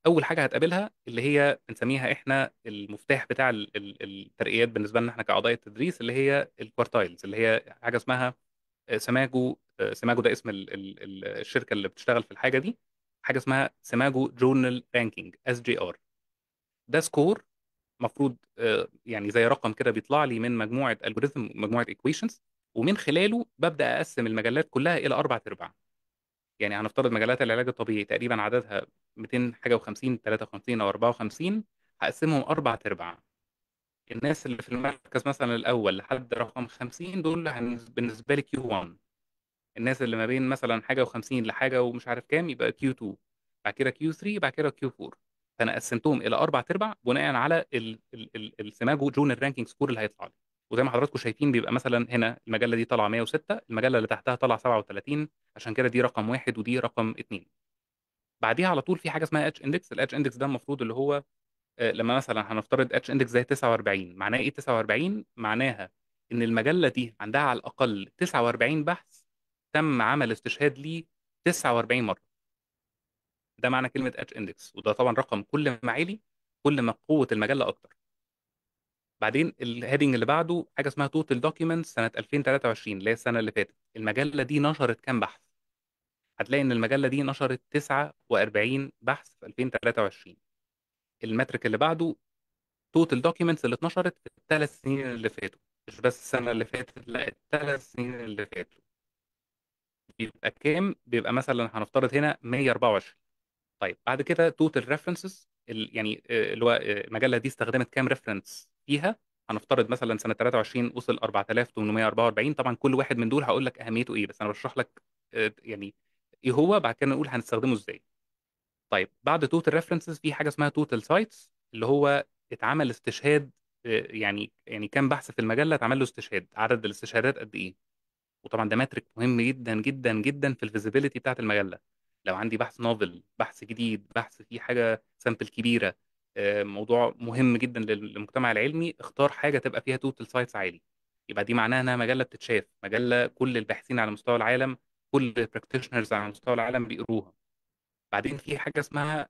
اول حاجه هتقابلها اللي هي بنسميها احنا المفتاح بتاع ال- ال- الترقيات بالنسبه لنا احنا كاعضاء التدريس اللي هي الكوارتايلز اللي هي حاجه اسمها آه، سماجو آه، سماجو ده اسم ال- ال- ال- الشركه اللي بتشتغل في الحاجه دي حاجه اسمها سماجو جورنال رانكينج اس جي ار ده سكور مفروض آه، يعني زي رقم كده بيطلع لي من مجموعه الجوريثم مجموعه ايكويشنز ومن خلاله ببدا اقسم المجلات كلها الى اربع ارباع يعني هنفترض مجالات العلاج الطبيعي تقريبا عددها 200 حاجه و50 53 او 54 هقسمهم اربع ارباع الناس اللي في المركز مثلا الاول لحد رقم 50 دول هن- بالنسبه لي كيو 1 الناس اللي ما بين مثلا حاجه و50 لحاجه ومش عارف كام يبقى كيو 2 بعد كده كيو 3 بعد كده كيو 4 فانا قسمتهم الى اربع ارباع بناء على ال ال ال السماجو جونر رانكينج سكور اللي هيطلع لي وزي ما حضراتكم شايفين بيبقى مثلا هنا المجله دي طالعه 106 المجله اللي تحتها طالعه 37 عشان كده دي رقم واحد ودي رقم اثنين بعديها على طول في حاجه اسمها اتش اندكس الاتش اندكس ده المفروض اللي هو آه، لما مثلا هنفترض اتش اندكس زي 49 معناه ايه 49 معناها ان المجله دي عندها على الاقل 49 بحث تم عمل استشهاد ليه 49 مره ده معنى كلمه اتش اندكس وده طبعا رقم كل ما عالي كل ما قوه المجله اكتر بعدين الهيدنج اللي بعده حاجه اسمها توتال دوكيومنتس سنه 2023 اللي هي السنه اللي فاتت المجله دي نشرت كام بحث هتلاقي ان المجله دي نشرت 49 بحث في 2023 المترك اللي بعده توتال دوكيومنتس اللي اتنشرت في الثلاث سنين اللي فاتوا مش بس السنه اللي فاتت لا الثلاث سنين اللي فاتوا بيبقى كام بيبقى مثلا هنفترض هنا 124 طيب بعد كده توتال ريفرنسز يعني آه، اللي هو آه، المجله دي استخدمت كام ريفرنس فيها هنفترض مثلا سنه 23 وصل 4844 طبعا كل واحد من دول هقول لك اهميته ايه بس انا بشرح لك آه، يعني ايه هو بعد كده نقول هنستخدمه ازاي طيب بعد توتال ريفرنسز في حاجه اسمها توتال سايتس اللي هو اتعمل استشهاد آه، يعني يعني كام بحث في المجله اتعمل له استشهاد عدد الاستشهادات قد ايه وطبعا ده ماتريك مهم جدا جدا جدا في الفيزيبيليتي بتاعت المجله لو عندي بحث نوفل بحث جديد بحث فيه حاجه سامبل كبيره آه، موضوع مهم جدا لل- للمجتمع العلمي اختار حاجه تبقى فيها توتال سايتس عالي يبقى دي معناها انها مجله بتتشاف مجله كل الباحثين على مستوى العالم كل البراكتيشنرز على مستوى العالم بيقروها بعدين في حاجه اسمها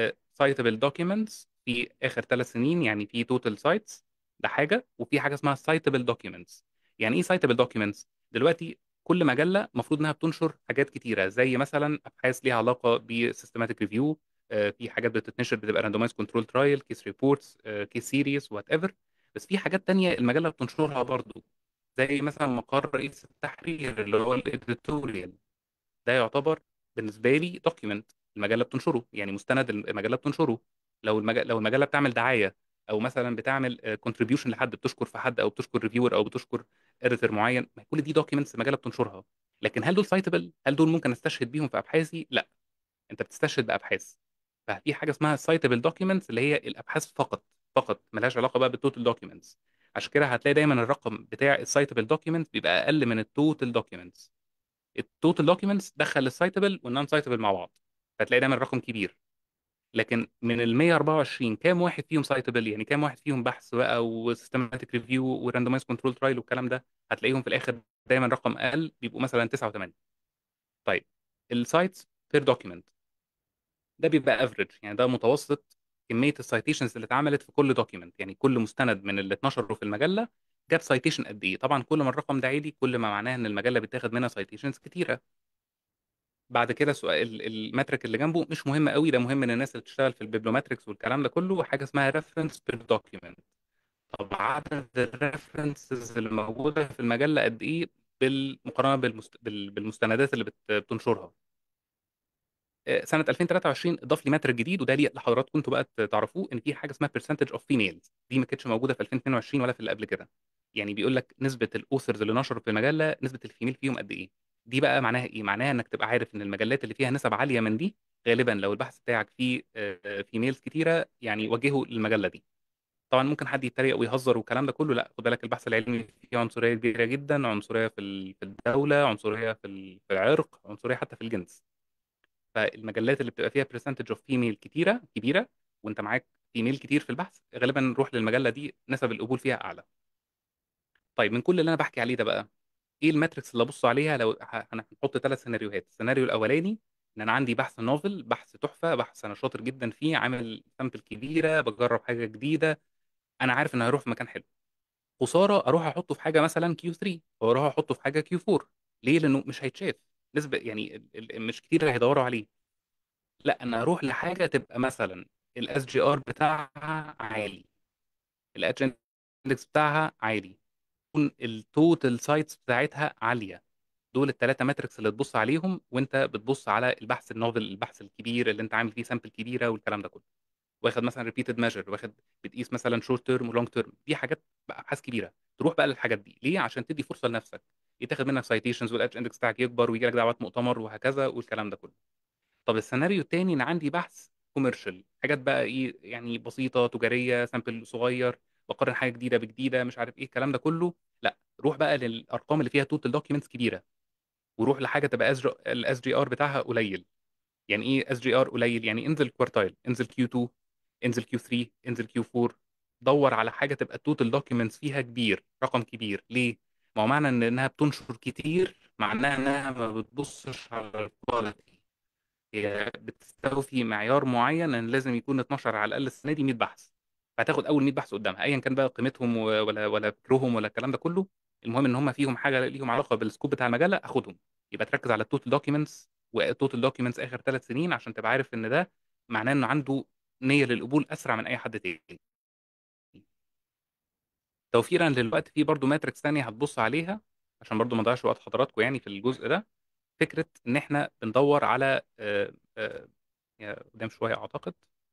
سايتبل دوكيومنتس في اخر ثلاث سنين يعني في توتال سايتس ده حاجه وفي حاجه اسمها سايتبل دوكيومنتس يعني ايه سايتبل دوكيومنتس دلوقتي كل مجله المفروض انها بتنشر حاجات كتيره زي مثلا ابحاث ليها علاقه بسيستماتيك ريفيو في حاجات بتتنشر بتبقى راندومايز كنترول ترايل كيس ريبورتس كيس سيريز وات ايفر بس في حاجات تانية المجله بتنشرها برضو زي مثلا مقر رئيس التحرير اللي هو الاديتوريال ده يعتبر بالنسبه لي دوكيمنت المجله بتنشره يعني مستند المجله بتنشره لو المجله لو المجله بتعمل دعايه او مثلا بتعمل كونتريبيوشن لحد بتشكر في حد او بتشكر ريفيور او بتشكر اديتور معين ما كل دي دوكيومنتس المجله بتنشرها لكن هل دول سايتبل هل دول ممكن استشهد بيهم في ابحاثي لا انت بتستشهد بابحاث ففي حاجه اسمها سايتبل دوكيومنتس اللي هي الابحاث فقط فقط ملهاش علاقه بقى بالتوتال دوكيومنتس عشان كده هتلاقي دايما الرقم بتاع السايتبل دوكيومنت بيبقى اقل من التوتال دوكيومنتس التوتال دوكيومنتس دخل السايتبل والنون سايتبل مع بعض فتلاقي دايما الرقم كبير لكن من ال 124 كام واحد فيهم سايتبل يعني كام واحد فيهم بحث بقى وسيستماتيك ريفيو وراندومايز كنترول ترايل والكلام ده هتلاقيهم في الاخر دايما رقم اقل بيبقوا مثلا 9 و8 طيب السايتس بير دوكيومنت ده بيبقى افريج يعني ده متوسط كميه السايتيشنز اللي اتعملت في كل دوكيومنت يعني كل مستند من اللي اتنشروا في المجله جاب سايتيشن قد ايه طبعا كل ما الرقم ده عالي كل ما معناه ان المجله بتاخد منها سايتيشنز كتيره بعد كده سؤال المترك اللي جنبه مش مهم قوي ده مهم للناس اللي بتشتغل في البيبلوماتريكس والكلام ده كله حاجه اسمها ريفرنس بير دوكيومنت طب عدد الريفرنسز اللي موجوده في المجله قد ايه بالمقارنه بالمست... بال- بالمستندات اللي بت... بتنشرها آه، سنه 2023 اضاف لي متر جديد وده لي لحضراتكم انتوا بقى تعرفوه ان في حاجه اسمها percentage of females دي ما كانتش موجوده في 2022 ولا في اللي قبل كده يعني بيقول لك نسبه الاوثرز اللي نشروا في المجله نسبه الفيميل فيهم قد ايه دي بقى معناها ايه معناها انك تبقى عارف ان المجلات اللي فيها نسب عاليه من دي غالبا لو البحث بتاعك فيه فيميلز كتيره يعني وجهه للمجله دي طبعا ممكن حد يتريق ويهزر والكلام ده كله لا خد بالك البحث العلمي فيه عنصريه كبيره جدا عنصريه في ال- في الدوله عنصريه في ال- في العرق عنصريه حتى في الجنس فالمجلات اللي بتبقى فيها برسنتج اوف فيميل كتيره كبيره وانت معاك فيميل كتير في البحث غالبا نروح للمجله دي نسب القبول فيها اعلى طيب من كل اللي انا بحكي عليه ده بقى ايه الماتريكس اللي ابص عليها لو ه- هنحط ثلاث سيناريوهات السيناريو الاولاني ان انا عندي بحث نوفل بحث تحفه بحث انا شاطر جدا فيه عامل سامبل كبيره بجرب حاجه جديده انا عارف انه هيروح في مكان حلو خساره اروح احطه في حاجه مثلا كيو 3 او اروح احطه في حاجه كيو 4 ليه لانه مش هيتشاف نسبه يعني ال- ال- مش كتير هيدوروا عليه لا انا اروح لحاجه تبقى مثلا الاس جي ار بتاعها عالي الاتش اندكس بتاعها عالي يكون التوتال سايتس بتاعتها عاليه دول الثلاثه ماتريكس اللي تبص عليهم وانت بتبص على البحث النوفل البحث الكبير اللي انت عامل فيه سامبل كبيره والكلام ده كله واخد مثلا ريبيتد ميجر واخد بتقيس مثلا شورت تيرم ولونج تيرم دي حاجات بقى ابحاث كبيره تروح بقى للحاجات دي ليه عشان تدي فرصه لنفسك يتاخد منك سايتيشنز والاتش اندكس بتاعك يكبر ويجي لك دعوات مؤتمر وهكذا والكلام ده كله طب السيناريو التاني ان عندي بحث كوميرشال حاجات بقى ايه يعني بسيطه تجاريه سامبل صغير بقارن حاجه جديده بجديده مش عارف ايه الكلام ده كله لا روح بقى للارقام اللي فيها توتال دوكيومنتس كبيره وروح لحاجه تبقى الاس جي ار بتاعها قليل يعني ايه اس جي ار قليل يعني انزل كوارتايل انزل كيو 2 انزل كيو 3 انزل كيو 4 دور على حاجه تبقى التوتال دوكيومنتس فيها كبير رقم كبير ليه ما هو معنى ان انها بتنشر كتير معناها انها ما بتبصش على الكواليتي هي بتستوفي معيار معين ان لازم يكون 12 على الاقل السنه دي 100 بحث فهتاخد اول 100 بحث قدامها ايا كان بقى قيمتهم و- ولا ولا فكرهم ولا الكلام ده كله المهم ان هم فيهم حاجه ليهم علاقه بالسكوب بتاع المجله اخدهم يبقى تركز على التوتال دوكيومنتس والتوتال دوكيومنتس اخر ثلاث سنين عشان تبقى عارف ان ده معناه انه عنده نيه للقبول اسرع من اي حد تاني توفيرا للوقت في برضو ماتريكس تانية هتبص عليها عشان برضو ما نضيعش وقت حضراتكم يعني في الجزء ده فكره ان احنا بندور على آه، آه، يا قدام شويه اعتقد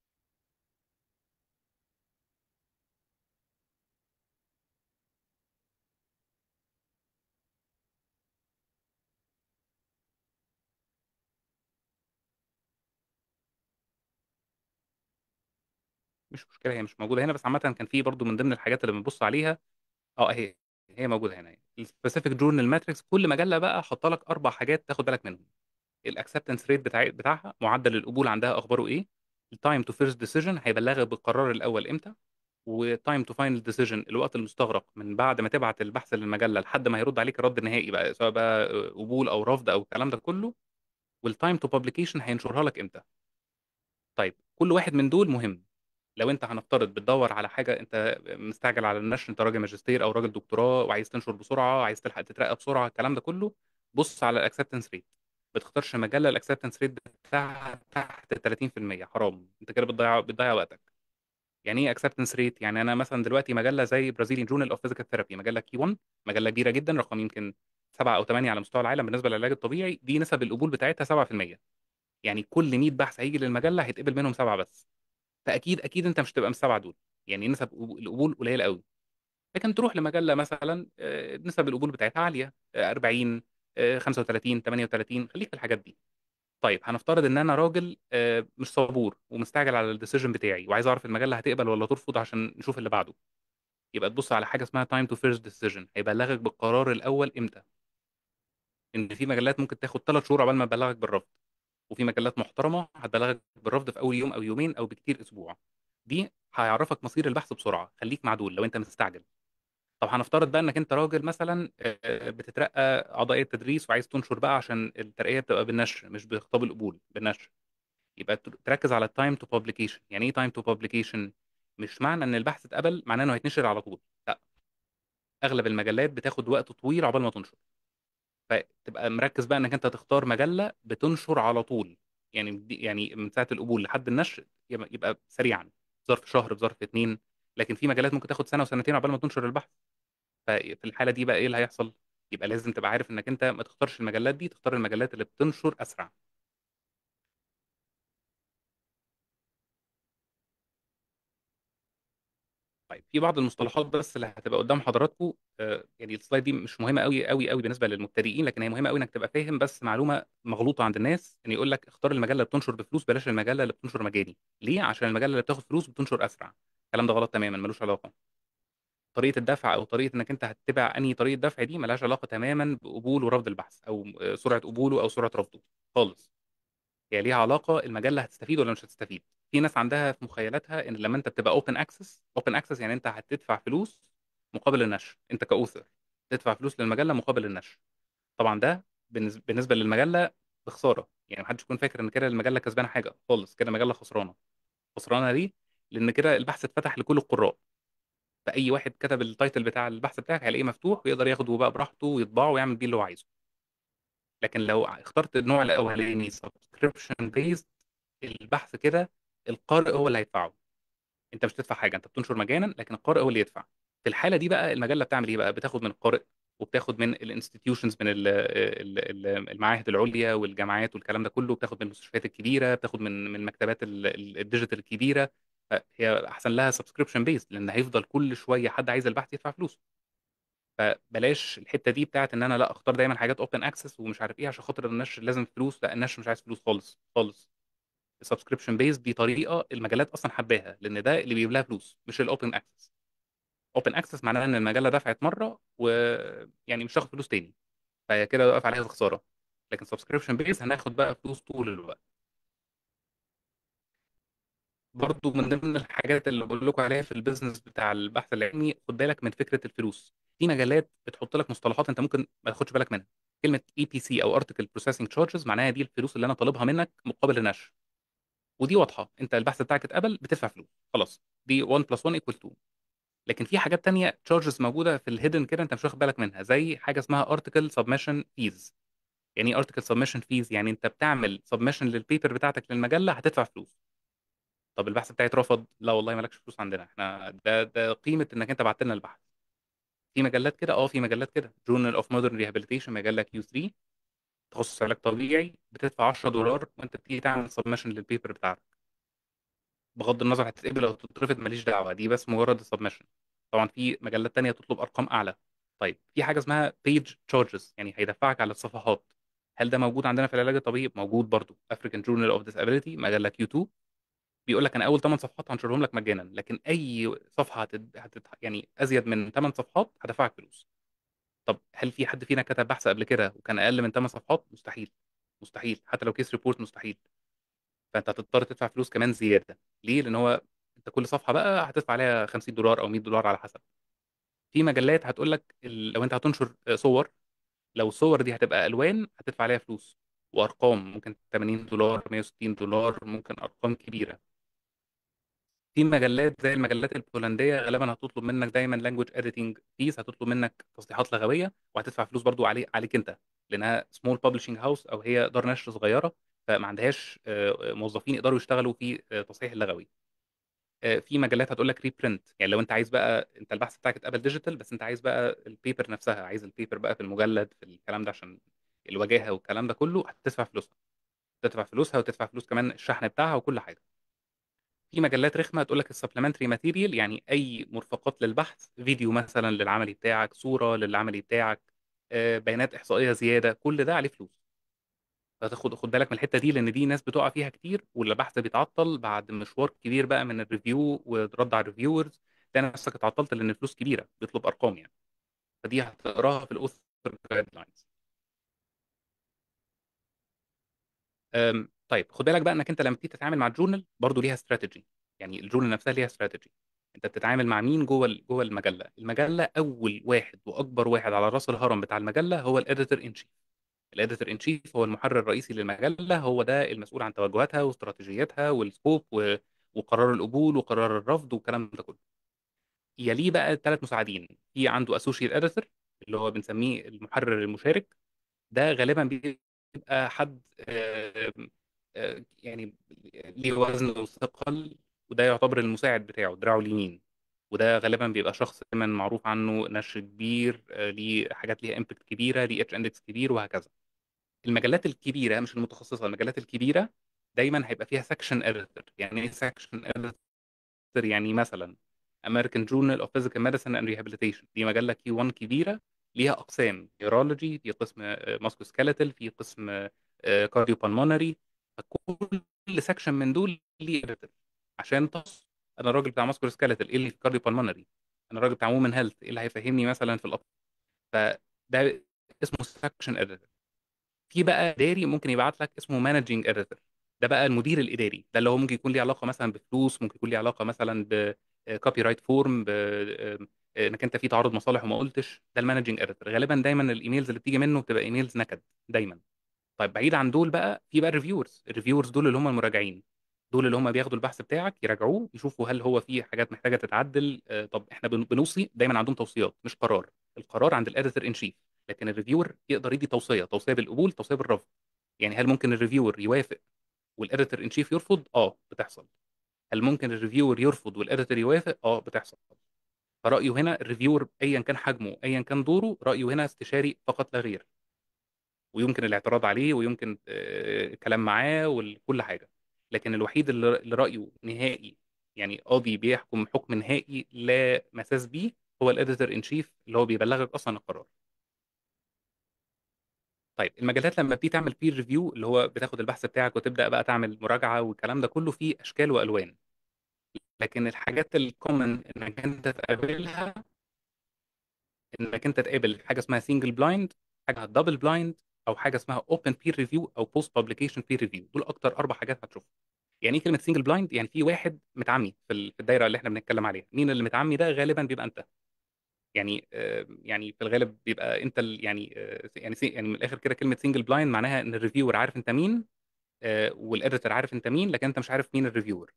مش مشكله هي مش موجوده هنا بس عامه كان في برضو من ضمن الحاجات اللي بنبص عليها اه اهي هي موجوده هنا السبيسيفيك جورنال ماتريكس كل مجله بقى حاطه لك اربع حاجات تاخد بالك منهم الاكسبتنس ريت بتاع بتاعها معدل القبول عندها اخباره ايه التايم تو فيرست ديسيجن هيبلغك بالقرار الاول امتى وتايم تو فاينل ديسيجن الوقت المستغرق من بعد ما تبعت البحث للمجله لحد ما هيرد عليك الرد النهائي بقى سواء بقى قبول او رفض او الكلام ده كله والتايم تو بابليكيشن هينشرها لك امتى طيب كل واحد من دول مهم لو انت هنفترض بتدور على حاجه انت مستعجل على النشر انت راجل ماجستير او راجل دكتوراه وعايز تنشر بسرعه عايز تلحق تترقى بسرعه الكلام ده كله بص على الاكسبتنس ريت ما تختارش مجله الاكسبتنس ريت بتاعها تحت 30% حرام انت كده بتضيع بتضيع وقتك يعني ايه اكسبتنس ريت يعني انا مثلا دلوقتي مجله زي برازيليان جورنال اوف فيزيكال ثيرابي مجله كي 1 مجله كبيره جدا رقم يمكن سبعة او ثمانية على مستوى العالم بالنسبه للعلاج الطبيعي دي نسب القبول بتاعتها 7% يعني كل 100 بحث هيجي للمجله هيتقبل منهم سبعه بس فاكيد اكيد انت مش هتبقى من السبعه دول يعني نسب القبول قليله قوي لكن تروح لمجله مثلا آه، نسب القبول بتاعتها عاليه آه، 40 آه، 35 38 خليك في الحاجات دي طيب هنفترض ان انا راجل آه، مش صبور ومستعجل على الديسيجن بتاعي وعايز اعرف المجله هتقبل ولا ترفض عشان نشوف اللي بعده يبقى تبص على حاجه اسمها تايم تو فيرست ديسيجن هيبلغك بالقرار الاول امتى ان في مجلات ممكن تاخد ثلاث شهور عقبال ما تبلغك بالرفض وفي مجلات محترمه هتبلغك بالرفض في اول يوم او يومين او بكتير اسبوع دي هيعرفك مصير البحث بسرعه خليك مع دول لو انت مستعجل طب هنفترض بقى انك انت راجل مثلا آه، بتترقى اعضائيه تدريس وعايز تنشر بقى عشان الترقيه بتبقى بالنشر مش بخطاب القبول بالنشر يبقى تر- تركز على التايم تو بابليكيشن يعني ايه تايم تو بابليكيشن مش معنى ان البحث اتقبل معناه انه هيتنشر على طول لا اغلب المجلات بتاخد وقت طويل عقبال ما تنشر فتبقى مركز بقى انك انت تختار مجله بتنشر على طول يعني دي- يعني من ساعه القبول لحد النشر يبقى يبقى سريعا ظرف شهر بظرف اتنين لكن في مجالات ممكن تاخد سنه وسنتين عقبال ما تنشر البحث ففي الحاله دي بقى ايه اللي هيحصل يبقى لازم تبقى عارف انك انت ما تختارش المجلات دي تختار المجلات اللي بتنشر اسرع طيب في بعض المصطلحات بس اللي هتبقى قدام حضراتكم آه، يعني السلايد دي مش مهمه قوي قوي قوي بالنسبه للمبتدئين لكن هي مهمه قوي انك تبقى فاهم بس معلومه مغلوطه عند الناس ان يقول لك اختار المجله اللي بتنشر بفلوس بلاش المجله اللي بتنشر مجاني ليه عشان المجله اللي بتاخد فلوس بتنشر اسرع الكلام ده غلط تماما ملوش علاقه طريقه الدفع او طريقه انك انت هتتبع انهي طريقه دفع دي ملهاش علاقه تماما بقبول ورفض البحث او آه، سرعه قبوله او سرعه رفضه خالص هي ليها علاقه المجله هتستفيد ولا مش هتستفيد في ناس عندها في مخيلاتها ان لما انت بتبقى اوبن اكسس اوبن اكسس يعني انت هتدفع فلوس مقابل النشر انت كاوثر تدفع فلوس للمجله مقابل النشر طبعا ده بالنسبه بالنسبة للمجله بخساره يعني محدش يكون فاكر ان كده المجله كسبانه حاجه خالص كده المجله خسرانه خسرانه ليه لان كده البحث اتفتح لكل القراء فاي واحد كتب التايتل بتاع البحث بتاعك هيلاقيه مفتوح ويقدر ياخده بقى براحته ويطبعه ويعمل بيه اللي هو عايزه لكن لو اخترت النوع الاولاني سبسكريبشن بيزد البحث كده القارئ هو اللي هيدفعه انت مش تدفع حاجه انت بتنشر مجانا لكن القارئ هو اللي يدفع في الحاله دي بقى المجله بتعمل ايه بقى بتاخد من القارئ وبتاخد من الانستتيوشنز من ال- ال- ال- المعاهد العليا والجامعات والكلام ده كله بتاخد من المستشفيات الكبيره بتاخد من من مكتبات ال- ال- الديجيتال الكبيره هي احسن لها سبسكريبشن بيز لان هيفضل كل شويه حد عايز البحث يدفع فلوس فبلاش الحته دي بتاعت ان انا لا اختار دايما حاجات اوبن اكسس ومش عارف ايه عشان خاطر النشر لازم فلوس لا النشر مش عايز فلوس خالص خالص السبسكريبشن بيز دي طريقه المجلات اصلا حباها لان ده اللي بيجيب لها فلوس مش الاوبن اكسس اوبن اكسس معناه ان المجله دفعت مره ويعني مش هتاخد فلوس تاني فهي كده واقف عليها الخساره لكن سبسكريبشن بيز هناخد بقى فلوس طول الوقت برضو من ضمن الحاجات اللي بقول لكم عليها في البيزنس بتاع البحث العلمي خد بالك من فكره الفلوس في مجالات بتحط لك مصطلحات انت ممكن ما تاخدش بالك منها كلمه اي بي سي او ارتكل بروسيسنج تشارجز معناها دي الفلوس اللي انا طالبها منك مقابل النشر ودي واضحه انت البحث بتاعك اتقبل بتدفع فلوس خلاص دي 1 بلس 1 ايكوال 2 لكن في حاجات تانية تشارجز موجوده في الهيدن كده انت مش واخد بالك منها زي حاجه اسمها ارتكل سبمشن فيز يعني ايه ارتكل سبمشن فيز يعني انت بتعمل سبمشن للبيبر بتاعتك للمجله هتدفع فلوس طب البحث بتاعي اترفض لا والله مالكش فلوس عندنا احنا ده ده قيمه انك انت بعت لنا البحث في مجلات كده اه في مجلات كده جورنال اوف مودرن ريهابيليتيشن مجله كيو 3 تخصص علاج طبيعي بتدفع 10 دولار وانت بتيجي تعمل سبمشن للبيبر بتاعتك بغض النظر هتتقبل او تترفض ماليش دعوه دي بس مجرد السبمشن طبعا في مجلات تانية تطلب ارقام اعلى طيب في حاجه اسمها بيج تشارجز يعني هيدفعك على الصفحات هل ده موجود عندنا في العلاج الطبيعي موجود برضو افريكان جورنال اوف ديسابيليتي مجله كيو 2 بيقول لك انا اول 8 صفحات هنشرهم لك مجانا لكن اي صفحه هتد... هتد... يعني ازيد من 8 صفحات هدفعك فلوس طب هل في حد فينا كتب بحث قبل كده وكان اقل من 8 صفحات مستحيل مستحيل حتى لو كيس ريبورت مستحيل فانت هتضطر تدفع فلوس كمان زياده ليه لان هو انت كل صفحه بقى هتدفع عليها 50 دولار او 100 دولار على حسب في مجلات هتقول لك ال- لو انت هتنشر صور لو الصور دي هتبقى الوان هتدفع عليها فلوس وارقام ممكن 80 دولار 160 دولار ممكن ارقام كبيره في مجلات زي المجلات البولنديه غالبا هتطلب منك دايما لانجوج اديتنج فيس هتطلب منك تصحيحات لغويه وهتدفع فلوس برضو علي عليك انت لانها سمول بابلشنج هاوس او هي دار نشر صغيره فما عندهاش آه، موظفين يقدروا يشتغلوا في آه، تصحيح اللغوي آه، في مجلات هتقول لك ريبرنت يعني لو انت عايز بقى انت البحث بتاعك اتقبل ديجيتال بس انت عايز بقى البيبر نفسها عايز البيبر بقى في المجلد في الكلام ده عشان الوجاهه والكلام ده كله هتدفع فلوسها تدفع فلوسها وتدفع فلوس كمان الشحن بتاعها وكل حاجه في مجلات رخمه تقول لك السبلمنتري ماتيريال يعني اي مرفقات للبحث فيديو مثلا للعملي بتاعك صوره للعملي بتاعك آه، بيانات احصائيه زياده كل ده عليه فلوس فتاخد خد بالك من الحته دي لان دي ناس بتقع فيها كتير والبحث بيتعطل بعد مشوار كبير بقى من الريفيو ورد على الريفيورز تلاقي نفسك اتعطلت لان الفلوس كبيره بيطلب ارقام يعني فدي هتقراها في الاوثر جايد لاينز أم، طيب خد بالك بقى انك انت لما تيجي تتعامل مع الجورنال برضو ليها استراتيجي يعني الجورنال نفسها ليها استراتيجي انت بتتعامل مع مين جوه ال- جوه المجله المجله اول واحد واكبر واحد على راس الهرم بتاع المجله هو الاديتور ان شيف الاديتور ان شيف هو المحرر الرئيسي للمجله هو ده المسؤول عن توجهاتها واستراتيجيتها والسكوب و... وقرار القبول وقرار الرفض والكلام ده كله يليه بقى ثلاث مساعدين في عنده اسوشيت اديتور اللي هو بنسميه المحرر المشارك ده غالبا بيبقى حد آه، آه، يعني ليه وزن وثقل وده يعتبر المساعد بتاعه دراعه اليمين وده غالبا بيبقى شخص دايما معروف عنه نشر كبير آه، ليه حاجات ليها امباكت كبيره ليه اتش اندكس كبير وهكذا المجلات الكبيره مش المتخصصه المجلات الكبيره دايما هيبقى فيها سكشن اديتور يعني ايه سكشن اديتور يعني مثلا American Journal of Physical Medicine and Rehabilitation دي مجله كيو 1 كبيره ليها اقسام نيورولوجي في قسم ماسكو سكيلتال في قسم كارديو بالمونري فكل سكشن من دول ليه اديتور عشان تص انا الراجل بتاع ماسكو سكيلتال ايه اللي في كارديو بالمونري انا الراجل بتاع وومن هيلث ايه اللي هيفهمني مثلا في الاطفال فده اسمه سكشن اديتور في بقى اداري ممكن يبعت لك اسمه مانجنج اديتور ده بقى المدير الاداري ده اللي هو ممكن يكون ليه علاقه مثلا بفلوس ممكن يكون ليه علاقه مثلا بكوبي رايت فورم انك انت في تعارض مصالح وما قلتش ده المانجنج اديتور غالبا دايما الايميلز اللي بتيجي منه بتبقى ايميلز نكد دايما طيب بعيد عن دول بقى في بقى الريفيورز الريفيورز دول اللي هم المراجعين دول اللي هم بياخدوا البحث بتاعك يراجعوه يشوفوا هل هو فيه حاجات محتاجه تتعدل آه، طب احنا بن- بنوصي دايما عندهم توصيات مش قرار القرار عند الاديتور ان شيف لكن الريفيور يقدر يدي توصيه توصيه بالقبول توصيه بالرفض يعني هل ممكن الريفيور يوافق والاديتور ان شيف يرفض اه بتحصل هل ممكن الريفيور يرفض والاديتور يوافق اه بتحصل فرأيه هنا الريفيور ايا كان حجمه ايا كان دوره رأيه هنا استشاري فقط لا غير ويمكن الاعتراض عليه ويمكن آه، الكلام معاه وكل حاجه لكن الوحيد اللي اللي رايه نهائي يعني قاضي بيحكم حكم نهائي لا مساس بيه هو الاديتور ان شيف اللي هو بيبلغك اصلا القرار طيب المجلات لما بتيجي تعمل بير ريفيو اللي هو بتاخد البحث بتاعك وتبدا بقى تعمل مراجعه والكلام ده كله فيه اشكال والوان لكن الحاجات الكومن انك انت تقابلها انك انت تقابل حاجه اسمها سنجل بلايند حاجه دبل بلايند او حاجه اسمها اوبن بير ريفيو او بوست بابليكيشن بير ريفيو دول اكتر اربع حاجات هتشوفها يعني ايه كلمه سنجل بلايند يعني في واحد متعمي في ال- في الدايره اللي احنا بنتكلم عليها مين اللي متعمي ده غالبا بيبقى انت يعني آه، يعني في الغالب بيبقى انت ال- يعني آه، يعني سي- يعني من الاخر كده كلمه سنجل بلايند معناها ان الريفيور عارف انت مين والاديتور عارف انت مين لكن انت مش عارف مين الريفيور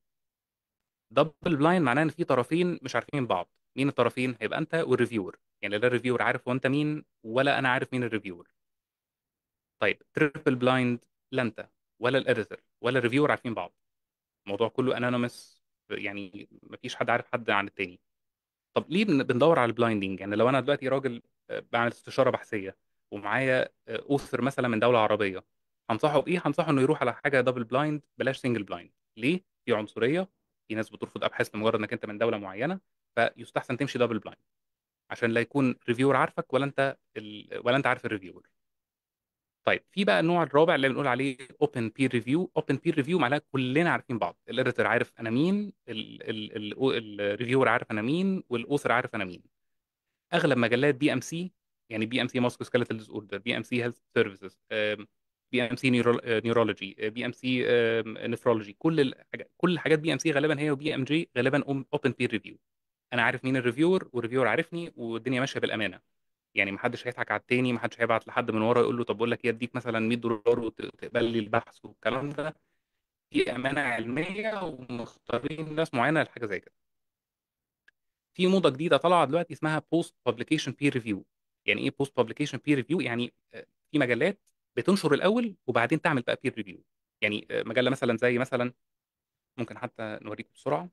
دبل بلايند معناه ان في طرفين مش عارفين بعض مين الطرفين هيبقى انت والريفيور يعني لا الريفيور عارف هو انت مين ولا انا عارف مين الريفيور طيب تريبل بلايند لا انت ولا الاديتور ولا الريفيور عارفين بعض الموضوع كله انونيمس يعني مفيش حد عارف حد عن التاني طب ليه بن- بندور على البلايندنج يعني لو انا دلوقتي راجل آه، بعمل استشاره بحثيه ومعايا اوثر مثلا من دوله عربيه هنصحه بايه هنصحه انه يروح على حاجه دبل بلايند بلاش سنجل بلايند ليه في عنصريه في ناس بترفض ابحاث لمجرد انك انت من دوله معينه فيستحسن تمشي دبل بلايند عشان لا يكون ريفيور عارفك ولا انت ال... ولا انت عارف الريفيور طيب في بقى النوع الرابع اللي بنقول عليه اوبن بير ريفيو اوبن بير ريفيو معناها كلنا عارفين بعض الاديتور عارف انا مين الريفيور عارف انا مين والاوثر عارف انا مين اغلب مجلات بي ام سي يعني بي ام سي ماسكو سكيلتال ديس اوردر بي ام سي هيلث سيرفيسز بي ام سي نيورولوجي بي ام سي نفرولوجي كل الحاجات كل حاجات بي ام سي غالبا هي وبي ام جي غالبا اوبن بير ريفيو انا عارف مين الريفيور والريفيور عارفني والدنيا ماشيه بالامانه يعني محدش هيضحك على التاني محدش هيبعت لحد من ورا يقول له طب بقول لك ايه اديك مثلا 100 دولار وتقبل لي البحث والكلام ده في امانه علميه ومختارين ناس معينه لحاجه زي كده في موضه جديده طالعه دلوقتي اسمها بوست بابليكيشن بير ريفيو يعني ايه بوست بابليكيشن بير ريفيو يعني آه، في مجلات بتنشر الاول وبعدين تعمل بقى بير ريفيو يعني آه، مجله مثلا زي مثلا ممكن حتى نوريكم بسرعه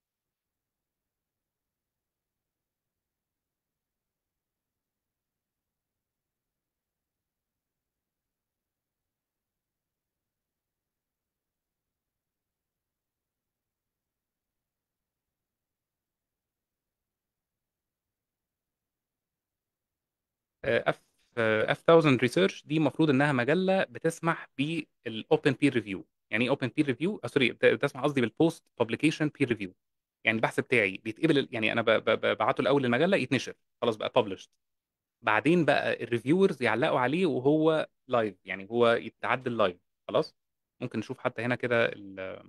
اف اف 1000 ريسيرش دي المفروض انها مجله بتسمح بالاوبن بير ريفيو يعني ايه اوبن بير ريفيو سوري بت- بتسمح قصدي بالبوست بابليكيشن بير ريفيو يعني البحث بتاعي بيتقبل يعني انا ب- ب- ببعته الاول للمجله يتنشر خلاص بقى ببلشد بعدين بقى الريفيورز يعلقوا عليه وهو لايف يعني هو يتعدل لايف خلاص ممكن نشوف حتى هنا كده ال-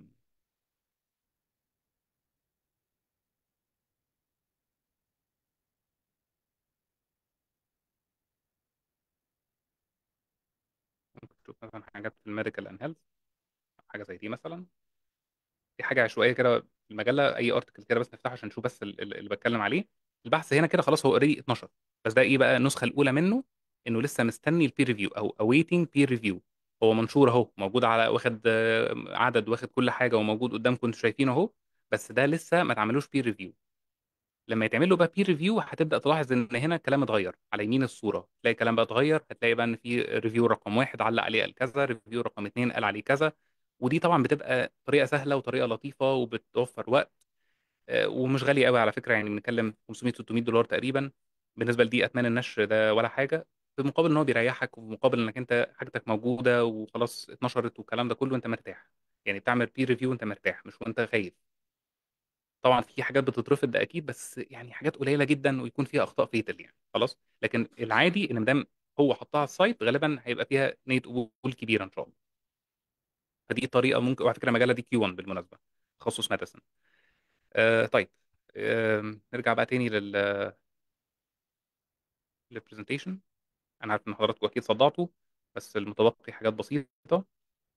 ممكن نشوف مثلا حاجات في الميديكال اند هيلث حاجه زي دي مثلا دي حاجه عشوائيه كده في المجله اي ارتكل كده بس نفتحه عشان نشوف بس ال- ال- اللي بتكلم عليه البحث هنا كده خلاص هو اوريدي 12 بس ده ايه بقى النسخه الاولى منه انه لسه مستني البير ريفيو او awaiting بير ريفيو هو منشور اهو موجود على واخد آه، عدد واخد كل حاجه وموجود قدامكم انتوا شايفينه اهو بس ده لسه ما اتعملوش بير ريفيو لما يتعمل له بقى بير ريفيو هتبدا تلاحظ ان هنا الكلام اتغير على يمين الصوره تلاقي الكلام بقى اتغير هتلاقي بقى ان في ريفيو رقم واحد علق عليه قال كذا ريفيو رقم اتنين قال عليه كذا ودي طبعا بتبقى طريقه سهله وطريقه لطيفه وبتوفر وقت آه، ومش غاليه قوي على فكره يعني بنتكلم 500 600 دولار تقريبا بالنسبه لدي اثمان النشر ده ولا حاجه في مقابل ان هو بيريحك وفي مقابل انك انت حاجتك موجوده وخلاص اتنشرت والكلام ده كله انت مرتاح يعني بتعمل بير ريفيو وانت مرتاح مش وانت خايف طبعا في حاجات بتترفض ده اكيد بس يعني حاجات قليله جدا ويكون فيها اخطاء فيتال يعني خلاص لكن العادي ان مدام هو حطها على السايت غالبا هيبقى فيها نيه قبول كبيره ان شاء الله فدي طريقه ممكن وعلى فكره المجله دي كيو 1 بالمناسبه تخصص ميديسن آه طيب آه نرجع بقى تاني لل للبرزنتيشن انا عارف ان حضراتكم اكيد صدعتوا بس المتبقي حاجات بسيطه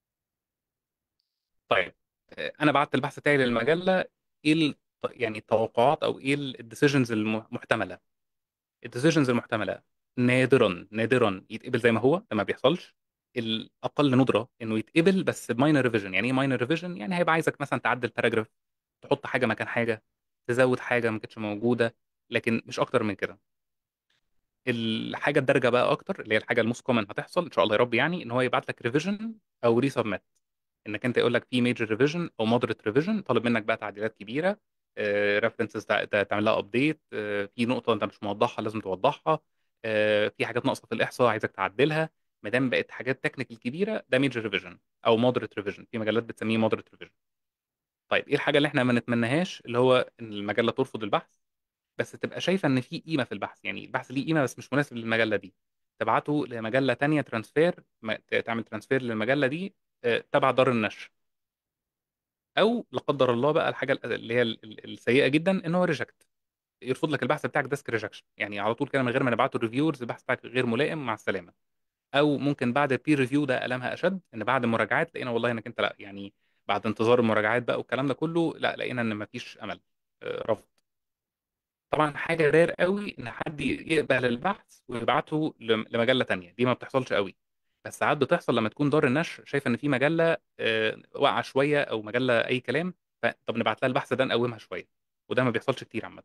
طيب آه، انا بعت البحث بتاعي للمجله ايه ال- يعني التوقعات او ايه الديسيجنز المحتمله الديسيجنز المحتمله نادرا نادرا يتقبل زي ما هو ده ما بيحصلش الاقل ندره انه يتقبل بس بماينر ريفيجن يعني ايه ماينر ريفيجن يعني هيبقى عايزك مثلا تعدل باراجراف تحط حاجه مكان حاجه تزود حاجه ما كانتش موجوده لكن مش اكتر من كده الحاجه الدارجه بقى اكتر اللي هي الحاجه الموست كومن هتحصل ان شاء الله يا رب يعني ان هو يبعت لك ريفيجن او ريسبميت انك انت يقول لك في ميجر ريفيجن او مودريت ريفيجن طالب منك بقى تعديلات كبيره ريفرنسز تعمل لها ابديت في نقطه انت مش موضحها لازم توضحها آه، في حاجات ناقصه في الاحصاء عايزك تعدلها ما دام بقت حاجات تكنيكال كبيره ده ميجر ريفيجن او مودريت ريفيجن في مجلات بتسميه مودريت ريفيجن طيب ايه الحاجه اللي احنا ما نتمناهاش اللي هو ان المجله ترفض البحث بس تبقى شايفه ان في قيمه في البحث يعني البحث ليه قيمه بس مش مناسب للمجله دي تبعته لمجله تانية ترانسفير ما- تعمل ترانسفير للمجله دي آه، تبع دار النشر او لا قدر الله بقى الحاجه اللي هي ال- ال- السيئه جدا ان هو ريجكت يرفض لك البحث بتاعك ديسك ريجكشن يعني على طول كده من غير ما نبعته ريفيورز البحث بتاعك غير ملائم مع السلامه او ممكن بعد البير ريفيو ده المها اشد ان بعد المراجعات لقينا والله انك انت لا يعني بعد انتظار المراجعات بقى والكلام ده كله لا لقينا ان مفيش امل آه، رفض طبعا حاجه رير قوي ان حد يقبل البحث ويبعته لم- لمجله تانية دي ما بتحصلش قوي بس ساعات بتحصل لما تكون دار النشر شايفه ان في مجله آه، واقعه شويه او مجله اي كلام فطب نبعت لها البحث ده نقومها شويه وده ما بيحصلش كتير عامه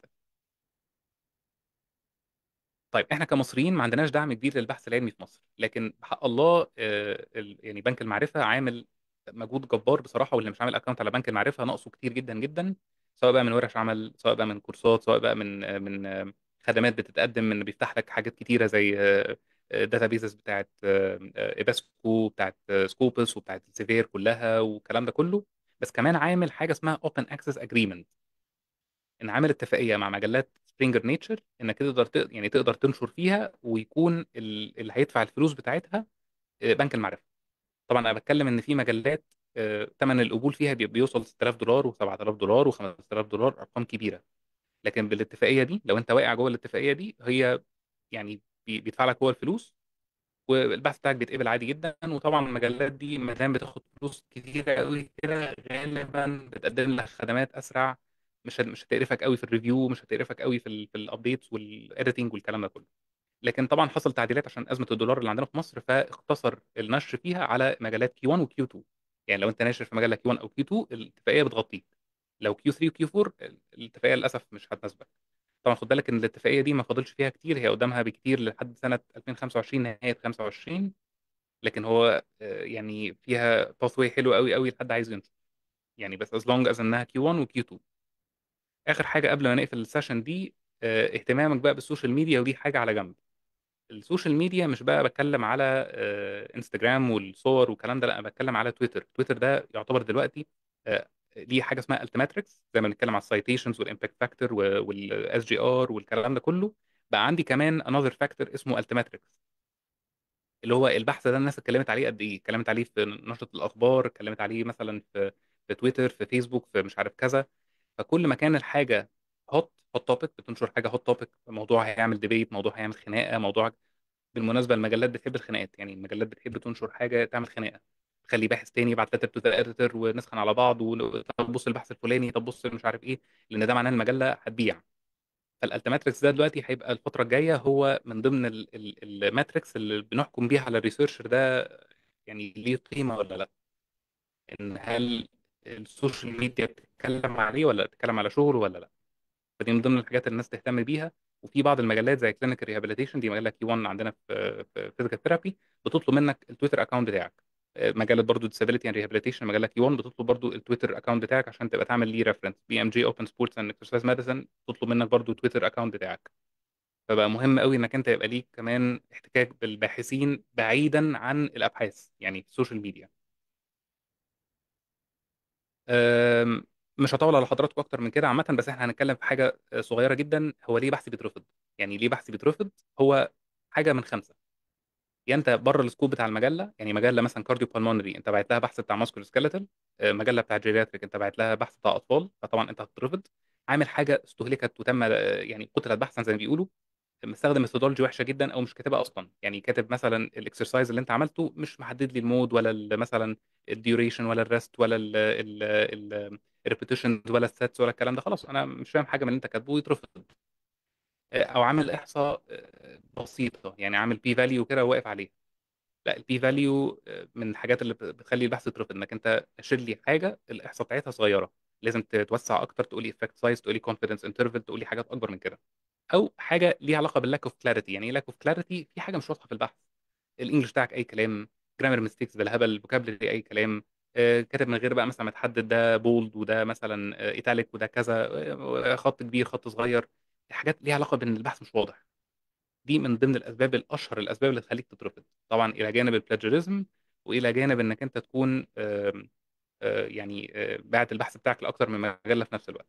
طيب احنا كمصريين ما عندناش دعم كبير للبحث العلمي في مصر لكن بحق الله آه، ال- يعني بنك المعرفه عامل مجهود جبار بصراحه واللي مش عامل اكونت على بنك المعرفه ناقصه كتير جدا جدا سواء بقى من ورش عمل سواء بقى من كورسات سواء بقى من آه، من آه، خدمات بتتقدم من بيفتح لك حاجات كتيره زي داتابيزز بتاعت ايباسكو بتاعت سكوبس وبتاعت سيفير كلها والكلام ده كله بس كمان عامل حاجه اسمها اوبن اكسس اجريمنت ان عامل اتفاقيه مع مجلات سبرينجر نيتشر انك تقدر ت- يعني تقدر تنشر فيها ويكون ال- اللي هيدفع الفلوس بتاعتها آه، بنك المعرفه طبعا انا بتكلم ان في مجلات آه، ثمن القبول فيها بي- بيوصل 6000 دولار و7000 دولار و5000 دولار ارقام كبيره لكن بالاتفاقيه دي لو انت واقع جوه الاتفاقيه دي هي يعني بي- بيدفع لك هو الفلوس والبحث بتاعك بيتقبل عادي جدا وطبعا المجلات دي ما دام بتاخد فلوس كتيره قوي كده غالبا بتقدم لك خدمات اسرع مش هت- مش هتقرفك قوي في الريفيو مش هتقرفك قوي في ال في الابديتس والاديتنج والكلام ده كله لكن طبعا حصل تعديلات عشان ازمه الدولار اللي عندنا في مصر فاختصر النشر فيها على مجالات كيو 1 وكيو 2 يعني لو انت ناشر في مجله كيو 1 او كيو 2 الاتفاقيه بتغطيك لو كيو 3 وكيو 4 الاتفاقيه للاسف مش هتناسبك طبعا خد بالك ان الاتفاقيه دي ما فاضلش فيها كتير هي قدامها بكتير لحد سنه 2025 نهايه 25 لكن هو آه، يعني فيها باث حلو قوي قوي لحد عايز ينشر يعني بس از لونج از انها كيو 1 وكيو 2 اخر حاجه قبل ما نقفل السيشن دي آه، اهتمامك بقى بالسوشيال ميديا ودي حاجه على جنب السوشيال ميديا مش بقى بتكلم على آه، انستجرام والصور والكلام ده لا انا بتكلم على تويتر تويتر ده يعتبر دلوقتي آه، ليه حاجه اسمها التيماتريكس زي ما بنتكلم على السايتيشنز والامباكت فاكتور والاس جي ار والكلام ده كله بقى عندي كمان انذر فاكتور اسمه التيماتريكس اللي هو البحث ده الناس اتكلمت عليه قد ايه اتكلمت عليه في نشرة الاخبار اتكلمت عليه مثلا في في تويتر في فيسبوك في مش عارف كذا فكل ما كان الحاجه هوت هوت توبيك بتنشر حاجه هوت توبيك موضوع هيعمل ديبيت موضوع هيعمل خناقه موضوع بالمناسبه المجلات بتحب الخناقات يعني المجلات بتحب تنشر حاجه تعمل خناقه تخلي باحث تاني يبعت لتر تو ذا اديتور ونسخن على بعض و- طب بص البحث الفلاني طب بص مش عارف ايه لان ده معناه ان المجله هتبيع فالالتيماتريكس ده دلوقتي هيبقى الفتره الجايه هو من ضمن ال- ال- الماتريكس اللي بنحكم بيها على الريسيرشر ده يعني ليه قيمه ولا لا ان هل السوشيال ميديا بتتكلم عليه ولا بتتكلم على شغله ولا لا فدي من ضمن الحاجات اللي الناس تهتم بيها وفي بعض المجلات زي كلينيكال ريهابيليتيشن دي مجله كي 1 عندنا في في فيزيكال ثيرابي بتطلب منك التويتر اكونت بتاعك آه، مجله برضو ديسابيلتي اند ريهابيليتيشن مجله كي 1 بتطلب برضو التويتر اكونت بتاعك عشان تبقى تعمل ليه ريفرنس بي ام جي اوبن سبورتس اند اكسرسايز ميديسن تطلب منك برضو التويتر اكونت بتاعك فبقى مهم قوي انك انت يبقى ليك كمان احتكاك بالباحثين بعيدا عن الابحاث يعني في السوشيال ميديا أم، مش هطول على حضراتكم اكتر من كده عامه بس احنا هنتكلم في حاجه صغيره جدا هو ليه بحث بيترفض يعني ليه بحث بيترفض هو حاجه من خمسه يا انت بره السكوب بتاع المجله يعني مجله مثلا كارديو بالمونري انت باعت لها بحث بتاع ماسكولو سكيلتال مجله بتاع جيرياتريك انت باعت لها بحث بتاع اطفال فطبعا انت هتترفض عامل حاجه استهلكت وتم آه، يعني قتلت بحثا زي ما بيقولوا مستخدم ميثودولوجي وحشه جدا او مش كاتبها اصلا يعني كاتب مثلا الاكسرسايز اللي انت عملته مش محدد لي المود ولا ال- مثلا الديوريشن ولا الريست ولا الريبيتيشنز ولا السيتس ولا الكلام ده خلاص انا مش فاهم حاجه من اللي انت كاتبه يترفض او عامل احصاء آه، بسيطه يعني عامل بي فاليو كده واقف عليه لا البي فاليو من الحاجات اللي بتخلي البحث يترفض انك انت تشيل لي حاجه الاحصاء بتاعتها صغيره لازم تتوسع اكتر تقولي افكت سايز تقولي كونفيدنس انترفال تقولي حاجات اكبر من كده او حاجه ليها علاقه باللاك اوف كلاريتي يعني ايه لاك اوف كلاريتي في حاجه مش واضحه في البحث الانجليش بتاعك اي كلام جرامر ميستيكس بالهبل فوكابلري اي كلام آه، كاتب من غير بقى مثلا ما تحدد ده بولد وده مثلا ايتاليك وده كذا آه، خط كبير خط صغير حاجات ليها علاقه بان البحث مش واضح دي من ضمن الاسباب الاشهر الاسباب اللي تخليك تترفض طبعا الى جانب البلاجيريزم والى جانب انك انت تكون آم، آه، يعني آه، باعت البحث بتاعك لاكتر من مجله في نفس الوقت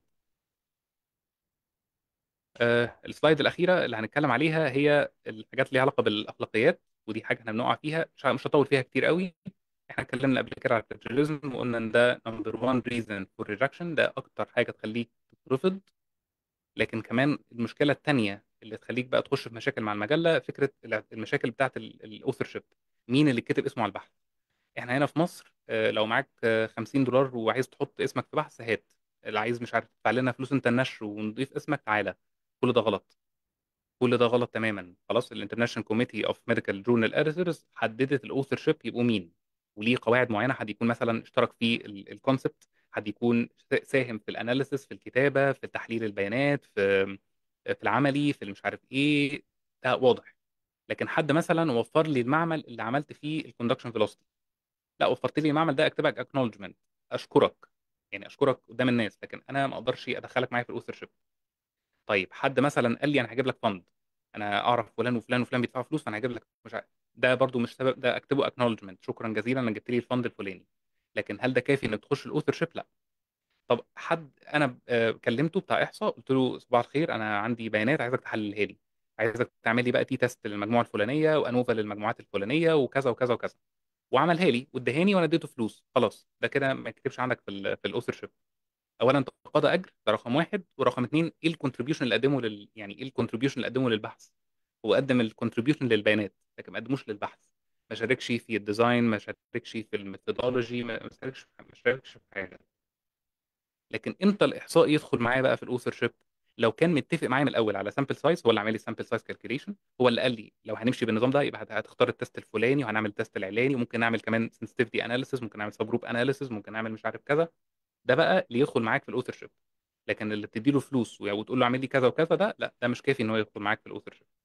آه، السلايد الاخيره اللي هنتكلم عليها هي الحاجات اللي ليها علاقه بالاخلاقيات ودي حاجه احنا بنقع فيها مش مش هطول فيها كتير قوي احنا اتكلمنا قبل كده على البلاجيريزم وقلنا ان ده نمبر 1 ريزن فور ريجكشن ده اكتر حاجه تخليك تترفض لكن كمان المشكله الثانيه اللي تخليك بقى تخش في مشاكل مع المجله فكره المشاكل بتاعت الاوثر شيب مين اللي كتب اسمه على البحث احنا هنا في مصر آه، لو معاك آه، 50 دولار وعايز تحط اسمك في بحث هات اللي عايز مش عارف تدفع لنا فلوس انت النشر ونضيف اسمك تعالى كل ده غلط كل ده غلط تماما خلاص الانترناشونال كوميتي اوف ميديكال جورنال اديتورز حددت الاوثر شيب يبقوا مين وليه قواعد معينه حد يكون مثلا اشترك في الكونسبت حد يكون ساهم في الاناليسيس في الكتابه في تحليل البيانات في في العملي في مش عارف ايه ده واضح لكن حد مثلا وفر لي المعمل اللي عملت فيه الكوندكشن فيلوسيتي لا وفرت لي المعمل ده اكتبك اكنولجمنت اشكرك يعني اشكرك قدام الناس لكن انا ما اقدرش ادخلك معايا في الاوثر شيب طيب حد مثلا قال لي انا هجيب لك فند انا اعرف فلان وفلان وفلان بيدفعوا فلوس فانا هجيب لك مش عارف ده برضو مش سبب ده اكتبه اكنولجمنت شكرا جزيلا انك جبت لي الفند الفلاني لكن هل ده كافي انك تخش الاوثر شيب لا طب حد انا آه، كلمته بتاع احصاء قلت له صباح الخير انا عندي بيانات عايزك تحللها لي عايزك تعمل لي بقى تي تيست للمجموعه الفلانيه وانوفا للمجموعات الفلانيه وكذا وكذا وكذا وعملها لي وادهاني وانا اديته فلوس خلاص ده كده ما يكتبش عندك في ال في الاوثر شيب اولا تقاضى اجر ده رقم واحد ورقم اثنين ايه الكونتريبيوشن اللي قدمه لل يعني ايه الكونتريبيوشن اللي قدمه للبحث هو قدم الكونتريبيوشن للبيانات لكن ما قدموش للبحث ما شاركش في الديزاين ما شاركش في الميثودولوجي ما ما شاركش ما شاركش في حاجه لكن امتى الاحصاء يدخل معايا بقى في الاوثر شيب لو كان متفق معايا من الاول على سامبل سايز هو اللي عامل لي سامبل سايز كالكوليشن هو اللي قال لي لو هنمشي بالنظام ده يبقى هت- هتختار التست الفلاني وهنعمل التست العلاني وممكن نعمل كمان سنسيتيفيتي اناليسيس ممكن نعمل سب جروب اناليسيس ممكن نعمل مش عارف كذا ده بقى اللي يدخل معاك في الاوثر شيب لكن اللي بتدي له فلوس وتقول له اعمل لي كذا وكذا ده لا ده مش كافي ان هو يدخل معاك في الاوثر شيب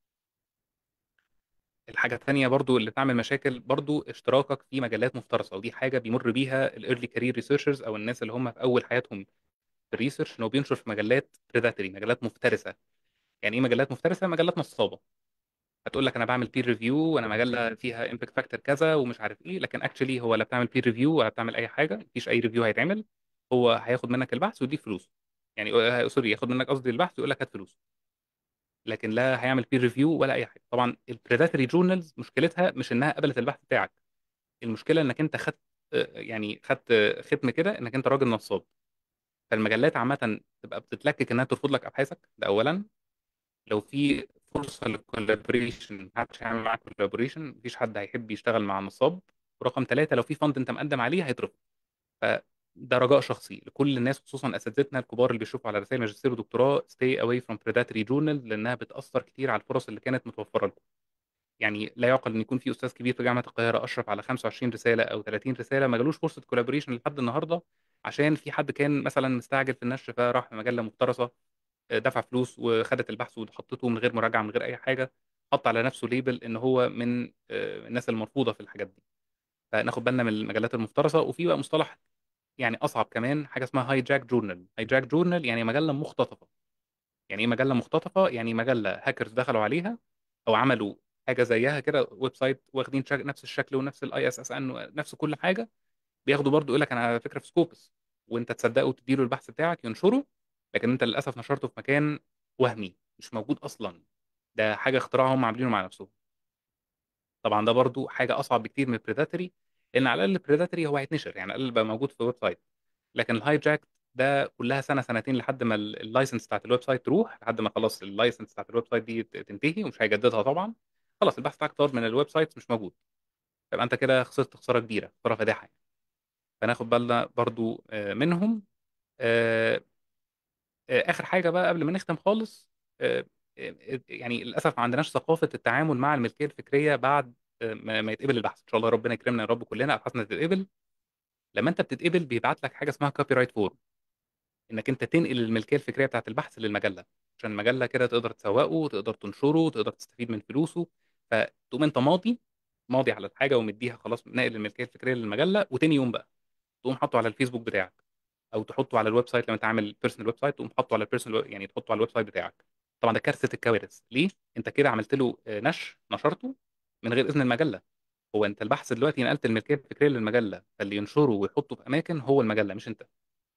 الحاجة التانية برضو اللي تعمل مشاكل برضو اشتراكك في مجلات مفترسة ودي حاجة بيمر بيها الايرلي كارير ريسيرشرز او الناس اللي هم في اول حياتهم في الريسيرش انه بينشر في مجلات بريداتوري مجلات مفترسة يعني ايه مجلات مفترسة مجلات نصابة هتقول لك انا بعمل بير ريفيو وانا مجلة فيها امباكت فاكتور كذا ومش عارف ايه لكن اكشلي هو لا بتعمل بير ريفيو ولا بتعمل اي حاجة مفيش اي ريفيو هيتعمل هو هياخد منك البحث ويديك فلوس يعني آه، سوري ياخد منك قصدي البحث ويقول لك هات فلوس لكن لا هيعمل بير ريفيو ولا اي حاجه طبعا البريداتوري جورنالز مشكلتها مش انها قبلت البحث بتاعك المشكله انك انت خدت آه، يعني خدت آه، ختم كده انك انت راجل نصاب فالمجلات عامه تبقى بتتلكك انها ترفض لك ابحاثك ده اولا لو في فرصه للكولابوريشن محدش هيعمل معاك كولابوريشن مفيش حد هيحب يشتغل مع نصاب ورقم ثلاثة لو في فند انت مقدم عليه هيترفض فده رجاء شخصي لكل الناس خصوصا اساتذتنا الكبار اللي بيشوفوا على رسائل ماجستير ودكتوراه stay away from predatory journal لانها بتاثر كتير على الفرص اللي كانت متوفره لكم يعني لا يعقل ان يكون في استاذ كبير في جامعه القاهره اشرف على 25 رساله او 30 رساله ما جالوش فرصه كولابوريشن لحد النهارده عشان في حد كان مثلا مستعجل في النشر فراح مجله مفترسه آه، دفع فلوس وخدت البحث وحطته من غير مراجعه من غير اي حاجه حط على نفسه ليبل ان هو من آه، الناس المرفوضه في الحاجات دي فناخد بالنا من المجلات المفترسه وفي بقى مصطلح يعني اصعب كمان حاجه اسمها هاي جاك جورنال هاي جاك جورنال يعني مجله مختطفه يعني ايه مجله مختطفه يعني مجله هاكرز دخلوا عليها او عملوا حاجه زيها كده ويب سايت واخدين شك... نفس الشكل ونفس الاي اس اس ان نفس كل حاجه بياخدوا برضو يقول لك انا على فكره في سكوبس وانت تصدقه وتديله البحث بتاعك ينشره لكن انت للاسف نشرته في مكان وهمي مش موجود اصلا ده حاجه اختراع هم عاملينه مع نفسهم طبعا ده برضو حاجه اصعب بكتير من البريداتوري لان على الاقل البريداتوري هو هيتنشر يعني على الاقل بقى موجود في ويب سايت لكن الهاي جاك ده كلها سنه سنتين لحد ما ال- اللايسنس بتاعت الويب سايت تروح لحد ما خلاص اللايسنس بتاعت الويب سايت دي ت- تنتهي ومش هيجددها طبعا خلاص البحث بتاعك طار من الويب سايت مش موجود يبقى انت كده خسرت خساره كبيره خساره فادحه يعني. فناخد بالنا برضو آه، منهم آه، آه، اخر حاجه بقى قبل ما نختم خالص آه، آه، يعني للاسف ما عندناش ثقافه التعامل مع الملكيه الفكريه بعد آه، ما ما يتقبل البحث ان شاء الله ربنا يكرمنا يا رب كلنا ابحاثنا تتقبل لما انت بتتقبل بيبعت لك حاجه اسمها كوبي رايت فورم انك انت تنقل الملكيه الفكريه بتاعت البحث للمجله عشان المجله كده تقدر تسوقه تقدر تنشره تقدر تستفيد من فلوسه فتقوم انت ماضي ماضي على الحاجه ومديها خلاص ناقل الملكيه الفكريه للمجله وتاني يوم بقى تقوم حاطه على الفيسبوك بتاعك او تحطه على الويب سايت لو انت عامل بيرسونال ويب سايت تقوم حاطه على البيرسونال يعني تحطه على الويب سايت بتاعك طبعا ده كارثه الكوارث ليه انت كده عملت له آه، نشر نشرته من غير اذن المجله هو انت البحث دلوقتي نقلت الملكيه الفكريه للمجله فاللي ينشره ويحطه في اماكن هو المجله مش انت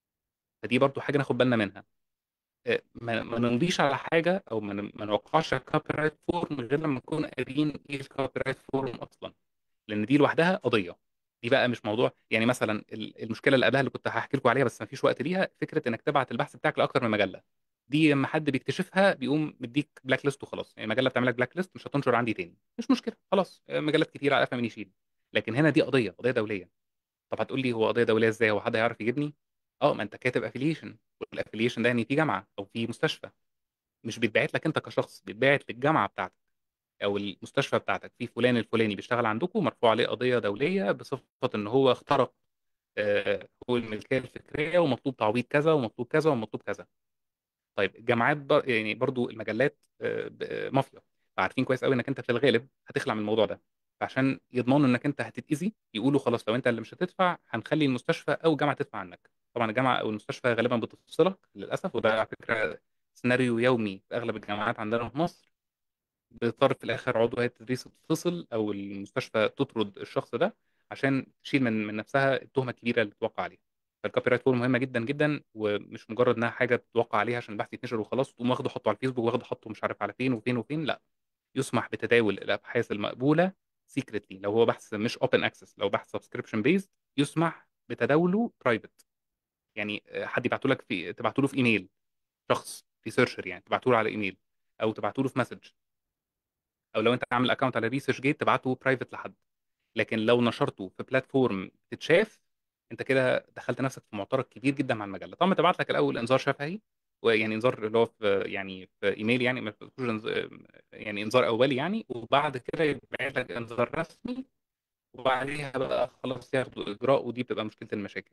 فدي برضو حاجه ناخد بالنا منها آه، ما ما نمضيش على حاجه او ما ن- ما نوقعش كوبي رايت فورم غير لما نكون قاريين ايه الكوبي رايت فورم اصلا لان دي لوحدها قضيه دي بقى مش موضوع يعني مثلا ال- المشكله اللي قبلها اللي كنت هحكي لكم عليها بس ما فيش وقت ليها فكره انك تبعت البحث بتاعك لاكتر من مجله دي لما حد بيكتشفها بيقوم مديك بلاك ليست وخلاص يعني المجله بتعمل لك بلاك ليست مش هتنشر عندي تاني مش مشكله خلاص آه، مجلات كتير على قفا من يشيل لكن هنا دي قضيه قضيه دوليه طب هتقول لي هو قضيه دوليه ازاي هو حد هيعرف يجيبني اه ما انت كاتب افيليشن والافيليشن ده يعني في جامعه او في مستشفى مش بيتبعت لك انت كشخص بيتبعت للجامعه بتاعتك او المستشفى بتاعتك في فلان الفلاني بيشتغل عندكم مرفوع عليه قضيه دوليه بصفه ان هو اخترق آه، حقوق الملكيه الفكريه ومطلوب تعويض كذا ومطلوب كذا ومطلوب كذا طيب الجامعات بر... يعني برضو المجلات آه، ب- آه، مافيا فعارفين كويس قوي انك انت في الغالب هتخلع من الموضوع ده فعشان يضمنوا انك انت هتتاذي يقولوا خلاص لو انت اللي مش هتدفع هنخلي المستشفى او الجامعه تدفع عنك طبعا الجامعه او المستشفى غالبا بتفصلك للاسف وده على فكره سيناريو يومي في اغلب الجامعات عندنا في مصر بيضطر في الاخر عضو هيئه التدريس تفصل او المستشفى تطرد الشخص ده عشان تشيل من من نفسها التهمه الكبيره اللي بتوقع عليها فالكوبي رايت فورم مهمه جدا جدا ومش مجرد انها حاجه بتوقع عليها عشان البحث يتنشر وخلاص تقوم واخده حطه على الفيسبوك واخده حطه مش عارف على فين وفين وفين لا يسمح بتداول الابحاث المقبوله سيكريتلي لو هو بحث مش اوبن اكسس لو بحث سبسكريبشن بيزد يسمح بتداوله برايفت يعني آه، حد يبعته لك في تبعته له في ايميل شخص في سيرشر يعني تبعته له على ايميل او تبعته له في مسج او لو انت عامل اكونت على ريسيرش جيت تبعته برايفت لحد لكن لو نشرته في بلاتفورم تتشاف انت كده دخلت نفسك في معترك كبير جدا مع المجله طبعا تبعت لك الاول انذار شفهي ويعني انذار اللي هو في يعني في ايميل يعني ما تبعتوش إنذ- يعني انذار اولي يعني وبعد كده يبعت لك انذار رسمي وبعديها بقى خلاص ياخدوا اجراء ودي بتبقى مشكله المشاكل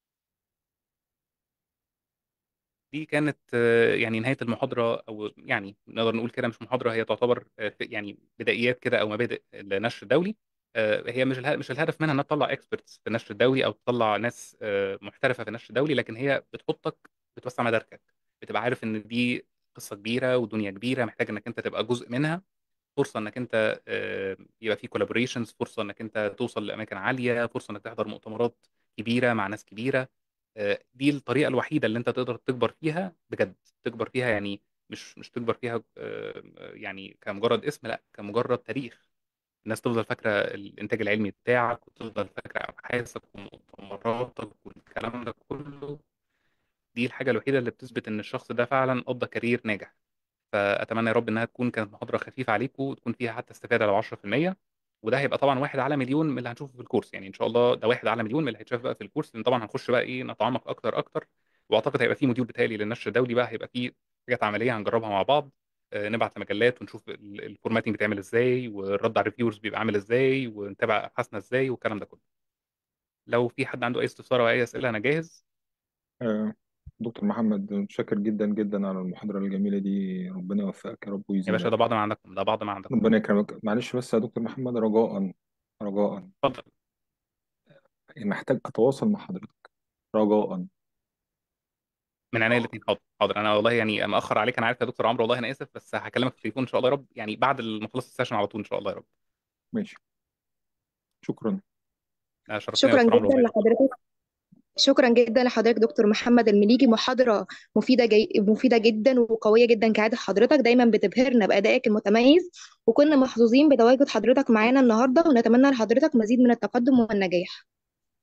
دي كانت آه، يعني نهاية المحاضرة أو يعني نقدر نقول كده مش محاضرة هي تعتبر آه، يعني بدائيات كده أو مبادئ النشر الدولي آه، هي مش اله- مش الهدف منها إنها تطلع اكسبرتس في النشر الدولي أو تطلع ناس آه، محترفة في النشر الدولي لكن هي بتحطك بتوسع مداركك بتبقى عارف إن دي قصة كبيرة ودنيا كبيرة محتاج إنك أنت تبقى جزء منها فرصة إنك أنت آه، يبقى في كولابوريشنز فرصة إنك أنت توصل لأماكن عالية فرصة إنك تحضر مؤتمرات كبيرة مع ناس كبيرة آه، دي الطريقه الوحيده اللي انت تقدر تكبر فيها بجد تكبر فيها يعني مش مش تكبر فيها آه، يعني كمجرد اسم لا كمجرد تاريخ الناس تفضل فاكره الانتاج العلمي بتاعك وتفضل فاكره ابحاثك ومؤتمراتك والكلام ده كله دي الحاجه الوحيده اللي بتثبت ان الشخص ده فعلا قضى كارير ناجح فاتمنى يا رب انها تكون كانت محاضره خفيفه عليكم وتكون فيها حتى استفاده لو 10% وده هيبقى طبعا واحد على مليون من اللي هنشوفه في الكورس يعني ان شاء الله ده واحد على مليون من اللي هيتشاف بقى في الكورس لان طبعا هنخش بقى ايه نتعمق اكتر اكتر واعتقد هيبقى في موديول بتالي للنشر الدولي بقى هيبقى في حاجات عمليه هنجربها مع بعض آه، نبعت لمجلات ونشوف ال- الفورماتنج بيتعمل ازاي والرد على الريفيورز بيبقى عامل ازاي ونتابع ابحاثنا ازاي والكلام ده كله لو في حد عنده اي استفسار او اي اسئله انا جاهز آه، دكتور محمد متشكر جدا جدا على المحاضرة الجميلة دي ربنا يوفقك يا رب يا باشا ويزيدك ده بعض ما عندكم ده بعض ما عندكم ربنا يكرمك معلش بس يا دكتور محمد رجاء رجاء اتفضل محتاج أتواصل مع حضرتك رجاء من عينيا الاثنين حاضر حاضر انا والله يعني مأخر عليك انا عارف يا دكتور عمرو والله انا اسف بس هكلمك في التليفون ان شاء الله يا رب يعني بعد ما اخلص السيشن على طول ان شاء الله يا رب ماشي شكرا آه، شرفتني يا شكرا دكتور عمرو جدا والله لحضرتك شكرا جدا لحضرتك دكتور محمد المليجي محاضرة مفيدة جي... مفيدة جدا وقوية جدا كعادة حضرتك دايما بتبهرنا بأدائك المتميز وكنا محظوظين بتواجد حضرتك معانا النهاردة ونتمنى لحضرتك مزيد من التقدم والنجاح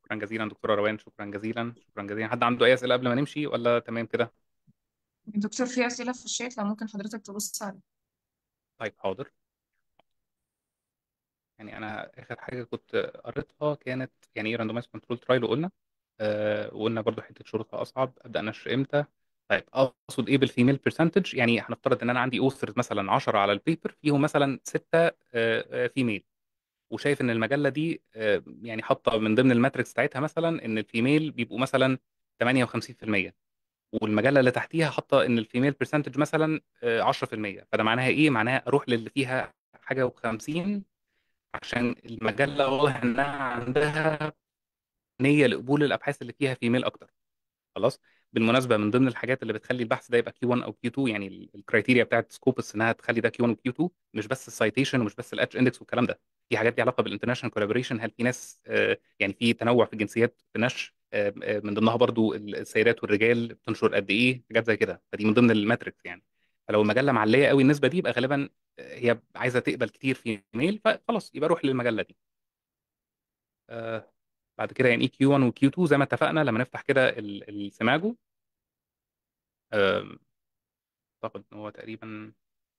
شكرا جزيلا دكتوره روان شكرا جزيلا شكرا جزيلا حد عنده اي اسئله قبل ما نمشي ولا تمام كده دكتور في أسئلة في الشات لو ممكن حضرتك تبص عليها طيب حاضر يعني انا اخر حاجه كنت قريتها كانت يعني ايه راندومايز كنترول ترايل وقلنا آه وقلنا برضو حته شروطها اصعب ابدا انشر امتى طيب اقصد ايه بالفيميل برسنتج يعني هنفترض ان انا عندي اوثرز مثلا 10 على البيبر فيهم مثلا 6 فيميل وشايف ان المجله دي آه، يعني حاطه من ضمن الماتريكس بتاعتها مثلا ان الفيميل بيبقوا مثلا 58% والمجله اللي تحتيها حاطه ان الفيميل برسنتج مثلا آه، 10% فده معناها ايه معناها اروح للي فيها حاجه و50 عشان المجله واضح انها عندها نيه لقبول الابحاث اللي فيها فيميل اكتر خلاص بالمناسبه من ضمن الحاجات اللي بتخلي البحث ده يبقى كيو 1 او كيو 2 يعني ال- الكرايتيريا بتاعت سكوبس انها تخلي ده كيو 1 وكيو 2 مش بس السايتيشن ومش بس الاتش اندكس والكلام ده في حاجات ليها علاقه بالانترناشونال كولابوريشن هل في ناس آه، يعني في تنوع في الجنسيات في نشر آه، آه، من ضمنها برضو السيدات والرجال بتنشر قد ايه حاجات زي كده فدي من ضمن الماتريكس يعني فلو المجله معليه قوي النسبه دي يبقى غالبا آه، هي عايزه تقبل كتير في ميل فخلاص يبقى روح للمجله دي آه، بعد كده يعني ايه كيو 1 وكيو 2 زي ما اتفقنا لما نفتح كده ال- السماجو آم، اعتقد ان هو تقريبا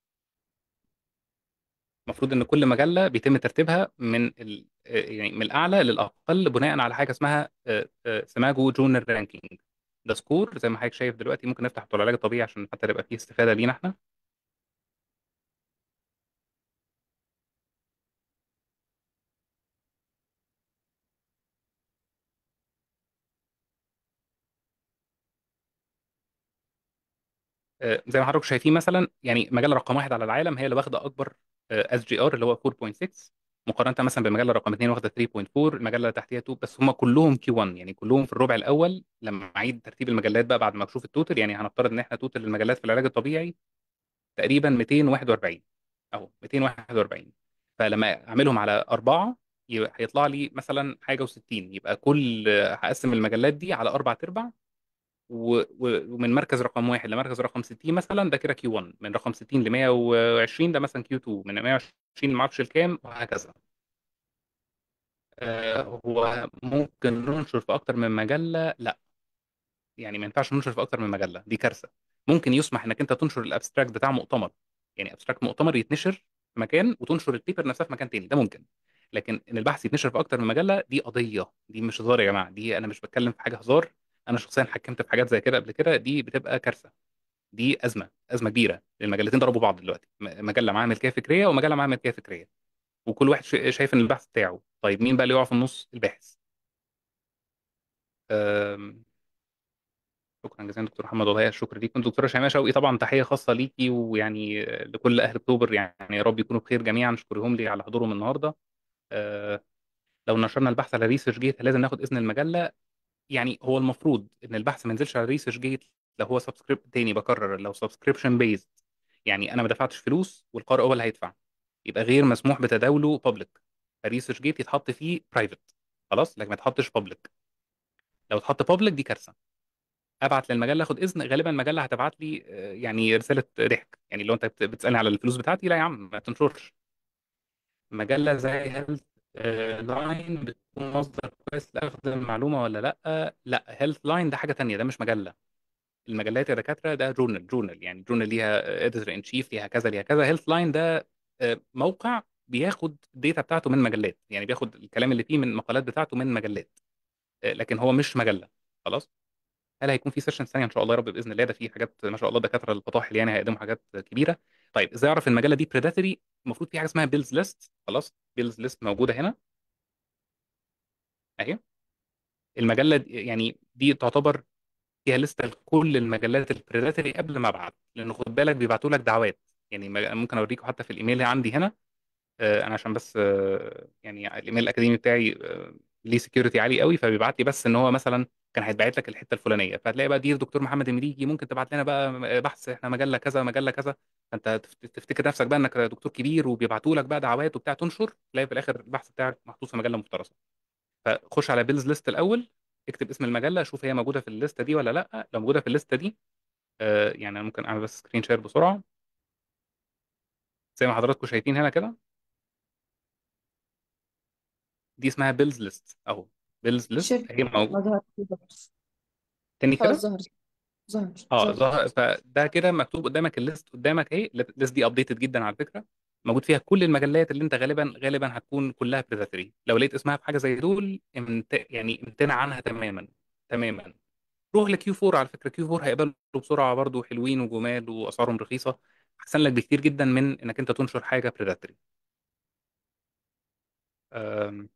المفروض ان كل مجله بيتم ترتيبها من ال... آه، يعني من الاعلى للاقل بناء على حاجه اسمها آه، آه، سماجو جونر رانكينج ده سكور زي ما حضرتك شايف دلوقتي ممكن نفتح بتوع العلاج الطبيعي عشان حتى يبقى فيه استفاده لينا احنا آه، زي ما حضرتك شايفين مثلا يعني مجله رقم واحد على العالم هي اللي واخده اكبر اس جي ار اللي هو 4.6 مقارنه مثلا بمجله رقم اثنين واخده 3.4 المجله اللي تحتيها 2 بس هم كلهم كيو 1 يعني كلهم في الربع الاول لما اعيد ترتيب المجلات بقى بعد ما اشوف التوتال يعني هنفترض ان احنا توتال المجلات في العلاج الطبيعي تقريبا 241 اهو 241 فلما اعملهم على اربعه يبقى هيطلع لي مثلا حاجه و60 يبقى كل هقسم المجلات دي على اربع ارباع و- و- ومن مركز رقم واحد لمركز رقم 60 مثلا ده كده كيو 1 من رقم 60 ل 120 ده مثلا كيو 2 من 120 ما اعرفش الكام وهكذا آه هو ممكن ننشر في اكتر من مجله لا يعني ما ينفعش ننشر في اكتر من مجله دي كارثه ممكن يسمح انك انت تنشر الابستراكت بتاع مؤتمر يعني ابستراكت مؤتمر يتنشر في مكان وتنشر البيبر نفسها في مكان تاني ده ممكن لكن ان البحث يتنشر في اكتر من مجله دي قضيه دي مش هزار يا جماعه دي انا مش بتكلم في حاجه هزار انا شخصيا حكمت في حاجات زي كده قبل كده دي بتبقى كارثه دي ازمه ازمه كبيره المجلتين ضربوا بعض دلوقتي م- مجله معاها ملكيه فكريه ومجله معاها ملكيه فكريه وكل واحد شا- شايف ان البحث بتاعه طيب مين بقى اللي يقع في النص الباحث أم، شكرا جزيلا دكتور محمد والله الشكر ليك دكتوره شيماء شوقي طبعا تحيه خاصه ليكي ويعني لكل اهل اكتوبر يعني يا رب يكونوا بخير جميعا شكرهم لي على حضورهم النهارده أه، لو نشرنا البحث على ريسيرش جيت لازم ناخد اذن المجله يعني هو المفروض ان البحث ما ينزلش على ريسيرش جيت لو هو سبسكريب تاني بكرر لو سبسكريبشن بيزد يعني انا ما دفعتش فلوس والقارئ هو اللي هيدفع يبقى غير مسموح بتداوله بابليك فريسيرش جيت يتحط فيه برايفت خلاص لكن ما يتحطش بابليك لو اتحط بابليك دي كارثه ابعت للمجله اخد اذن غالبا المجله هتبعت لي آه، يعني رساله ضحك يعني لو انت بت- بتسالني على الفلوس بتاعتي لا يا عم ما تنشرش مجله زي هيلث لاين بتكون مصدر كويس لاخذ المعلومه ولا لا لا هيلث لاين ده حاجه تانية ده مش مجله المجلات يا دكاتره ده جورنال جورنال يعني جورنال ليها اديتور ان شيف ليها كذا ليها كذا هيلث لاين ده آه، موقع بياخد الداتا بتاعته من مجلات يعني بياخد الكلام اللي فيه من المقالات بتاعته من مجلات آه، لكن هو مش مجله خلاص هل هيكون في سيشن ثانيه ان شاء الله يا رب باذن الله ده في حاجات ما شاء الله دكاتره الفطاحل يعني هيقدموا حاجات كبيره طيب ازاي اعرف المجله دي بريداتوري المفروض في حاجه اسمها بيلز ليست خلاص بيلز ليست موجوده هنا اهي المجله دي يعني دي تعتبر فيها لسته لكل المجلات البريداتوري قبل ما ابعت لان خد بالك بيبعتوا لك دعوات يعني مج- ممكن اوريكم حتى في الايميل اللي عندي هنا آه، انا عشان بس آه، يعني الايميل الاكاديمي بتاعي آه، ليه سكيورتي عالي قوي فبيبعت لي بس ان هو مثلا كان هيتبعت لك الحته الفلانيه فهتلاقي بقى دي دكتور محمد المليجي ممكن تبعت لنا بقى بحث احنا مجله كذا مجله كذا فانت تفت- تفتكر نفسك بقى انك دكتور كبير وبيبعتوا لك بقى دعوات وبتاع تنشر تلاقي في الاخر البحث بتاعك محطوط في مجله مفترسه فخش على بيلز ليست الاول اكتب اسم المجله شوف هي موجوده في الليسته دي ولا لا لو موجوده في الليسته دي آه، يعني انا ممكن اعمل بس سكرين شير بسرعه زي ما حضراتكم شايفين هنا كده دي اسمها بيلز ليست اهو بيلز ليست شركة هي موجود مظهر كده. تاني خلاص كده ظهر ظهر اه ظهر ظهر فده كده مكتوب قدامك الليست قدامك اهي الليست دي ابديتد جدا على فكره موجود فيها كل المجلات اللي انت غالبا غالبا هتكون كلها بريداتوري لو لقيت اسمها في حاجه زي دول امت... يعني امتنع عنها تماما تماما روح لكيو 4 على فكره كيو 4 هيقبلوا بسرعه برضو حلوين وجمال واسعارهم رخيصه احسن لك بكتير جدا من انك انت تنشر حاجه بريداتوري أم...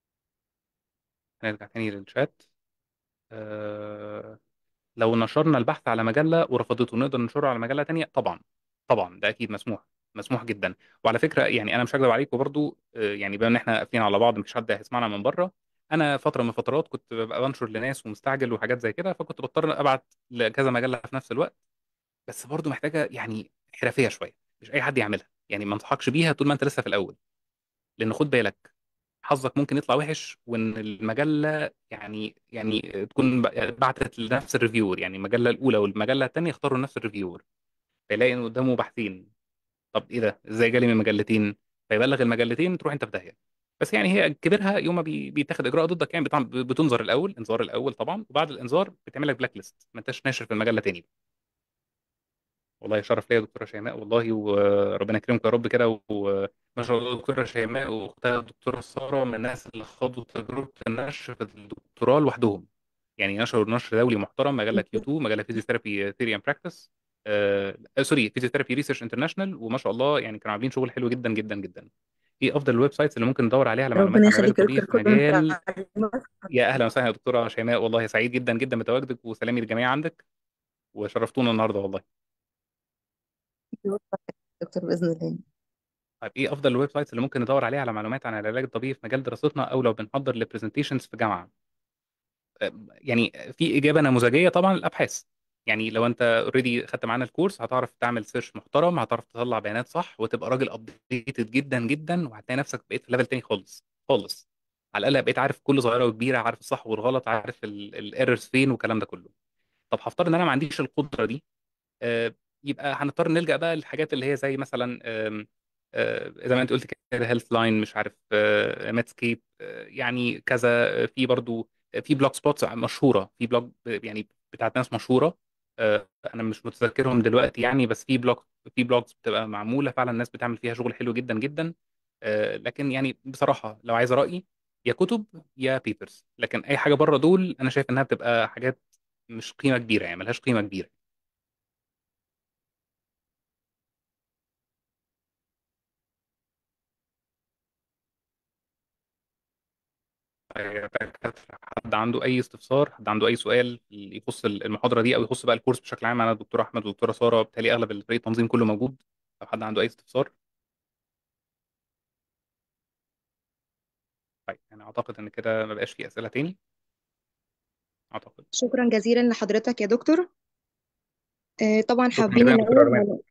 هنرجع تاني للشات أه... لو نشرنا البحث على مجلة ورفضته نقدر ننشره على مجلة تانية طبعا طبعا ده أكيد مسموح مسموح جدا وعلى فكرة يعني أنا مش هكذب عليكم برضو آه، يعني بما إن إحنا قافلين على بعض مفيش حد هيسمعنا من بره أنا فترة من الفترات كنت ببقى بنشر لناس ومستعجل وحاجات زي كده فكنت بضطر أبعت لكذا مجلة في نفس الوقت بس برضو محتاجة يعني حرفية شوية مش أي حد يعملها يعني ما انصحكش بيها طول ما أنت لسه في الأول لأن خد بالك حظك ممكن يطلع وحش وان المجله يعني يعني تكون ب- بعتت لنفس الريفيور يعني المجله الاولى والمجله الثانيه اختاروا نفس الريفيور فيلاقي ان قدامه بحثين طب ايه ده ازاي جالي من مجلتين فيبلغ المجلتين تروح انت في داهيه بس يعني هي كبرها يوم ما بي- بيتاخد اجراء ضدك يعني بتعم- بتنظر الاول انذار الاول طبعا وبعد الانذار بتعمل لك بلاك ليست ما انتش ناشر في المجله تاني والله شرف ليا يا دكتوره شيماء والله وربنا يكرمك يا رب كده وما شاء الله دكتوره شيماء واختها الدكتوره ساره من الناس اللي خاضوا تجربه النشر في الدكتوراه لوحدهم يعني نشروا نشر دولي محترم مجله كيو 2 مجله فيزيوثيرابي ثيري اند براكتس آه سوري فيزيوثيرابي ريسيرش انترناشونال وما شاء الله يعني كانوا عاملين شغل حلو جدا جدا جدا ايه افضل الويب سايتس اللي ممكن ندور عليها على معلومات ربنا عن العلاج يخليك يا الطبيعي دكتور في كل مجال تعليمات يا اهلا وسهلا يا دكتوره شيماء والله سعيد جدا جدا بتواجدك وسلامي للجميع عندك وشرفتونا النهارده والله دكتور بإذن الله طيب ايه افضل الويب سايتس اللي ممكن ندور عليها على معلومات عن العلاج الطبيعي في مجال دراستنا او لو بنحضر لبرزنتيشنز في جامعه يعني في اجابه نموذجيه طبعا الابحاث يعني لو انت اوريدي خدت معانا الكورس هتعرف تعمل سيرش محترم هتعرف تطلع بيانات صح وتبقى راجل ابديتد جدا جدا وهتلاقي نفسك بقيت في ليفل تاني خالص خالص على الاقل بقيت عارف كل صغيره وكبيره عارف الصح والغلط عارف الايرورز فين والكلام ده كله طب هفترض ان انا ما عنديش القدره دي آه، يبقى هنضطر نلجأ بقى للحاجات اللي هي زي مثلا آم، آه، زي ما انت قلت كده هيلث لاين مش عارف ميدسكيب يعني كذا آه، في برضو آه، في بلوج سبوتس مشهوره في بلوج يعني بتاعت ناس مشهوره آه، انا مش متذكرهم دلوقتي يعني بس في بلوج في بلوجز بتبقى معموله فعلا الناس بتعمل فيها شغل حلو جدا جدا آه، لكن يعني بصراحه لو عايز رايي يا كتب يا بيبرز لكن اي حاجه بره دول انا شايف انها بتبقى حاجات مش قيمه كبيره يعني ملهاش قيمه كبيره حد عنده اي استفسار حد عنده اي سؤال يخص المحاضره دي او يخص بقى الكورس بشكل عام انا الدكتور احمد والدكتوره ساره بالتالي اغلب الفريق التنظيم كله موجود لو حد عنده اي استفسار طيب يعني اعتقد ان كده ما بقاش في اسئله تاني اعتقد شكرا جزيلا لحضرتك يا دكتور آه، طبعا شكرا حابين جزيلا يا دكتور نقول ارمان